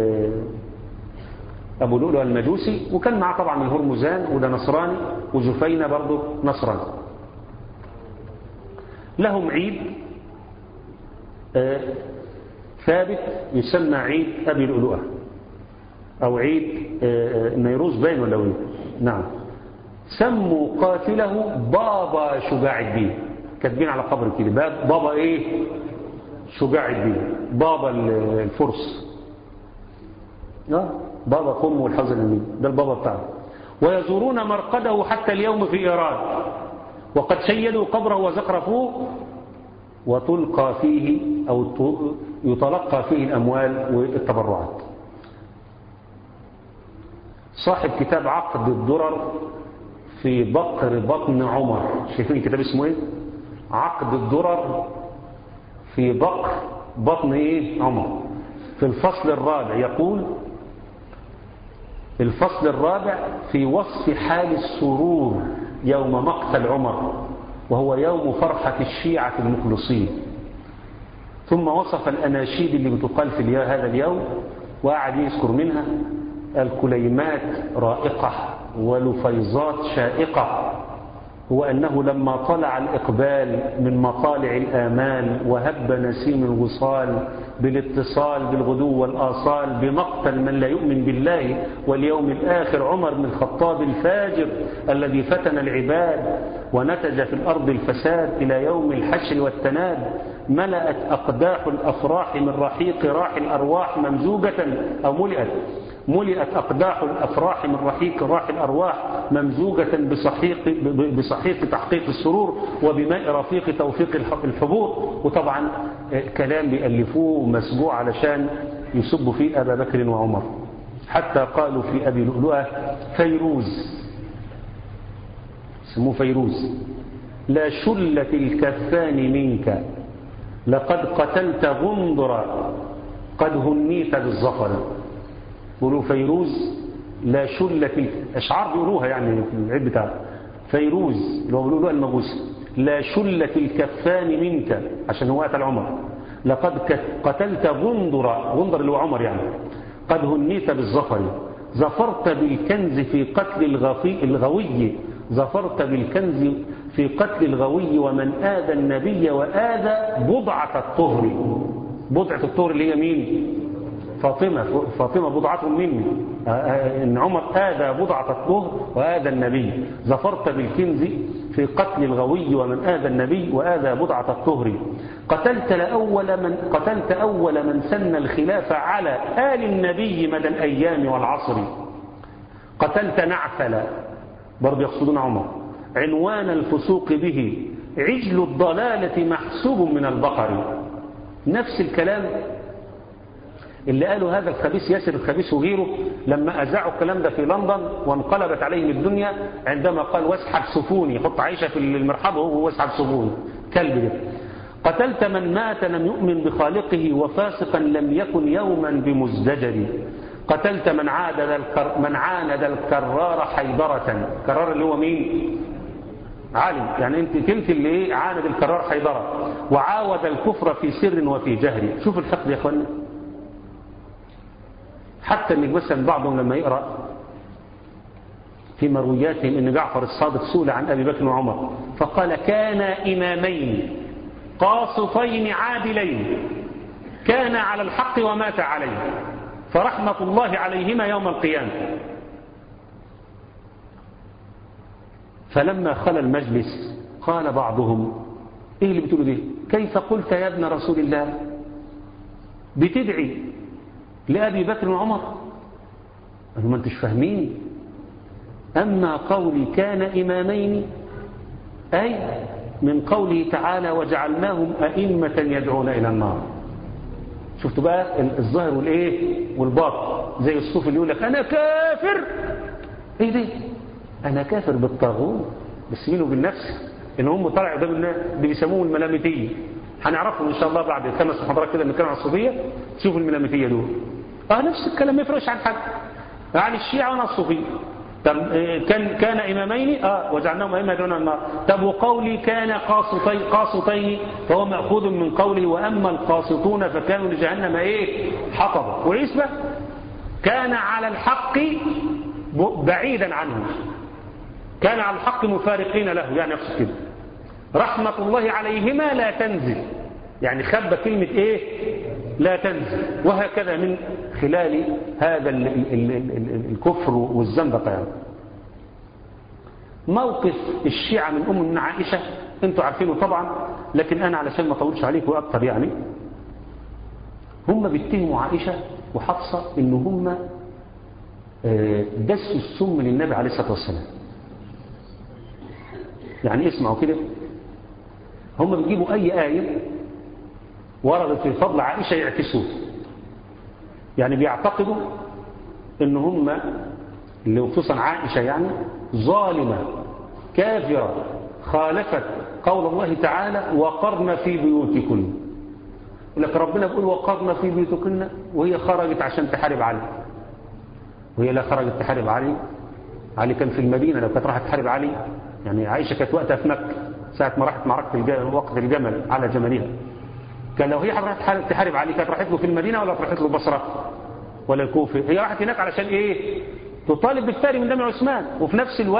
أبو لؤلؤ المجوسي وكان معه طبعا الهرمزان وده نصراني وجفينة برضه نصراني لهم عيد ثابت يسمى عيد أبي لؤلؤة أو عيد نيروز باين ولا وين نعم سموا قاتله بابا شجاع الدين كاتبين على قبر كده بابا ايه شجاع الدين بابا الفرس اه بابا قم والحزن المين ده البابا بتاعه ويزورون مرقده حتى اليوم في ايران وقد شيدوا قبره وزخرفوه وتلقى فيه او يتلقى فيه الاموال والتبرعات صاحب كتاب عقد الدرر في بقر بطن عمر شايفين الكتاب اسمه ايه عقد الدرر في بقر بطن ايه عمر في الفصل الرابع يقول الفصل الرابع في وصف حال السرور يوم مقتل عمر وهو يوم فرحة الشيعة المخلصين ثم وصف الأناشيد اللي بتقال في هذا اليوم وقعد يذكر منها الكليمات رائقة ولفيضات شائقة هو أنه لما طلع الإقبال من مطالع الآمال وهب نسيم الوصال بالاتصال بالغدو والآصال بمقتل من لا يؤمن بالله واليوم الآخر عمر بن الخطاب الفاجر الذي فتن العباد ونتج في الأرض الفساد إلى يوم الحشر والتناد ملأت أقداح الأفراح من رحيق راح الأرواح ممزوجة أو ملئت ملئت أقداح الأفراح من رحيق راح الأرواح ممزوجة بصحيق, بصحيق تحقيق السرور وبماء رفيق توفيق الحبور وطبعا كلام بيألفوه مسجوع علشان يسبوا فيه أبا بكر وعمر حتى قالوا في أبي لؤلؤة فيروز سموه فيروز لا شلت الكفان منك لقد قتلت غندرا قد هنيت بالظفر بيقولوا فيروز لا شلة أشعار بيقولوها يعني في العيد بتاعه فيروز اللي هو بيقولوا المجوسي لا شلة الكفان منك عشان هو قتل عمر لقد قتلت غندر غندر اللي هو عمر يعني قد هنيت بالظفر ظفرت بالكنز في قتل الغفي الغوي ظفرت بالكنز في قتل الغوي ومن آذى النبي وآذى بضعة الطهر بضعة الطهر اللي هي مين فاطمة فاطمة بضعة مني إن عمر آذى بضعة الطهر وآذى النبي ظفرت بالكنز في قتل الغوي ومن آذى النبي وآذى بضعة الطهر قتلت لأول من قتلت أول من سن الخلافة على آل النبي مدى الأيام والعصر قتلت نعفل برضه يقصدون عمر عنوان الفسوق به عجل الضلالة محسوب من البقر نفس الكلام اللي قالوا هذا الخبيث ياسر الخبيث وغيره لما أذاعوا الكلام ده في لندن وانقلبت عليهم الدنيا عندما قال واسحب سفوني حط عيشة في المرحب وهو واسحب سفوني كلب ده قتلت من مات لم يؤمن بخالقه وفاسقا لم يكن يوما بمزدجر قتلت من عاد الكر من عاند الكرار حيدرة كرار اللي هو مين عالم يعني انت كنت اللي ايه عاند الكرار حيدرة وعاود الكفر في سر وفي جهر شوف الحقد يا اخوانا حتى ان مثلا بعضهم لما يقرأ في مروياتهم ان جعفر الصادق سئل عن ابي بكر وعمر فقال كان امامين قاصفين عادلين كان على الحق ومات عليه فرحمة الله عليهما يوم القيامة فلما خلى المجلس قال بعضهم ايه اللي بتقولوا دي كيف قلت يا ابن رسول الله بتدعي لأبي بكر وعمر قالوا ما انتش فاهمين أما قولي كان إمامين أي من قوله تعالى وجعلناهم أئمة يدعون إلى النار شفتوا بقى الظاهر والإيه والباطن زي الصوف اللي يقول لك أنا كافر إيه ده أنا كافر بالطاغوت بس بينه وبين نفسي إن هم طلعوا قدام الناس اللي بيسموهم الملامتية هنعرفهم إن شاء الله بعد خمس محاضرات كده نتكلم عن الصوفية تشوفوا الملامتية دول اه نفس الكلام ما يفرقش عن حد عن الشيعة وانا الصوفية طب كان كان امامين اه وجعلناهم ائمه يدعون النار طب وقولي كان قاسطي قاسطين فهو ماخوذ من قوله واما القاسطون فكانوا لجهنم ايه حطبا وعيسى كان على الحق بعيدا عنه كان على الحق مفارقين له يعني يقصد كده رحمة الله عليهما لا تنزل يعني خب كلمة ايه لا تنزل وهكذا من خلال هذا ال ال ال الكفر والزندقة يعني. موقف الشيعة من أم من عائشة انتوا عارفينه طبعا لكن أنا علشان ما اطولش عليكم أكتر يعني هم بيتهموا عائشة وحفصة إن هم دسوا السم للنبي عليه الصلاة والسلام يعني اسمعوا كده هم بيجيبوا أي آية وردت في فضل عائشة يعكسوه يعني بيعتقدوا ان هم اللي خصوصا عائشة يعني ظالمة كافرة خالفت قول الله تعالى وقرن في بيوتكن لك ربنا بيقول وقرن في بيوتكن وهي خرجت عشان تحارب علي وهي لا خرجت تحارب علي علي كان في المدينة لو كانت راحت تحارب علي يعني عائشة كانت وقتها في مكة ساعة ما راحت معركة الجمل وقت الجمل على جملها كان لو هي راحت تحارب علي كانت راحت له في المدينة ولا راحت له بصرة ولا الكوفة هي راحت هناك علشان ايه تطالب بالثاري من دم عثمان وفي نفس الوقت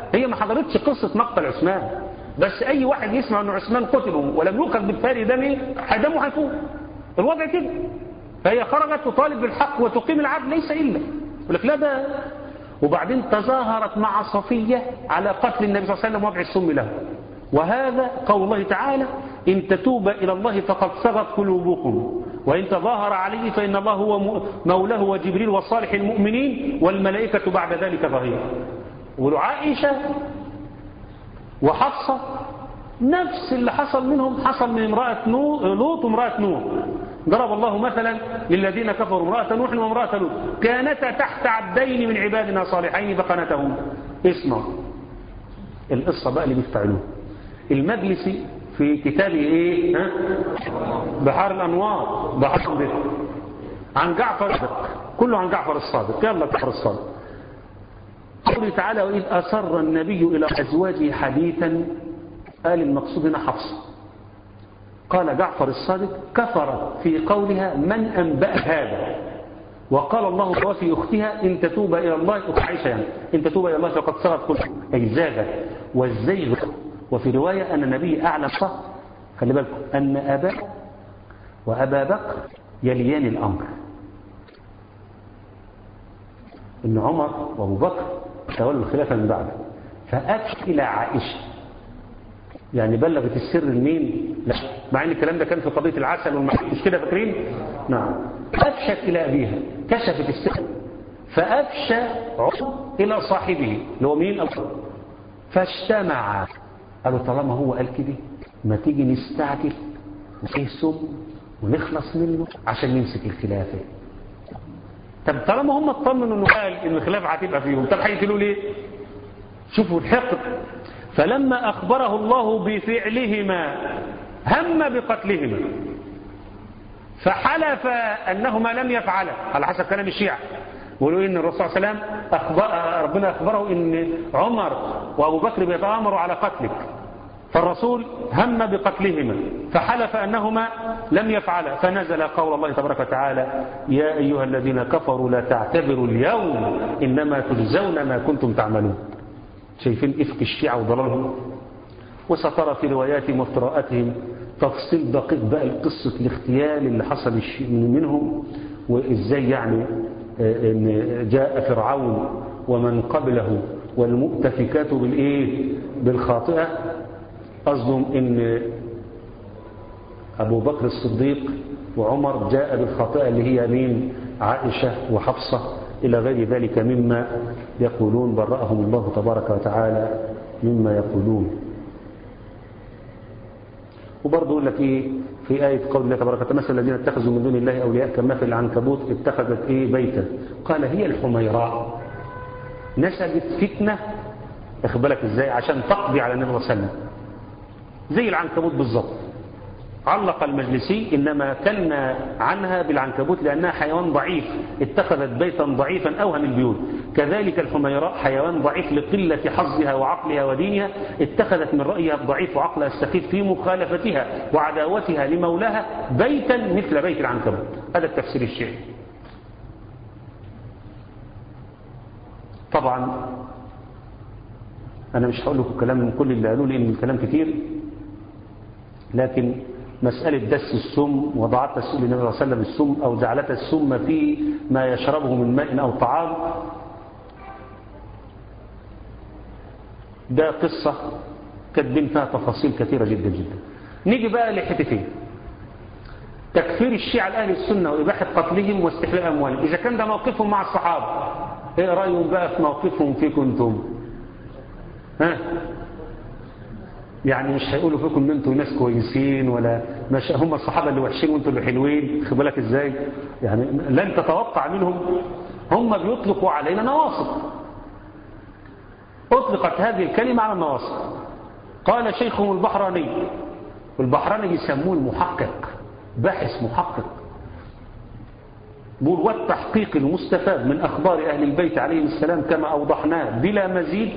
هي ما حضرتش قصة مقتل عثمان بس أي واحد يسمع أن عثمان قتل ولم يؤخذ بالفاري دمه دمه هيفوق الوضع كده فهي خرجت تطالب بالحق وتقيم العدل ليس إلا يقول لك لا ده وبعدين تظاهرت مع صفية على قتل النبي صلى الله عليه وسلم وضع السم له وهذا قول الله تعالى إن تتوب إلى الله فقد صغت قلوبكم وإن تظاهر عليه فإن الله هو مولاه وجبريل وصالح المؤمنين والملائكة بعد ذلك ظهير وعائشة وحفصة نفس اللي حصل منهم حصل من امرأة لوط وامرأة نوح ضرب الله مثلا للذين كفروا امرأة نوح وامرأة لوط كانتا تحت عبدين من عبادنا صالحين فقنتهم اسمعوا القصة بقى اللي بيفتعلوه المجلس في كتابه ايه ها؟ بحار الانوار بحار الصادق عن جعفر الصادق كله عن جعفر الصادق يلا جعفر الصادق قوله تعالى وإذ أسر النبي إلى أزواجه حديثا قال المقصود هنا حفص قال جعفر الصادق كفر في قولها من أنبأ هذا وقال الله وفي أختها إن تتوب إلى الله أخت عائشة يعني إن تتوب إلى الله فقد صغت كل أي زاغت والزيغ وفي رواية أن النبي أعلم صح خلي بالكم أن أبا وأبا بكر يليان الأمر إن عمر وأبو بكر تولوا الخلافة من بعده فأتى إلى عائشة يعني بلغت السر لمين لا مع ان الكلام ده كان في قضية العسل والمحيط مش كده فاكرين نعم أفشت إلى أبيها كشفت السر فأفشى عمر إلى صاحبه اللي هو مين أبو فاجتمع قالوا طالما هو قال كده ما تيجي نستعجل وفيه سم ونخلص منه عشان نمسك الخلافة طب طالما هم اطمنوا انه قال ان الخلافة هتبقى فيهم طب هيقتلوا ليه شوفوا الحقد فلما أخبره الله بفعلهما هم بقتلهما فحلف أنهما لم يفعلا على حسب كلام الشيعة يقولوا إن الرسول صلى الله عليه وسلم أخبر ربنا أخبره إن عمر وأبو بكر بيتآمروا على قتلك فالرسول هم بقتلهما فحلف أنهما لم يفعلا فنزل قول الله تبارك وتعالى يا أيها الذين كفروا لا تعتبروا اليوم إنما تجزون ما كنتم تعملون شايفين إفك الشيعة وضلالهم وسترى في رواياتهم وافتراءاتهم تفصيل دقيق بقى قصة الاغتيال اللي حصل منهم وإزاي يعني إن جاء فرعون ومن قبله والمؤتفكات بالإيه بالخاطئة قصدهم إن أبو بكر الصديق وعمر جاء بالخاطئة اللي هي مين عائشة وحفصة إلى غير ذلك مما يقولون برأهم الله تبارك وتعالى مما يقولون وبرضه يقول لك إيه في آية قول الله تبارك وتعالى مثل الذين اتخذوا من دون الله أولياء كمثل العنكبوت اتخذت إيه بيتا قال هي الحميراء نشأت فتنة اخبرك ازاي عشان تقضي على النبي صلى الله عليه وسلم زي العنكبوت بالظبط علق المجلسي إنما كنا عنها بالعنكبوت لأنها حيوان ضعيف اتخذت بيتا ضعيفا أوهم البيوت كذلك الحميراء حيوان ضعيف لقلة حظها وعقلها ودينها اتخذت من رأيها الضعيف وعقلها السخيف في مخالفتها وعداوتها لمولاها بيتا مثل بيت العنكبوت هذا التفسير الشيعي طبعا أنا مش هقول لكم كلام من كل اللي قالوا لي إن الكلام كتير لكن مسألة دس السم وضعت السم للنبي صلى الله عليه وسلم السم أو جعلت السم في ما يشربه من ماء أو طعام ده قصة كاتبين فيها تفاصيل كثيرة جدا جدا نيجي بقى لحتتين تكفير الشيعة الأهل السنة وإباحة قتلهم واستحلال أموالهم إذا كان ده موقفهم مع الصحابة إيه رأيهم بقى في موقفهم فيكم أنتم ها يعني مش هيقولوا فيكم ان انتوا ناس كويسين ولا مش هم الصحابه اللي وحشين وانتوا اللي حلوين خد بالك ازاي يعني لن تتوقع منهم هم بيطلقوا علينا نواصب اطلقت هذه الكلمه على النواصب قال شيخهم البحراني والبحراني بيسموه المحقق باحث محقق بيقول والتحقيق المستفاد من اخبار اهل البيت عليهم السلام كما اوضحناه بلا مزيد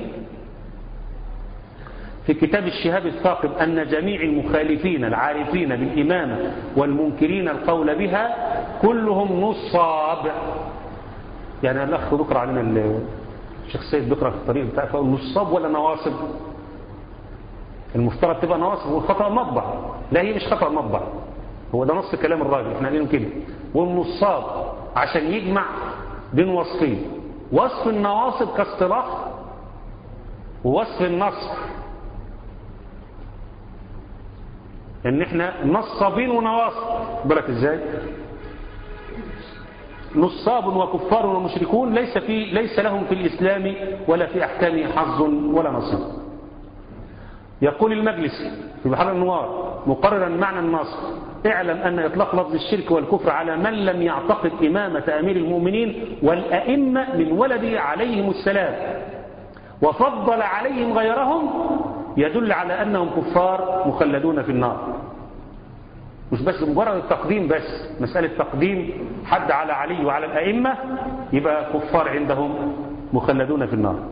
في كتاب الشهاب الثاقب أن جميع المخالفين العارفين بالإمامة والمنكرين القول بها كلهم نصاب يعني الأخ ذكر علينا الشيخ سيد بيقرأ في الطريق بتاعه فقال نصاب ولا نواصب المفترض تبقى نواصب وخطأ مطبع لا هي مش خطأ مطبع هو ده نص كلام الراجل احنا قايلين كده والنصاب عشان يجمع بين وصفين وصف النواصب كاصطلاح ووصف النصب ان احنا نصابين ونواصب بالك ازاي نصاب وكفار ومشركون ليس في ليس لهم في الاسلام ولا في احكامه حظ ولا نصيب يقول المجلس في بحر النوار مقررا معنى النصر اعلم أن إطلاق لفظ الشرك والكفر على من لم يعتقد إمامة أمير المؤمنين والأئمة من ولده عليهم السلام وفضل عليهم غيرهم يدل على أنهم كفار مخلدون في النار مش بس مجرد التقديم بس مسألة تقديم حد على علي وعلى الأئمة يبقى كفار عندهم مخلدون في النار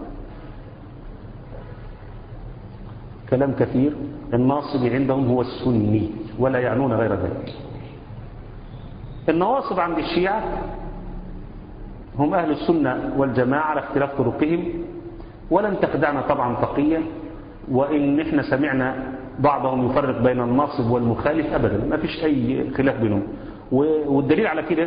كلام كثير الناصب عندهم هو السني ولا يعنون غير ذلك النواصب عند الشيعة هم أهل السنة والجماعة على اختلاف طرقهم ولن تخدعنا طبعا تقية وإن احنا سمعنا بعضهم يفرق بين الناصب والمخالف أبدا ما فيش أي خلاف بينهم والدليل على كده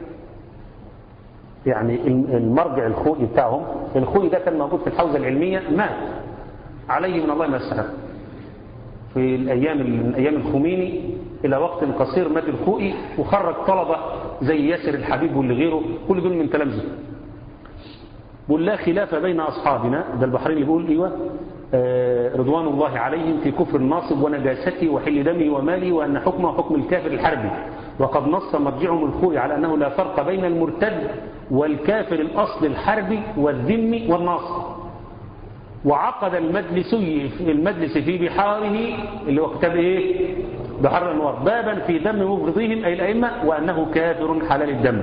يعني المرجع الخوئي بتاعهم الخوئي ده كان موجود في الحوزة العلمية مات عليه من الله ما يستحق في الأيام من أيام الخميني إلى وقت قصير مات الخوئي وخرج طلبة زي ياسر الحبيب واللي غيره كل دول من تلامذه بقول لا خلاف بين أصحابنا ده البحرين اللي بيقول إيوه آه رضوان الله عليهم في كفر الناصب ونجاسته وحل دمه وماله وأن حكمه حكم الكافر الحربي وقد نص مرجعهم الخوئي على أنه لا فرق بين المرتد والكافر الأصل الحربي والذمي والناصب وعقد المجلسي المجلس في بحاره اللي هو كتاب ايه بحر الانوار بابا في دم مبغضيهم اي الائمه وانه كافر حلال الدم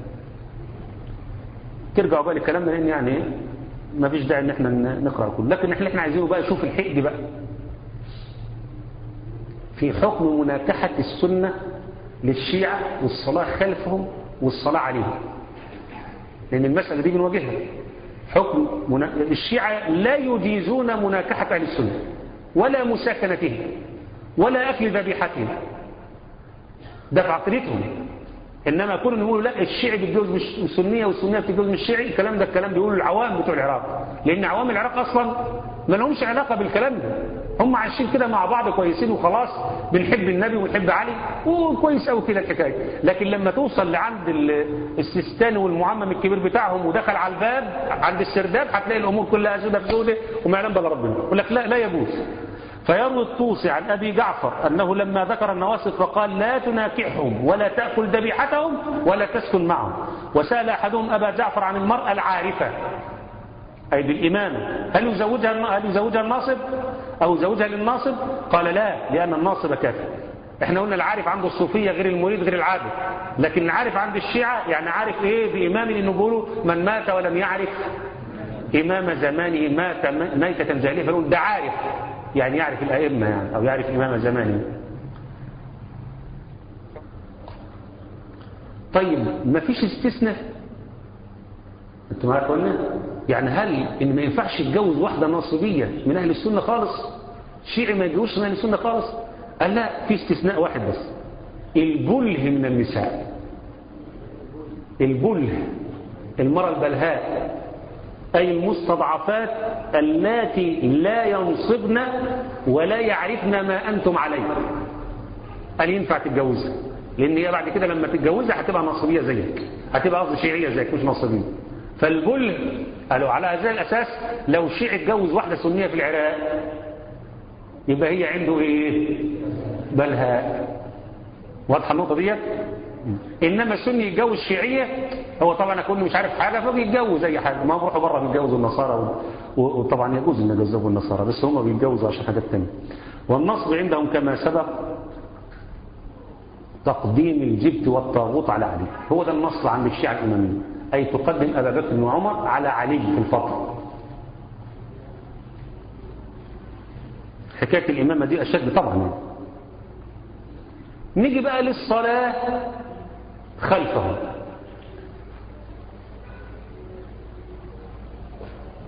ترجعوا بقى للكلام ده لان يعني ما فيش داعي ان احنا نقرا كله لكن احنا احنا عايزينه بقى نشوف الحقد بقى في حكم مناكحه السنه للشيعه والصلاه خلفهم والصلاه عليهم لان المساله دي بنواجهها حكم منا... الشيعة لا يجيزون مناكحة أهل السنة ولا مساكنتهم ولا أكل ذبيحتهم ده في عقيدتهم إنما كل يقولوا لا الشيعي بيتجوز مش السنية والسنية بتتجوز مش الشيعي الكلام ده الكلام بيقولوا العوام بتوع العراق لأن عوام العراق أصلا ما لهمش علاقة بالكلام ده هم عايشين كده مع بعض كويسين وخلاص بنحب النبي ونحب علي وكويس قوي كده الحكايه لكن لما توصل لعند السيستاني والمعمم الكبير بتاعهم ودخل على الباب عند السرداب هتلاقي الامور كلها سودة في سودة وما يعلم بلا ربنا يقول لك لا لا يجوز فيروي الطوسي عن ابي جعفر انه لما ذكر النواصب فقال لا تناكحهم ولا تاكل ذبيحتهم ولا تسكن معهم وسال احدهم ابا جعفر عن المراه العارفه أي بالإمامة هل يزوجها هل يزوجها الناصب أو يزوجها للناصب قال لا لأن الناصب كافر احنا قلنا العارف عنده الصوفية غير المريد غير العابد لكن العارف عند الشيعة يعني عارف ايه بإمام لأنه بيقولوا من مات ولم يعرف إمام زمانه مات ميتة جاهلية فيقول ده عارف يعني يعرف الأئمة يعني أو يعرف إمام زمانه طيب ما فيش استثناء انتوا معايا قلنا يعني هل ان ما ينفعش يتجوز واحده ناصبيه من اهل السنه خالص شيعي ما يتجوزش من اهل السنه خالص قال لا في استثناء واحد بس البله من النساء البله المرأة البلهاء أي المستضعفات اللاتي لا ينصبن ولا يعرفن ما أنتم عليه قال ينفع تتجوزها لأن هي بعد كده لما تتجوزها هتبقى نصبية زيك هتبقى قصدي شيعية زيك مش نصبية فالبل قالوا على هذا الأساس لو شيعي اتجوز واحدة سنية في العراق يبقى هي عنده ايه بلها واضحة النقطة دي إنما السني يتجوز شيعية هو طبعا أكون مش عارف حاجة فبيتجوز أي حاجة ما بروحوا بره بيتجوزوا النصارى وطبعا يجوز إن يجوزوا النصارى بس هم بيتجوزوا عشان حاجات تانية والنصب عندهم كما سبق تقديم الجبت والطاغوت على علي هو ده النصب عند الشيعة الإمامية أي تقدم أبا بكر وعمر على علي في الفضل حكاية الإمامة دي أشد طبعا يعني. نيجي بقى للصلاة خلفه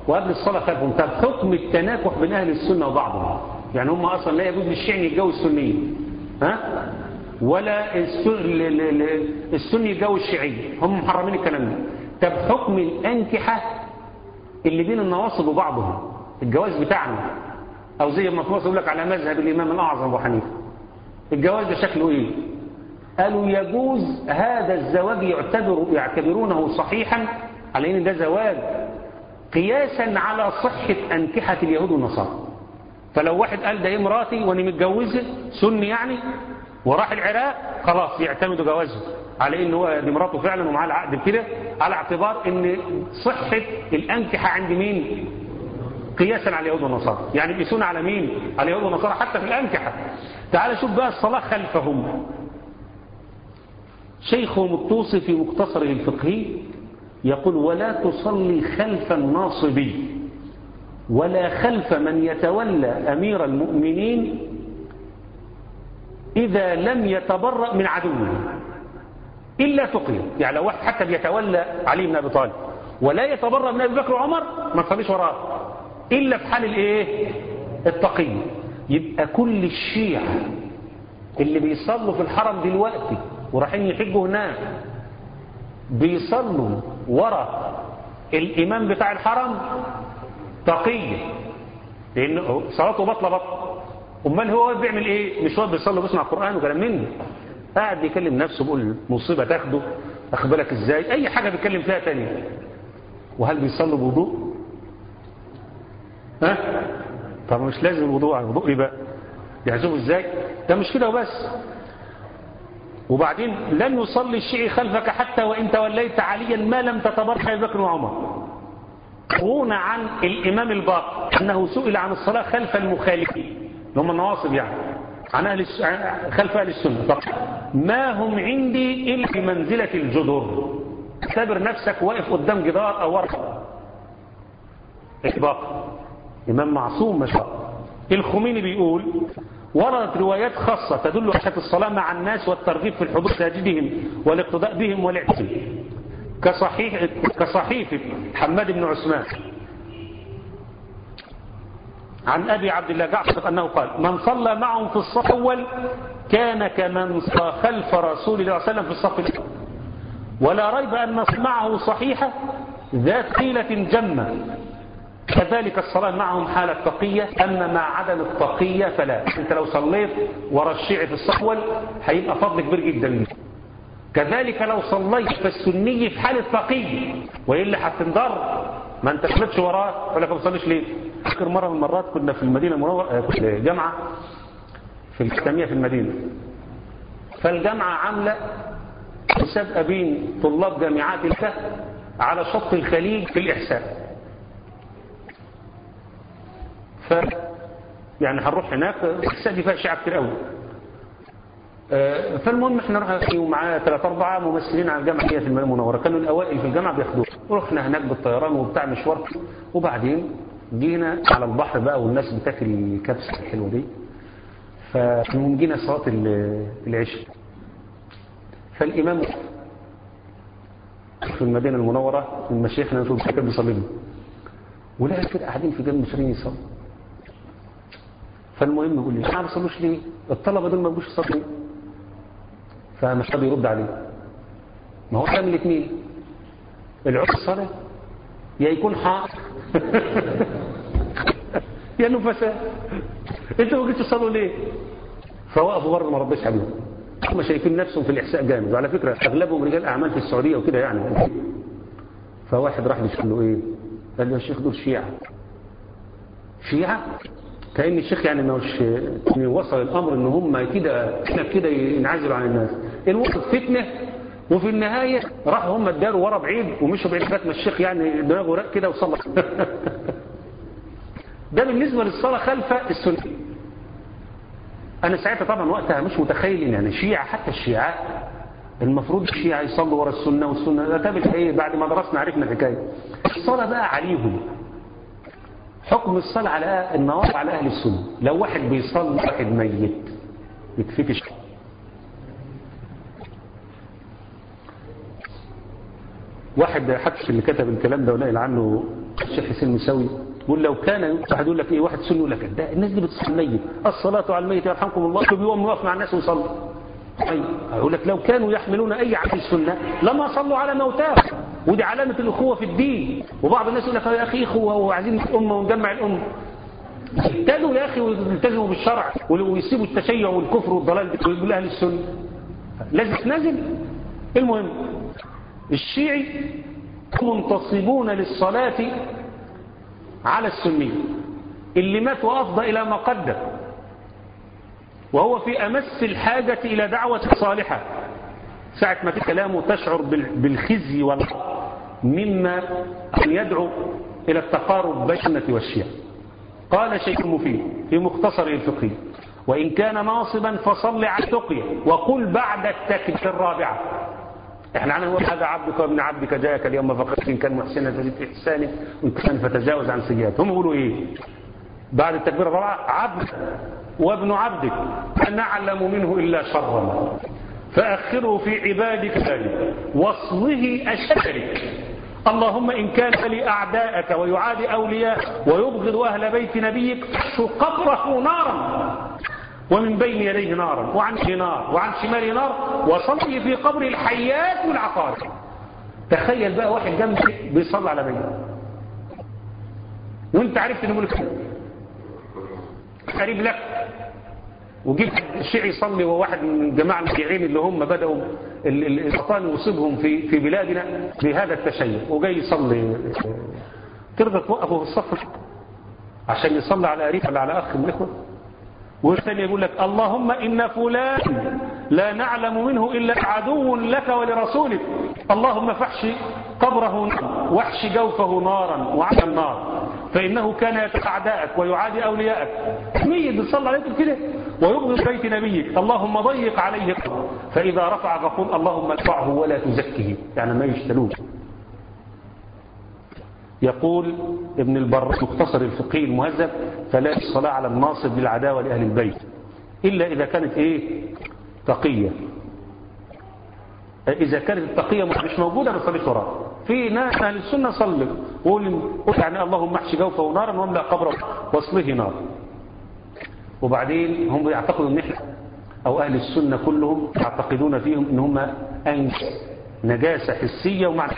وقبل الصلاة خلفهم طب حكم التناكح بين أهل السنة وبعضهم يعني هم أصلا لا يجوز للشيعي يتجوز سنية ها ولا السني يتجوز شيعي هم محرمين الكلام ده طب حكم الأنكحة اللي بين النواصب وبعضهم الجواز بتاعنا أو زي ما في مصر يقول لك على مذهب الإمام الأعظم أبو حنيفه الجواز ده شكله إيه قالوا يجوز هذا الزواج يعتبر يعتبرونه صحيحا على ان ده زواج قياسا على صحة أنكحة اليهود والنصارى فلو واحد قال ده مراتي وانا متجوزه سني يعني وراح العراق خلاص يعتمدوا جوازه على ان هو دي مراته فعلا ومعاه العقد كده على اعتبار ان صحة الأنكحة عند مين قياسا على اليهود والنصارى يعني بيسون على مين على اليهود والنصارى حتى في الأنكحة تعال شوف بقى الصلاة خلفهم شيخهم الطوسي في مختصره الفقهي يقول ولا تصلي خلف الناصبي ولا خلف من يتولى أمير المؤمنين إذا لم يتبرأ من عدوه إلا تقي يعني لو واحد حتى بيتولى علي بن أبي طالب ولا يتبرأ من أبي بكر وعمر ما تصليش وراه إلا في حال الإيه التقي يبقى كل الشيعة اللي بيصلوا في الحرم دلوقتي ورايحين يحجوا هناك بيصلوا ورا الإمام بتاع الحرم تقية لأن صلاته بطلة بطلة أمال هو بيعمل إيه مش هو بيصلي بيسمع القرآن وكلام من ده قاعد يكلم نفسه بيقول مصيبة تاخده أخبرك إزاي أي حاجة بيتكلم فيها تانية وهل بيصلوا بوضوء ها طب مش لازم الوضوء على الوضوء ايه بقى يعزموا ازاي ده مش كده وبس وبعدين لن يصلي الشيعي خلفك حتى وإن توليت عليا ما لم تتبرح أبي بكر وعمر يروون عن الإمام الباقر أنه سئل عن الصلاة خلف المخالفين هم النواصب يعني عن أهل خلف أهل السنة طب ما هم عندي إلا بمنزلة الجدر اعتبر نفسك واقف قدام جدار أو ورقة الباقر إمام معصوم ما شاء الخميني بيقول وردت روايات خاصة تدل على الصلاة مع الناس والترغيب في الحضور ساجدهم والاقتداء بهم والاعتزال كصحيح كصحيفة حماد بن عثمان عن أبي عبد الله جعفر أنه قال من صلى معهم في الصف الأول كان كمن صلى خلف رسول الله صلى الله عليه وسلم في الصف الأول ولا ريب أن معه صحيحة ذات قيلة جمة كذلك الصلاة معهم حالة تقية أما مع عدم التقية فلا أنت لو صليت ورا الشيعي في الصحول هيبقى فضل كبير جدا كذلك لو صليت في السني في حالة تقية وإلا هتنضر ما انت صليتش وراه ولا ما بتصليش ليه اخر مرة من المرات كنا في المدينة المنورة في جامعة في الإسلامية في المدينة فالجامعة عاملة مسابقة بين طلاب جامعات الكهف على شط الخليج في الإحسان ف يعني هنروح هناك السادي فيها شعب كتير قوي فالمهم احنا رحنا ومعاه ثلاث اربعه ممثلين على الجامعه هي في المدينه المنوره كانوا الاوائل في الجامعه بياخدوه ورحنا هناك بالطيران وبتاع مشوار وبعدين جينا على البحر بقى والناس بتاكل الكبسه الحلوه دي فالمهم جينا صلاه العشاء فالامام في المدينه المنوره من مشايخنا نشوف كان بيصلي ولقى كده قاعدين في جنب مصريين يصلوا فالمهم يقول لي ما بيصلوش ليه الطلبه دول ما بيجوش يصلوا فمش حد يرد عليه ما هو حامل الاثنين العرس الصلاه يا يكون حاضر يا انه فساد انتوا ما جيتوا تصلوا ليه فوقفوا برضه ما ردش عليهم هم شايفين نفسهم في الاحساء جامد وعلى فكره اغلبهم رجال اعمال في السعوديه وكده يعني فواحد راح يقول له ايه قال له يا شيخ دول شيعه شيعه كأن الشيخ يعني مش وصل الأمر ان هم كده كده ينعزلوا عن الناس الوقت فتنة وفي النهاية راحوا هم اداروا ورا بعيد ومشوا بعيد لغايه ما الشيخ يعني دماغه رق كده وصلى ده بالنسبة للصلاة خلف السنة أنا ساعتها طبعا وقتها مش متخيل إن يعني شيعة حتى الشيعة المفروض الشيعة يصلوا ورا السنة والسنة ده تابت إيه بعد ما درسنا عرفنا الحكاية الصلاة بقى عليهم حكم الصلاة على النوافل على أهل السنة لو واحد بيصلي واحد ميت يتفتش واحد حدش اللي كتب الكلام ده ونقل عنه الشيخ حسين المساوي يقول لو كان واحد يقول لك ايه واحد سني يقول لك ده الناس دي بتصلي الميت الصلاه على الميت يرحمكم الله بيقوم يقف مع الناس ويصلي طيب يقول لك لو كانوا يحملون اي عمل السنه لما صلوا على موتاهم ودي علامه الاخوه في الدين وبعض الناس يقول لك يا اخي اخوه وعايزين الامه ونجمع الامه ابتدوا يا اخي ويلتزموا بالشرع ويسيبوا التشيع والكفر والضلال ويقول اهل السنه لازم نازل المهم الشيعي منتصبون للصلاة على السني اللي مات وأفضى إلى ما قدم وهو في أمس الحاجة إلى دعوة صالحة ساعة ما في كلامه تشعر بالخزي والحق مما يدعو إلى التقارب بين السنة والشيعة قال شيخ مفيد في مختصر الفقه وإن كان ناصبا فصل على التقية وقل بعد التكبير الرابعة احنا عنه هذا عبدك وابن عبدك جاءك اليوم فقط إن كان محسنا فزد في إحسانه وإن كان فتجاوز عن سيئاته هم يقولوا إيه بعد التكبير الرابعة عبد وابن عبدك نعلم منه إلا شرا فأخره في عبادك ذلك وصله أشرك اللهم إن كان لي أعداءك ويعادي أولياء ويبغض أهل بيت نبيك فاشو قبره نارا ومن بين يديه نارا وعن نار وعن شماله نار وصلي في قبر الحيات والعقارب تخيل بقى واحد جنبك بيصلي على بيت وانت عرفت انه لك قريب لك وجيب الشيعي يصلي وواحد من الجماعه المشيعين اللي هم بداوا الشيطان يصيبهم في في بلادنا بهذا التشيع وجاي يصلي ترضى توقفه في الصف عشان يصلي على قريب ولا على اخ من الاخوه والثاني يقول لك اللهم إن فلان لا نعلم منه إلا عدو لك ولرسولك اللهم فحش قبره نار واحش جوفه نارا وعلى النار فإنه كان يتعداءك ويعادي أولياءك ميت بتصلى عليك كده ويبغض بيت نبيك اللهم ضيق عليه قبره فإذا رفع فقل اللهم ارفعه ولا تزكه يعني ما يشتلوه يقول ابن البر مختصر الفقه المهذب فلا الصلاة على الناصب للعداوة لأهل البيت إلا إذا كانت إيه تقية إذا كانت التقية مش موجودة ما تصليش وراها في ناس أهل السنة صلي قول يعني اللهم احشي جوفه نارا واملأ قبره واصله نار وبعدين هم يعتقدوا ان احنا او اهل السنة كلهم يعتقدون فيهم ان هم انجس نجاسة حسية ومعنى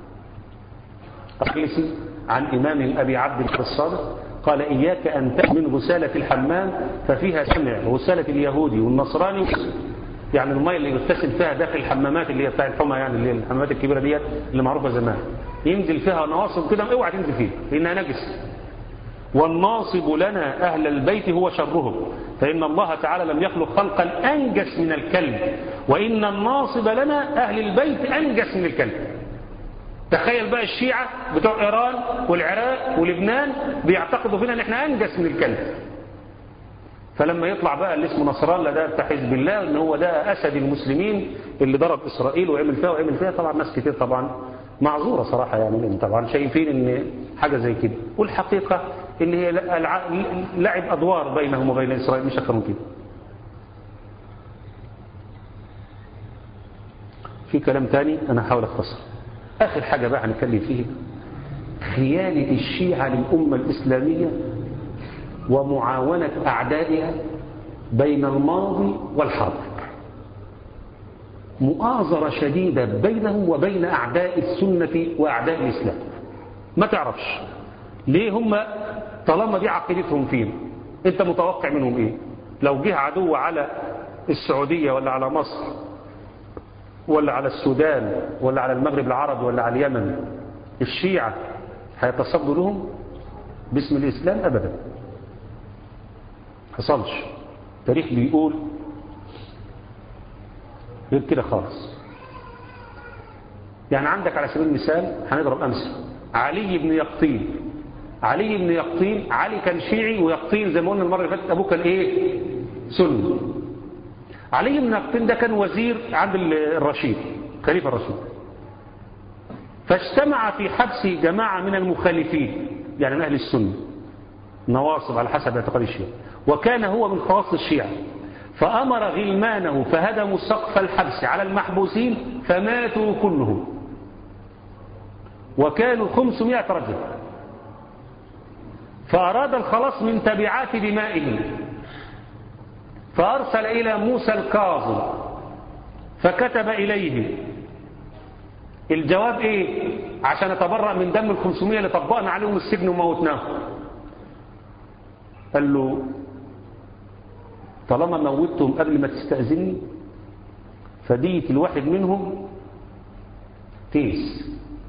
تقيسي عن إمام أبي عبد الله الصادق قال إياك أن تأمن غسالة الحمام ففيها سمع غسالة اليهودي والنصراني يعني المية اللي يغتسل فيها داخل الحمامات اللي هي بتاع الحمى يعني اللي هي الحمامات الكبيرة ديت اللي معروفة زمان ينزل فيها نواصب كده اوعى تنزل فيها لأنها نجس والناصب لنا أهل البيت هو شرهم فإن الله تعالى لم يخلق خلقا أنجس من الكلب وإن الناصب لنا أهل البيت أنجس من الكلب تخيل بقى الشيعة بتوع إيران والعراق ولبنان بيعتقدوا فينا ان احنا أنجس من الكلب فلما يطلع بقى اللي اسمه نصران ده بتاع حزب الله ان هو ده أسد المسلمين اللي ضرب إسرائيل وعمل فيها وعمل فيها طبعا ناس كتير طبعا معذورة صراحة يعني طبعا شايفين ان حاجة زي كده والحقيقة ان هي لعب أدوار بينهم وبين إسرائيل مش أكثر من كده في كلام تاني أنا هحاول أختصر آخر حاجة بقى هنتكلم فيه خيانة الشيعة للأمة الإسلامية ومعاونة أعدائها بين الماضي والحاضر مؤازرة شديدة بينهم وبين أعداء السنة وأعداء الإسلام ما تعرفش ليه هم طالما دي عقيدتهم فين انت متوقع منهم ايه لو جه عدو على السعودية ولا على مصر ولا على السودان ولا على المغرب العربي ولا على اليمن الشيعة هيتصدوا لهم باسم الإسلام أبدا حصلش التاريخ بيقول غير كده خالص يعني عندك على سبيل المثال هنضرب أمثله علي بن يقطين علي بن يقطين علي كان شيعي ويقطين زي ما قلنا المرة اللي فاتت أبوه كان إيه سني علي بن يقطين ده كان وزير عند الرشيد خليفة الرشيد فاجتمع في حبس جماعة من المخالفين يعني من أهل السنة نواصب على حسب اعتقاد الشيعة وكان هو من خواص الشيعة فأمر غلمانه فهدموا سقف الحبس على المحبوسين فماتوا كلهم وكانوا 500 رجل فأراد الخلاص من تبعات دمائهم فأرسل إلى موسى الكاظم فكتب إليه الجواب إيه عشان أتبرأ من دم الخمسمية اللي طبقنا عليهم السجن وموتناهم قال له طالما موتهم قبل ما تستأذني فدية الواحد منهم تيس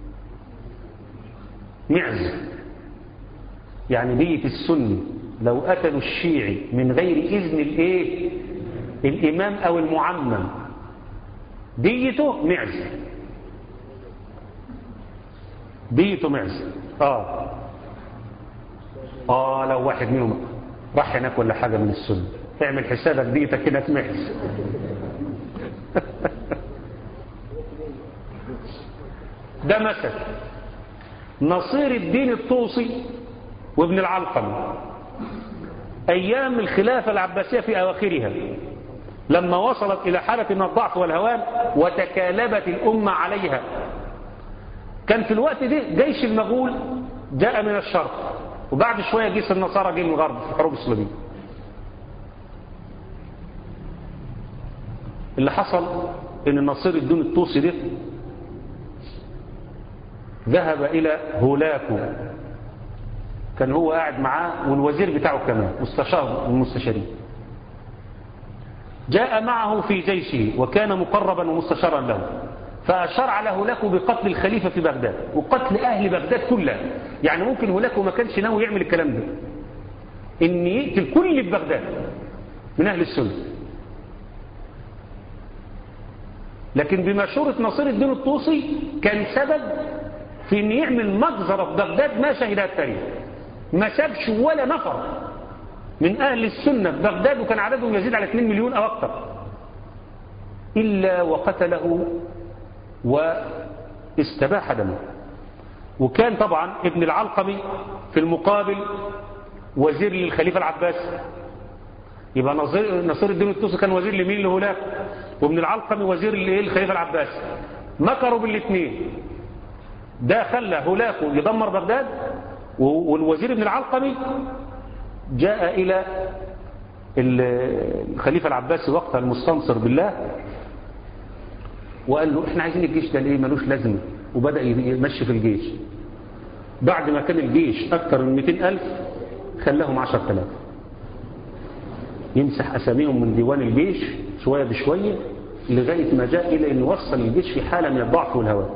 معز يعني دية السني لو قتلوا الشيعي من غير إذن الايه الإمام أو المعمم ديته معز ديته معز آه آه لو واحد منهم راح هناك ولا حاجة من السنة اعمل حسابك ديتك هناك معز ده مثل نصير الدين الطوسي وابن العلقم أيام الخلافة العباسية في أواخرها لما وصلت إلى حالة من الضعف والهوان وتكالبت الأمة عليها كان في الوقت ده جيش المغول جاء من الشرق وبعد شوية جيش النصارى جه من الغرب في الحروب الصليبية اللي حصل ان النصير الدين الطوسي ده ذهب إلى هولاكو كان هو قاعد معاه والوزير بتاعه كمان مستشار المستشارين جاء معه في جيشه وكان مقربا ومستشارا له فأشار على هولاكو بقتل الخليفة في بغداد وقتل أهل بغداد كلها يعني ممكن هولاكو ما كانش ناوي يعمل الكلام ده إن يقتل كل اللي في بغداد من أهل السنة لكن بمشورة نصير الدين الطوسي كان سبب في ان يعمل مجزرة في بغداد ما شهدها التاريخ ما سابش ولا نفر من اهل السنة في بغداد وكان عددهم يزيد على 2 مليون او اكثر الا وقتله واستباح دمه وكان طبعا ابن العلقمي في المقابل وزير للخليفة العباسي يبقى نصير, نصير الدين الطوسي كان وزير لمين لهولاك وابن العلقمي وزير للخليفة العباسي مكروا بالاثنين ده خلى هولاكو يدمر بغداد والوزير ابن العلقمي جاء إلى الخليفة العباسي وقتها المستنصر بالله وقال له احنا عايزين الجيش ده ليه ملوش لازمه وبدأ يمشي في الجيش بعد ما كان الجيش أكثر من 200 ألف خلاهم 10000 يمسح أساميهم من ديوان الجيش شوية بشوية لغاية ما جاء إلى أن وصل الجيش في حالة من الضعف والهوان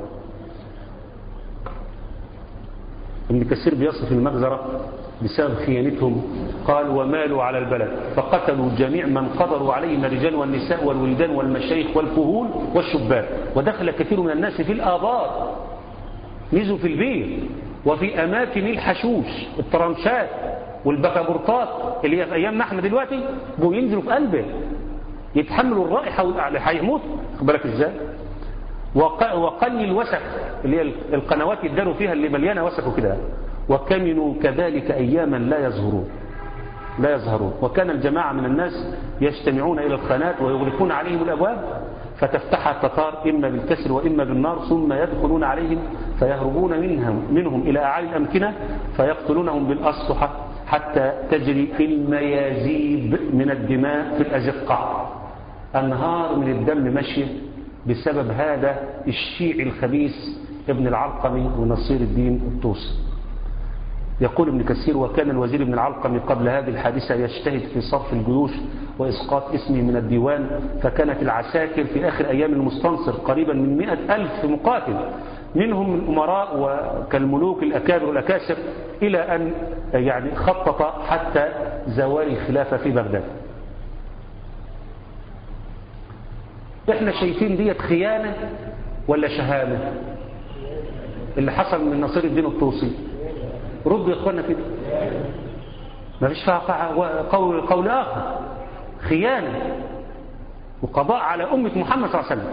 ابن كثير بيصف المجزرة بسبب خيانتهم قال ومالوا على البلد فقتلوا جميع من قدروا عليه من الرجال والنساء والولدان والمشايخ والكهول والشبان ودخل كثير من الناس في الآبار نزوا في البيت وفي أماكن الحشوش الطرنشات والبكابورتات اللي هي في أيامنا احنا دلوقتي جو ينزلوا في قلبه يتحملوا الرائحة هيموت خد بالك ازاي وقني الوسخ اللي هي القنوات يداروا فيها اللي مليانة وسخ وكده وكمنوا كذلك أياما لا يظهرون لا يظهرون وكان الجماعة من الناس يجتمعون إلى الخانات ويغلقون عليهم الأبواب فتفتح التتار إما بالكسر وإما بالنار ثم يدخلون عليهم فيهربون منهم, منهم إلى أعالي الأمكنة فيقتلونهم بالأسطحة حتى تجري الميازيب من الدماء في الأزقة أنهار من الدم مشي بسبب هذا الشيعي الخبيث ابن العلقمي ونصير الدين الطوسي يقول ابن كثير وكان الوزير ابن العلقمي قبل هذه الحادثة يجتهد في صرف الجيوش وإسقاط اسمه من الديوان فكانت العساكر في آخر أيام المستنصر قريبا من مئة ألف مقاتل منهم الأمراء وكالملوك الأكابر والأكاسر إلى أن يعني خطط حتى زوال الخلافة في بغداد احنا شايفين ديت خيانة ولا شهامة اللي حصل من نصير الدين الطوسي ردوا يا اخوانا كده ما فيش فيها قول, قول آخر خيانة وقضاء على أمة محمد صلى الله عليه وسلم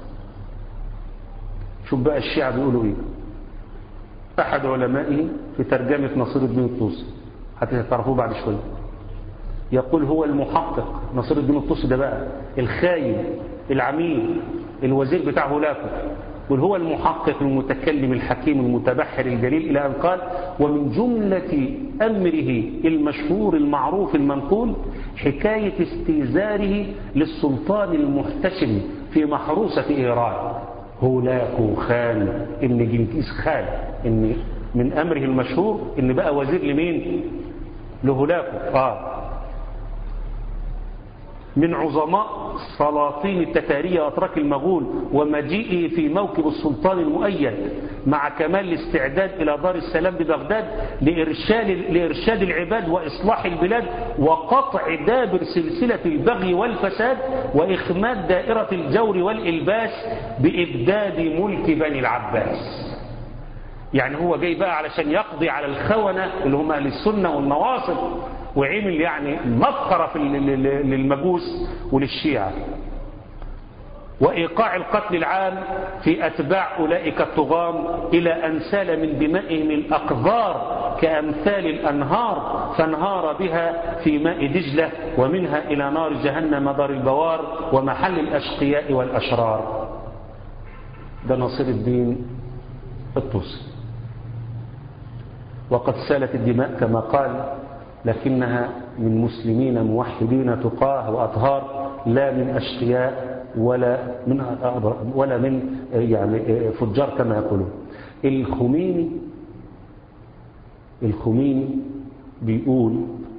شوف بقى الشيعة بيقولوا ايه أحد علمائه في ترجمة نصير الدين الطوسي هتعرفوه بعد شوية يقول هو المحقق نصير الدين الطوسي ده بقى الخاين العميل الوزير بتاع هولاكو هو المحقق المتكلم الحكيم المتبحر الجليل إلى أن قال ومن جملة أمره المشهور المعروف المنقول حكاية استيزاره للسلطان المحتشم في محروسة إيران هولاكو خان ابن جنكيز خان إن من أمره المشهور إن بقى وزير لمين لهولاكو آه من عظماء سلاطين التتارية وأتراك المغول ومجيئه في موكب السلطان المؤيد مع كمال الاستعداد إلى دار السلام ببغداد لإرشاد, لإرشاد العباد وإصلاح البلاد وقطع دابر سلسلة البغي والفساد وإخماد دائرة الجور والإلباس بإبداد ملك بني العباس يعني هو جاي بقى علشان يقضي على الخونة اللي هم أهل السنة والنواصب وعمل يعني مسخرة في للمجوس وللشيعة وإيقاع القتل العام في أتباع أولئك الطغام إلى أن سال من دمائهم الأقذار كأمثال الأنهار فانهار بها في ماء دجلة ومنها إلى نار جهنم دار البوار ومحل الأشقياء والأشرار ده نصير الدين الطوسي وقد سالت الدماء كما قال لكنها من مسلمين موحدين تقاه وأطهار لا من أشقياء ولا من ولا من يعني فجار كما يقولون الخميني الخميني بيقول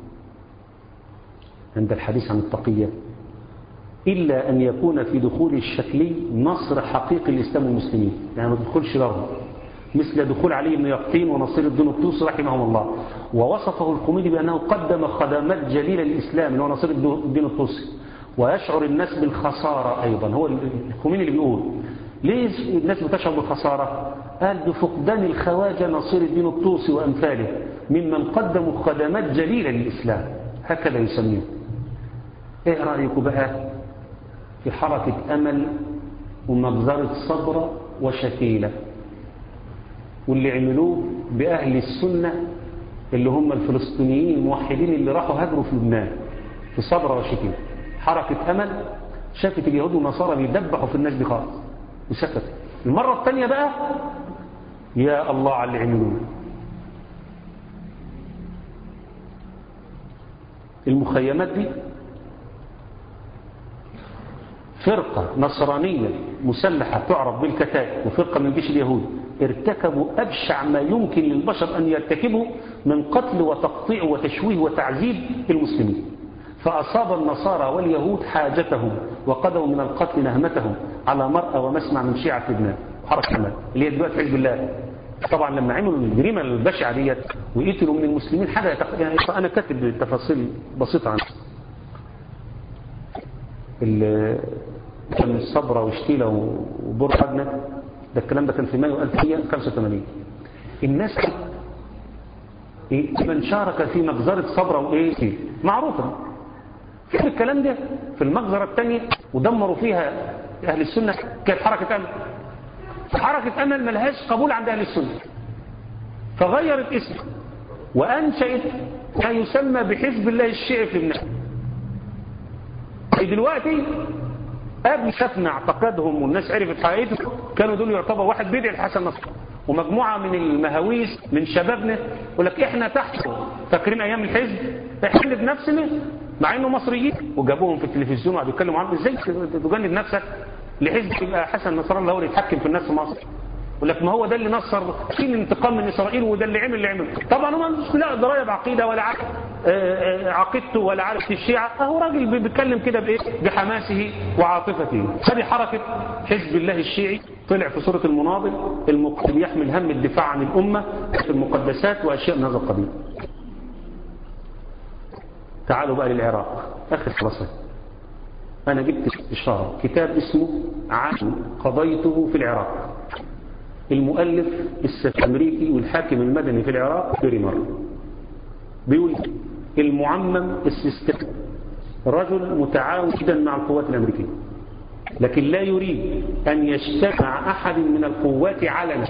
عند الحديث عن التقية إلا أن يكون في دخول الشكلي نصر حقيقي للإسلام والمسلمين يعني ما تدخلش لهم مثل دخول علي بن يقطين ونصير الدين الطوسي رحمهم الله ووصفه الخميني بأنه قدم خدمات جليلة للإسلام اللي هو نصير الدين الطوسي ويشعر الناس بالخسارة أيضا هو الخميني اللي بيقول ليه الناس بتشعر بالخسارة قال بفقدان الخواجة نصير الدين الطوسي وأمثاله ممن قدموا خدمات جليلة للإسلام هكذا يسميه ايه رأيكم بقى في حركة أمل ومجزرة صبرة وشكيلة واللي عملوه بأهل السنة اللي هم الفلسطينيين الموحدين اللي راحوا هاجروا في لبنان في صبرة وشكيلة حركة أمل شافت اليهود والنصارى بيدبحوا في الناس دي خالص وسكت المرة الثانية بقى يا الله على اللي عملوه المخيمات دي فرقة نصرانية مسلحة تعرف بالكتائب وفرقة من جيش اليهود ارتكبوا أبشع ما يمكن للبشر أن يرتكبوا من قتل وتقطيع وتشويه وتعذيب المسلمين فأصاب النصارى واليهود حاجتهم وقدوا من القتل نهمتهم على مرأى ومسمع من شيعة لبنان حركة أمل اللي هي دلوقتي حزب الله طبعا لما عملوا الجريمة البشعة ديت وقتلوا من المسلمين حاجة يتق... يعني أنا كاتب تفاصيل بسيطة عنها كان الصبرة وشتيلة وبرهدنا ده الكلام ده كان في مايو 1985 الناس إيه من شارك في مجزرة صبرة وإيه معروفة في الكلام ده في المجزرة الثانية ودمروا فيها أهل السنة كانت حركة أمل حركة أمل ملهاش قبول عند أهل السنة فغيرت اسمه وأنشأت ما يسمى بحزب الله الشيعي في لبنان دلوقتي قبل شفنا اعتقادهم والناس عرفت حقيقته كانوا دول يعتبر واحد بيدعي الحسن نصر ومجموعة من المهاويس من شبابنا يقول لك احنا تحت فاكرين ايام الحزب احنا بنفسنا مع انه مصريين وجابوهم في التلفزيون وقعدوا يتكلموا عنهم ازاي تجند نفسك لحزب يبقى حسن نصر الله هو اللي يتحكم في الناس في مصر يقول لك ما هو ده اللي نصر في الانتقام من اسرائيل وده اللي عمل اللي عمل طبعا هو مش لا درايه بعقيده ولا عارف عقيدته ولا عارف الشيعه اهو راجل بيتكلم كده بايه بحماسه وعاطفته هذه حركه حزب الله الشيعي طلع في سوره المناضل المقتل يحمل هم الدفاع عن الامه في المقدسات واشياء من هذا القبيل تعالوا بقى للعراق اخر خلاصه انا جبت اشاره كتاب اسمه عن قضيته في العراق المؤلف الامريكي والحاكم المدني في العراق بريمر بيقول المعمم السيستم رجل متعاون جدا مع القوات الامريكيه لكن لا يريد ان يجتمع احد من القوات علنا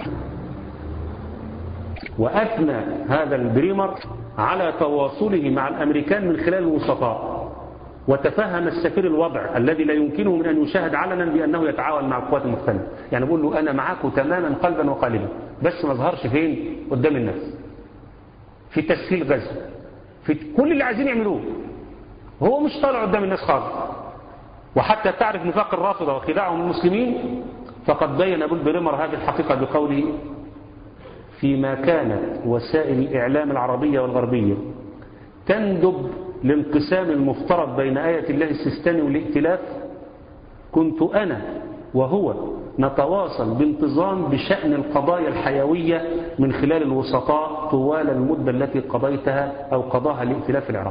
واثنى هذا البريمر على تواصله مع الامريكان من خلال الوسطاء وتفهم السفير الوضع الذي لا يمكنه من أن يشاهد علنا بأنه يتعاون مع القوات المختلفة يعني بقول له أنا معاكم تماما قلبا وقالبا بس ما ظهرش فين قدام الناس في تسهيل غزو في كل اللي عايزين يعملوه هو مش طالع قدام الناس خالص وحتى تعرف نفاق الرافضة وخداعهم المسلمين فقد بين أبو البرمر هذه الحقيقة بقوله فيما كانت وسائل الإعلام العربية والغربية تندب الانقسام المفترض بين آية الله السيستاني والائتلاف كنت أنا وهو نتواصل بانتظام بشأن القضايا الحيوية من خلال الوسطاء طوال المدة التي قضيتها أو قضاها الائتلاف العراق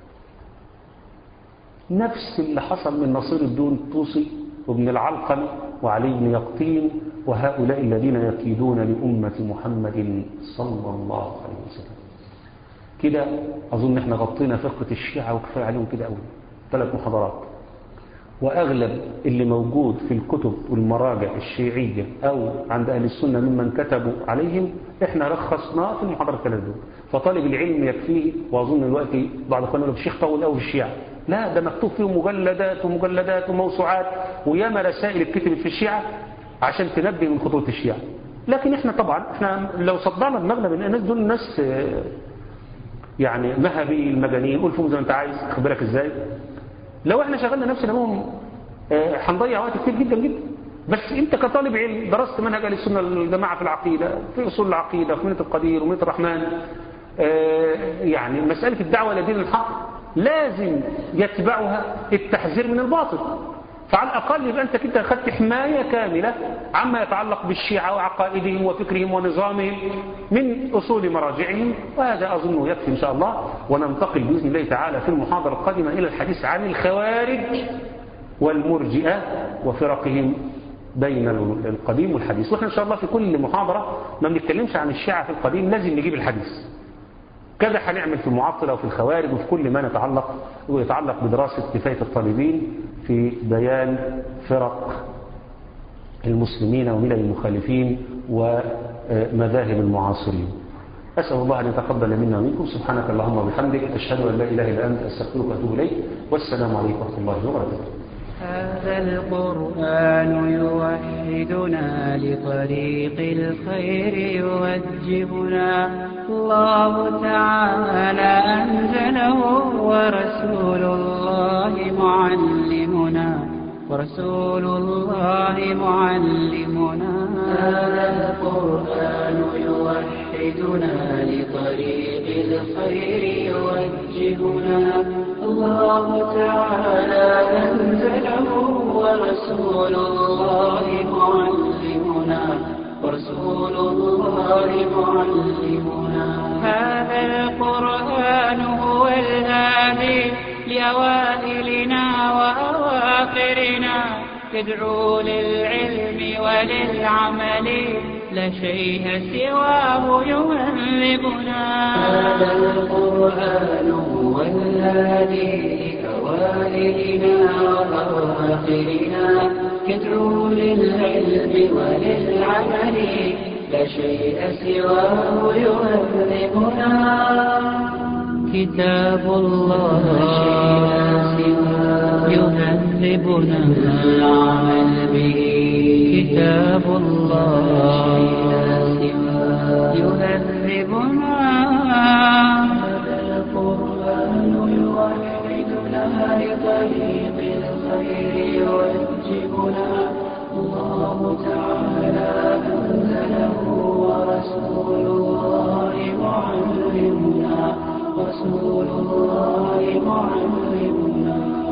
نفس اللي حصل من نصير الدون الطوسي وابن العلقمي وعلي بن يقطين وهؤلاء الذين يكيدون لأمة محمد صلى الله عليه وسلم كده أظن احنا غطينا فقه الشيعة وكفاية عليهم كده أول ثلاث محاضرات وأغلب اللي موجود في الكتب والمراجع الشيعية أو عند أهل السنة ممن كتبوا عليهم احنا رخصناه في المحاضرة الثلاث دول فطالب العلم يكفيه وأظن دلوقتي بعض الأخوان يقول الشيخ طول قوي في الشيعة لا ده مكتوب فيهم مجلدات ومجلدات وموسوعات وياما رسائل اتكتبت في الشيعة عشان تنبه من خطوة الشيعة لكن احنا طبعا احنا لو صدعنا دماغنا من الناس دول الناس يعني مهبي المجانين قول فيهم زي ما انت عايز اخبرك ازاي لو احنا شغلنا نفسنا بهم هنضيع وقت كتير جدا جدا بس انت كطالب علم درست منهج اهل السنه الجماعه في العقيده في اصول العقيده في منه القدير ومنه الرحمن يعني مساله الدعوه الى دين الحق لازم يتبعها التحذير من الباطل فعلى الأقل يبقى أنت كده أخذت حماية كاملة عما يتعلق بالشيعة وعقائدهم وفكرهم ونظامهم من أصول مراجعهم وهذا أظنه يكفي إن شاء الله وننتقل بإذن الله تعالى في المحاضرة القادمة إلى الحديث عن الخوارج والمرجئة وفرقهم بين القديم والحديث وإحنا إن شاء الله في كل محاضرة ما بنتكلمش عن الشيعة في القديم لازم نجيب الحديث كذا هنعمل في المعطلة وفي الخوارج وفي كل ما نتعلق ويتعلق بدراسة كفاية الطالبين في بيان فرق المسلمين وملل المخالفين ومذاهب المعاصرين أسأل الله أن يتقبل منا ومنكم سبحانك اللهم وبحمدك أشهد أن لا إله إلا أنت أستغفرك وأتوب إليك والسلام عليكم ورحمة الله وبركاته هذا القرآن يوحدنا لطريق الخير يوجبنا الله تعالى أنزله ورسول الله معلمنا ورسول الله معلمنا هذا القرآن يوحدنا لطريق الخير يوجهنا الله تعالى أنزله ورسول الله معلمنا ورسول الله معلمنا هذا القرآن هو الهادي لأوائلنا وأواخرنا يدعو للعلم وللعمل لا شيء سواه يهذبنا هذا القرآن هو الهادي لأوائلنا وأواخرنا يدعو للعلم وللعمل لا شيء سواه يهذبنا كتاب الله يهذبنا العمل به كتاب الله يهذبنا هذا القرآن يوحدنا لطريق الخير يوجبنا الله تعالى أنزله ورسول الله معلمنا رسول الله معلمنا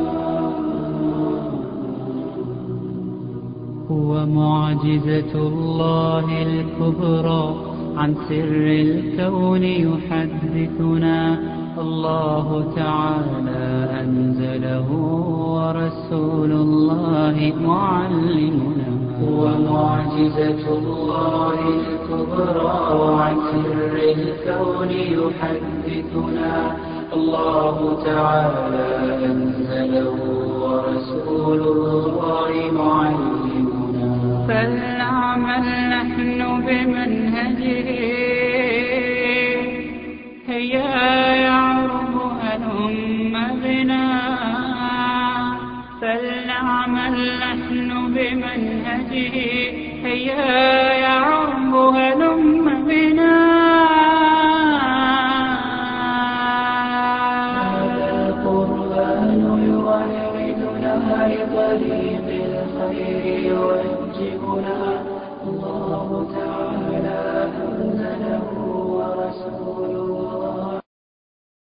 هو معجزة الله الكبرى عن سر الكون يحدثنا الله تعالى أنزله ورسول الله معلمنا هو معجزة الله الكبرى عن سر الكون يحدثنا الله تعالى أنزله ورسول الله معلمنا فلنعمل نحن بمنهجه هيا يعرب هلم بنا نحن بمنهجه هيا يا عرب هلم بنا هذا القرآن يوحدنا لطريق الخير يوجهنا الله تعالى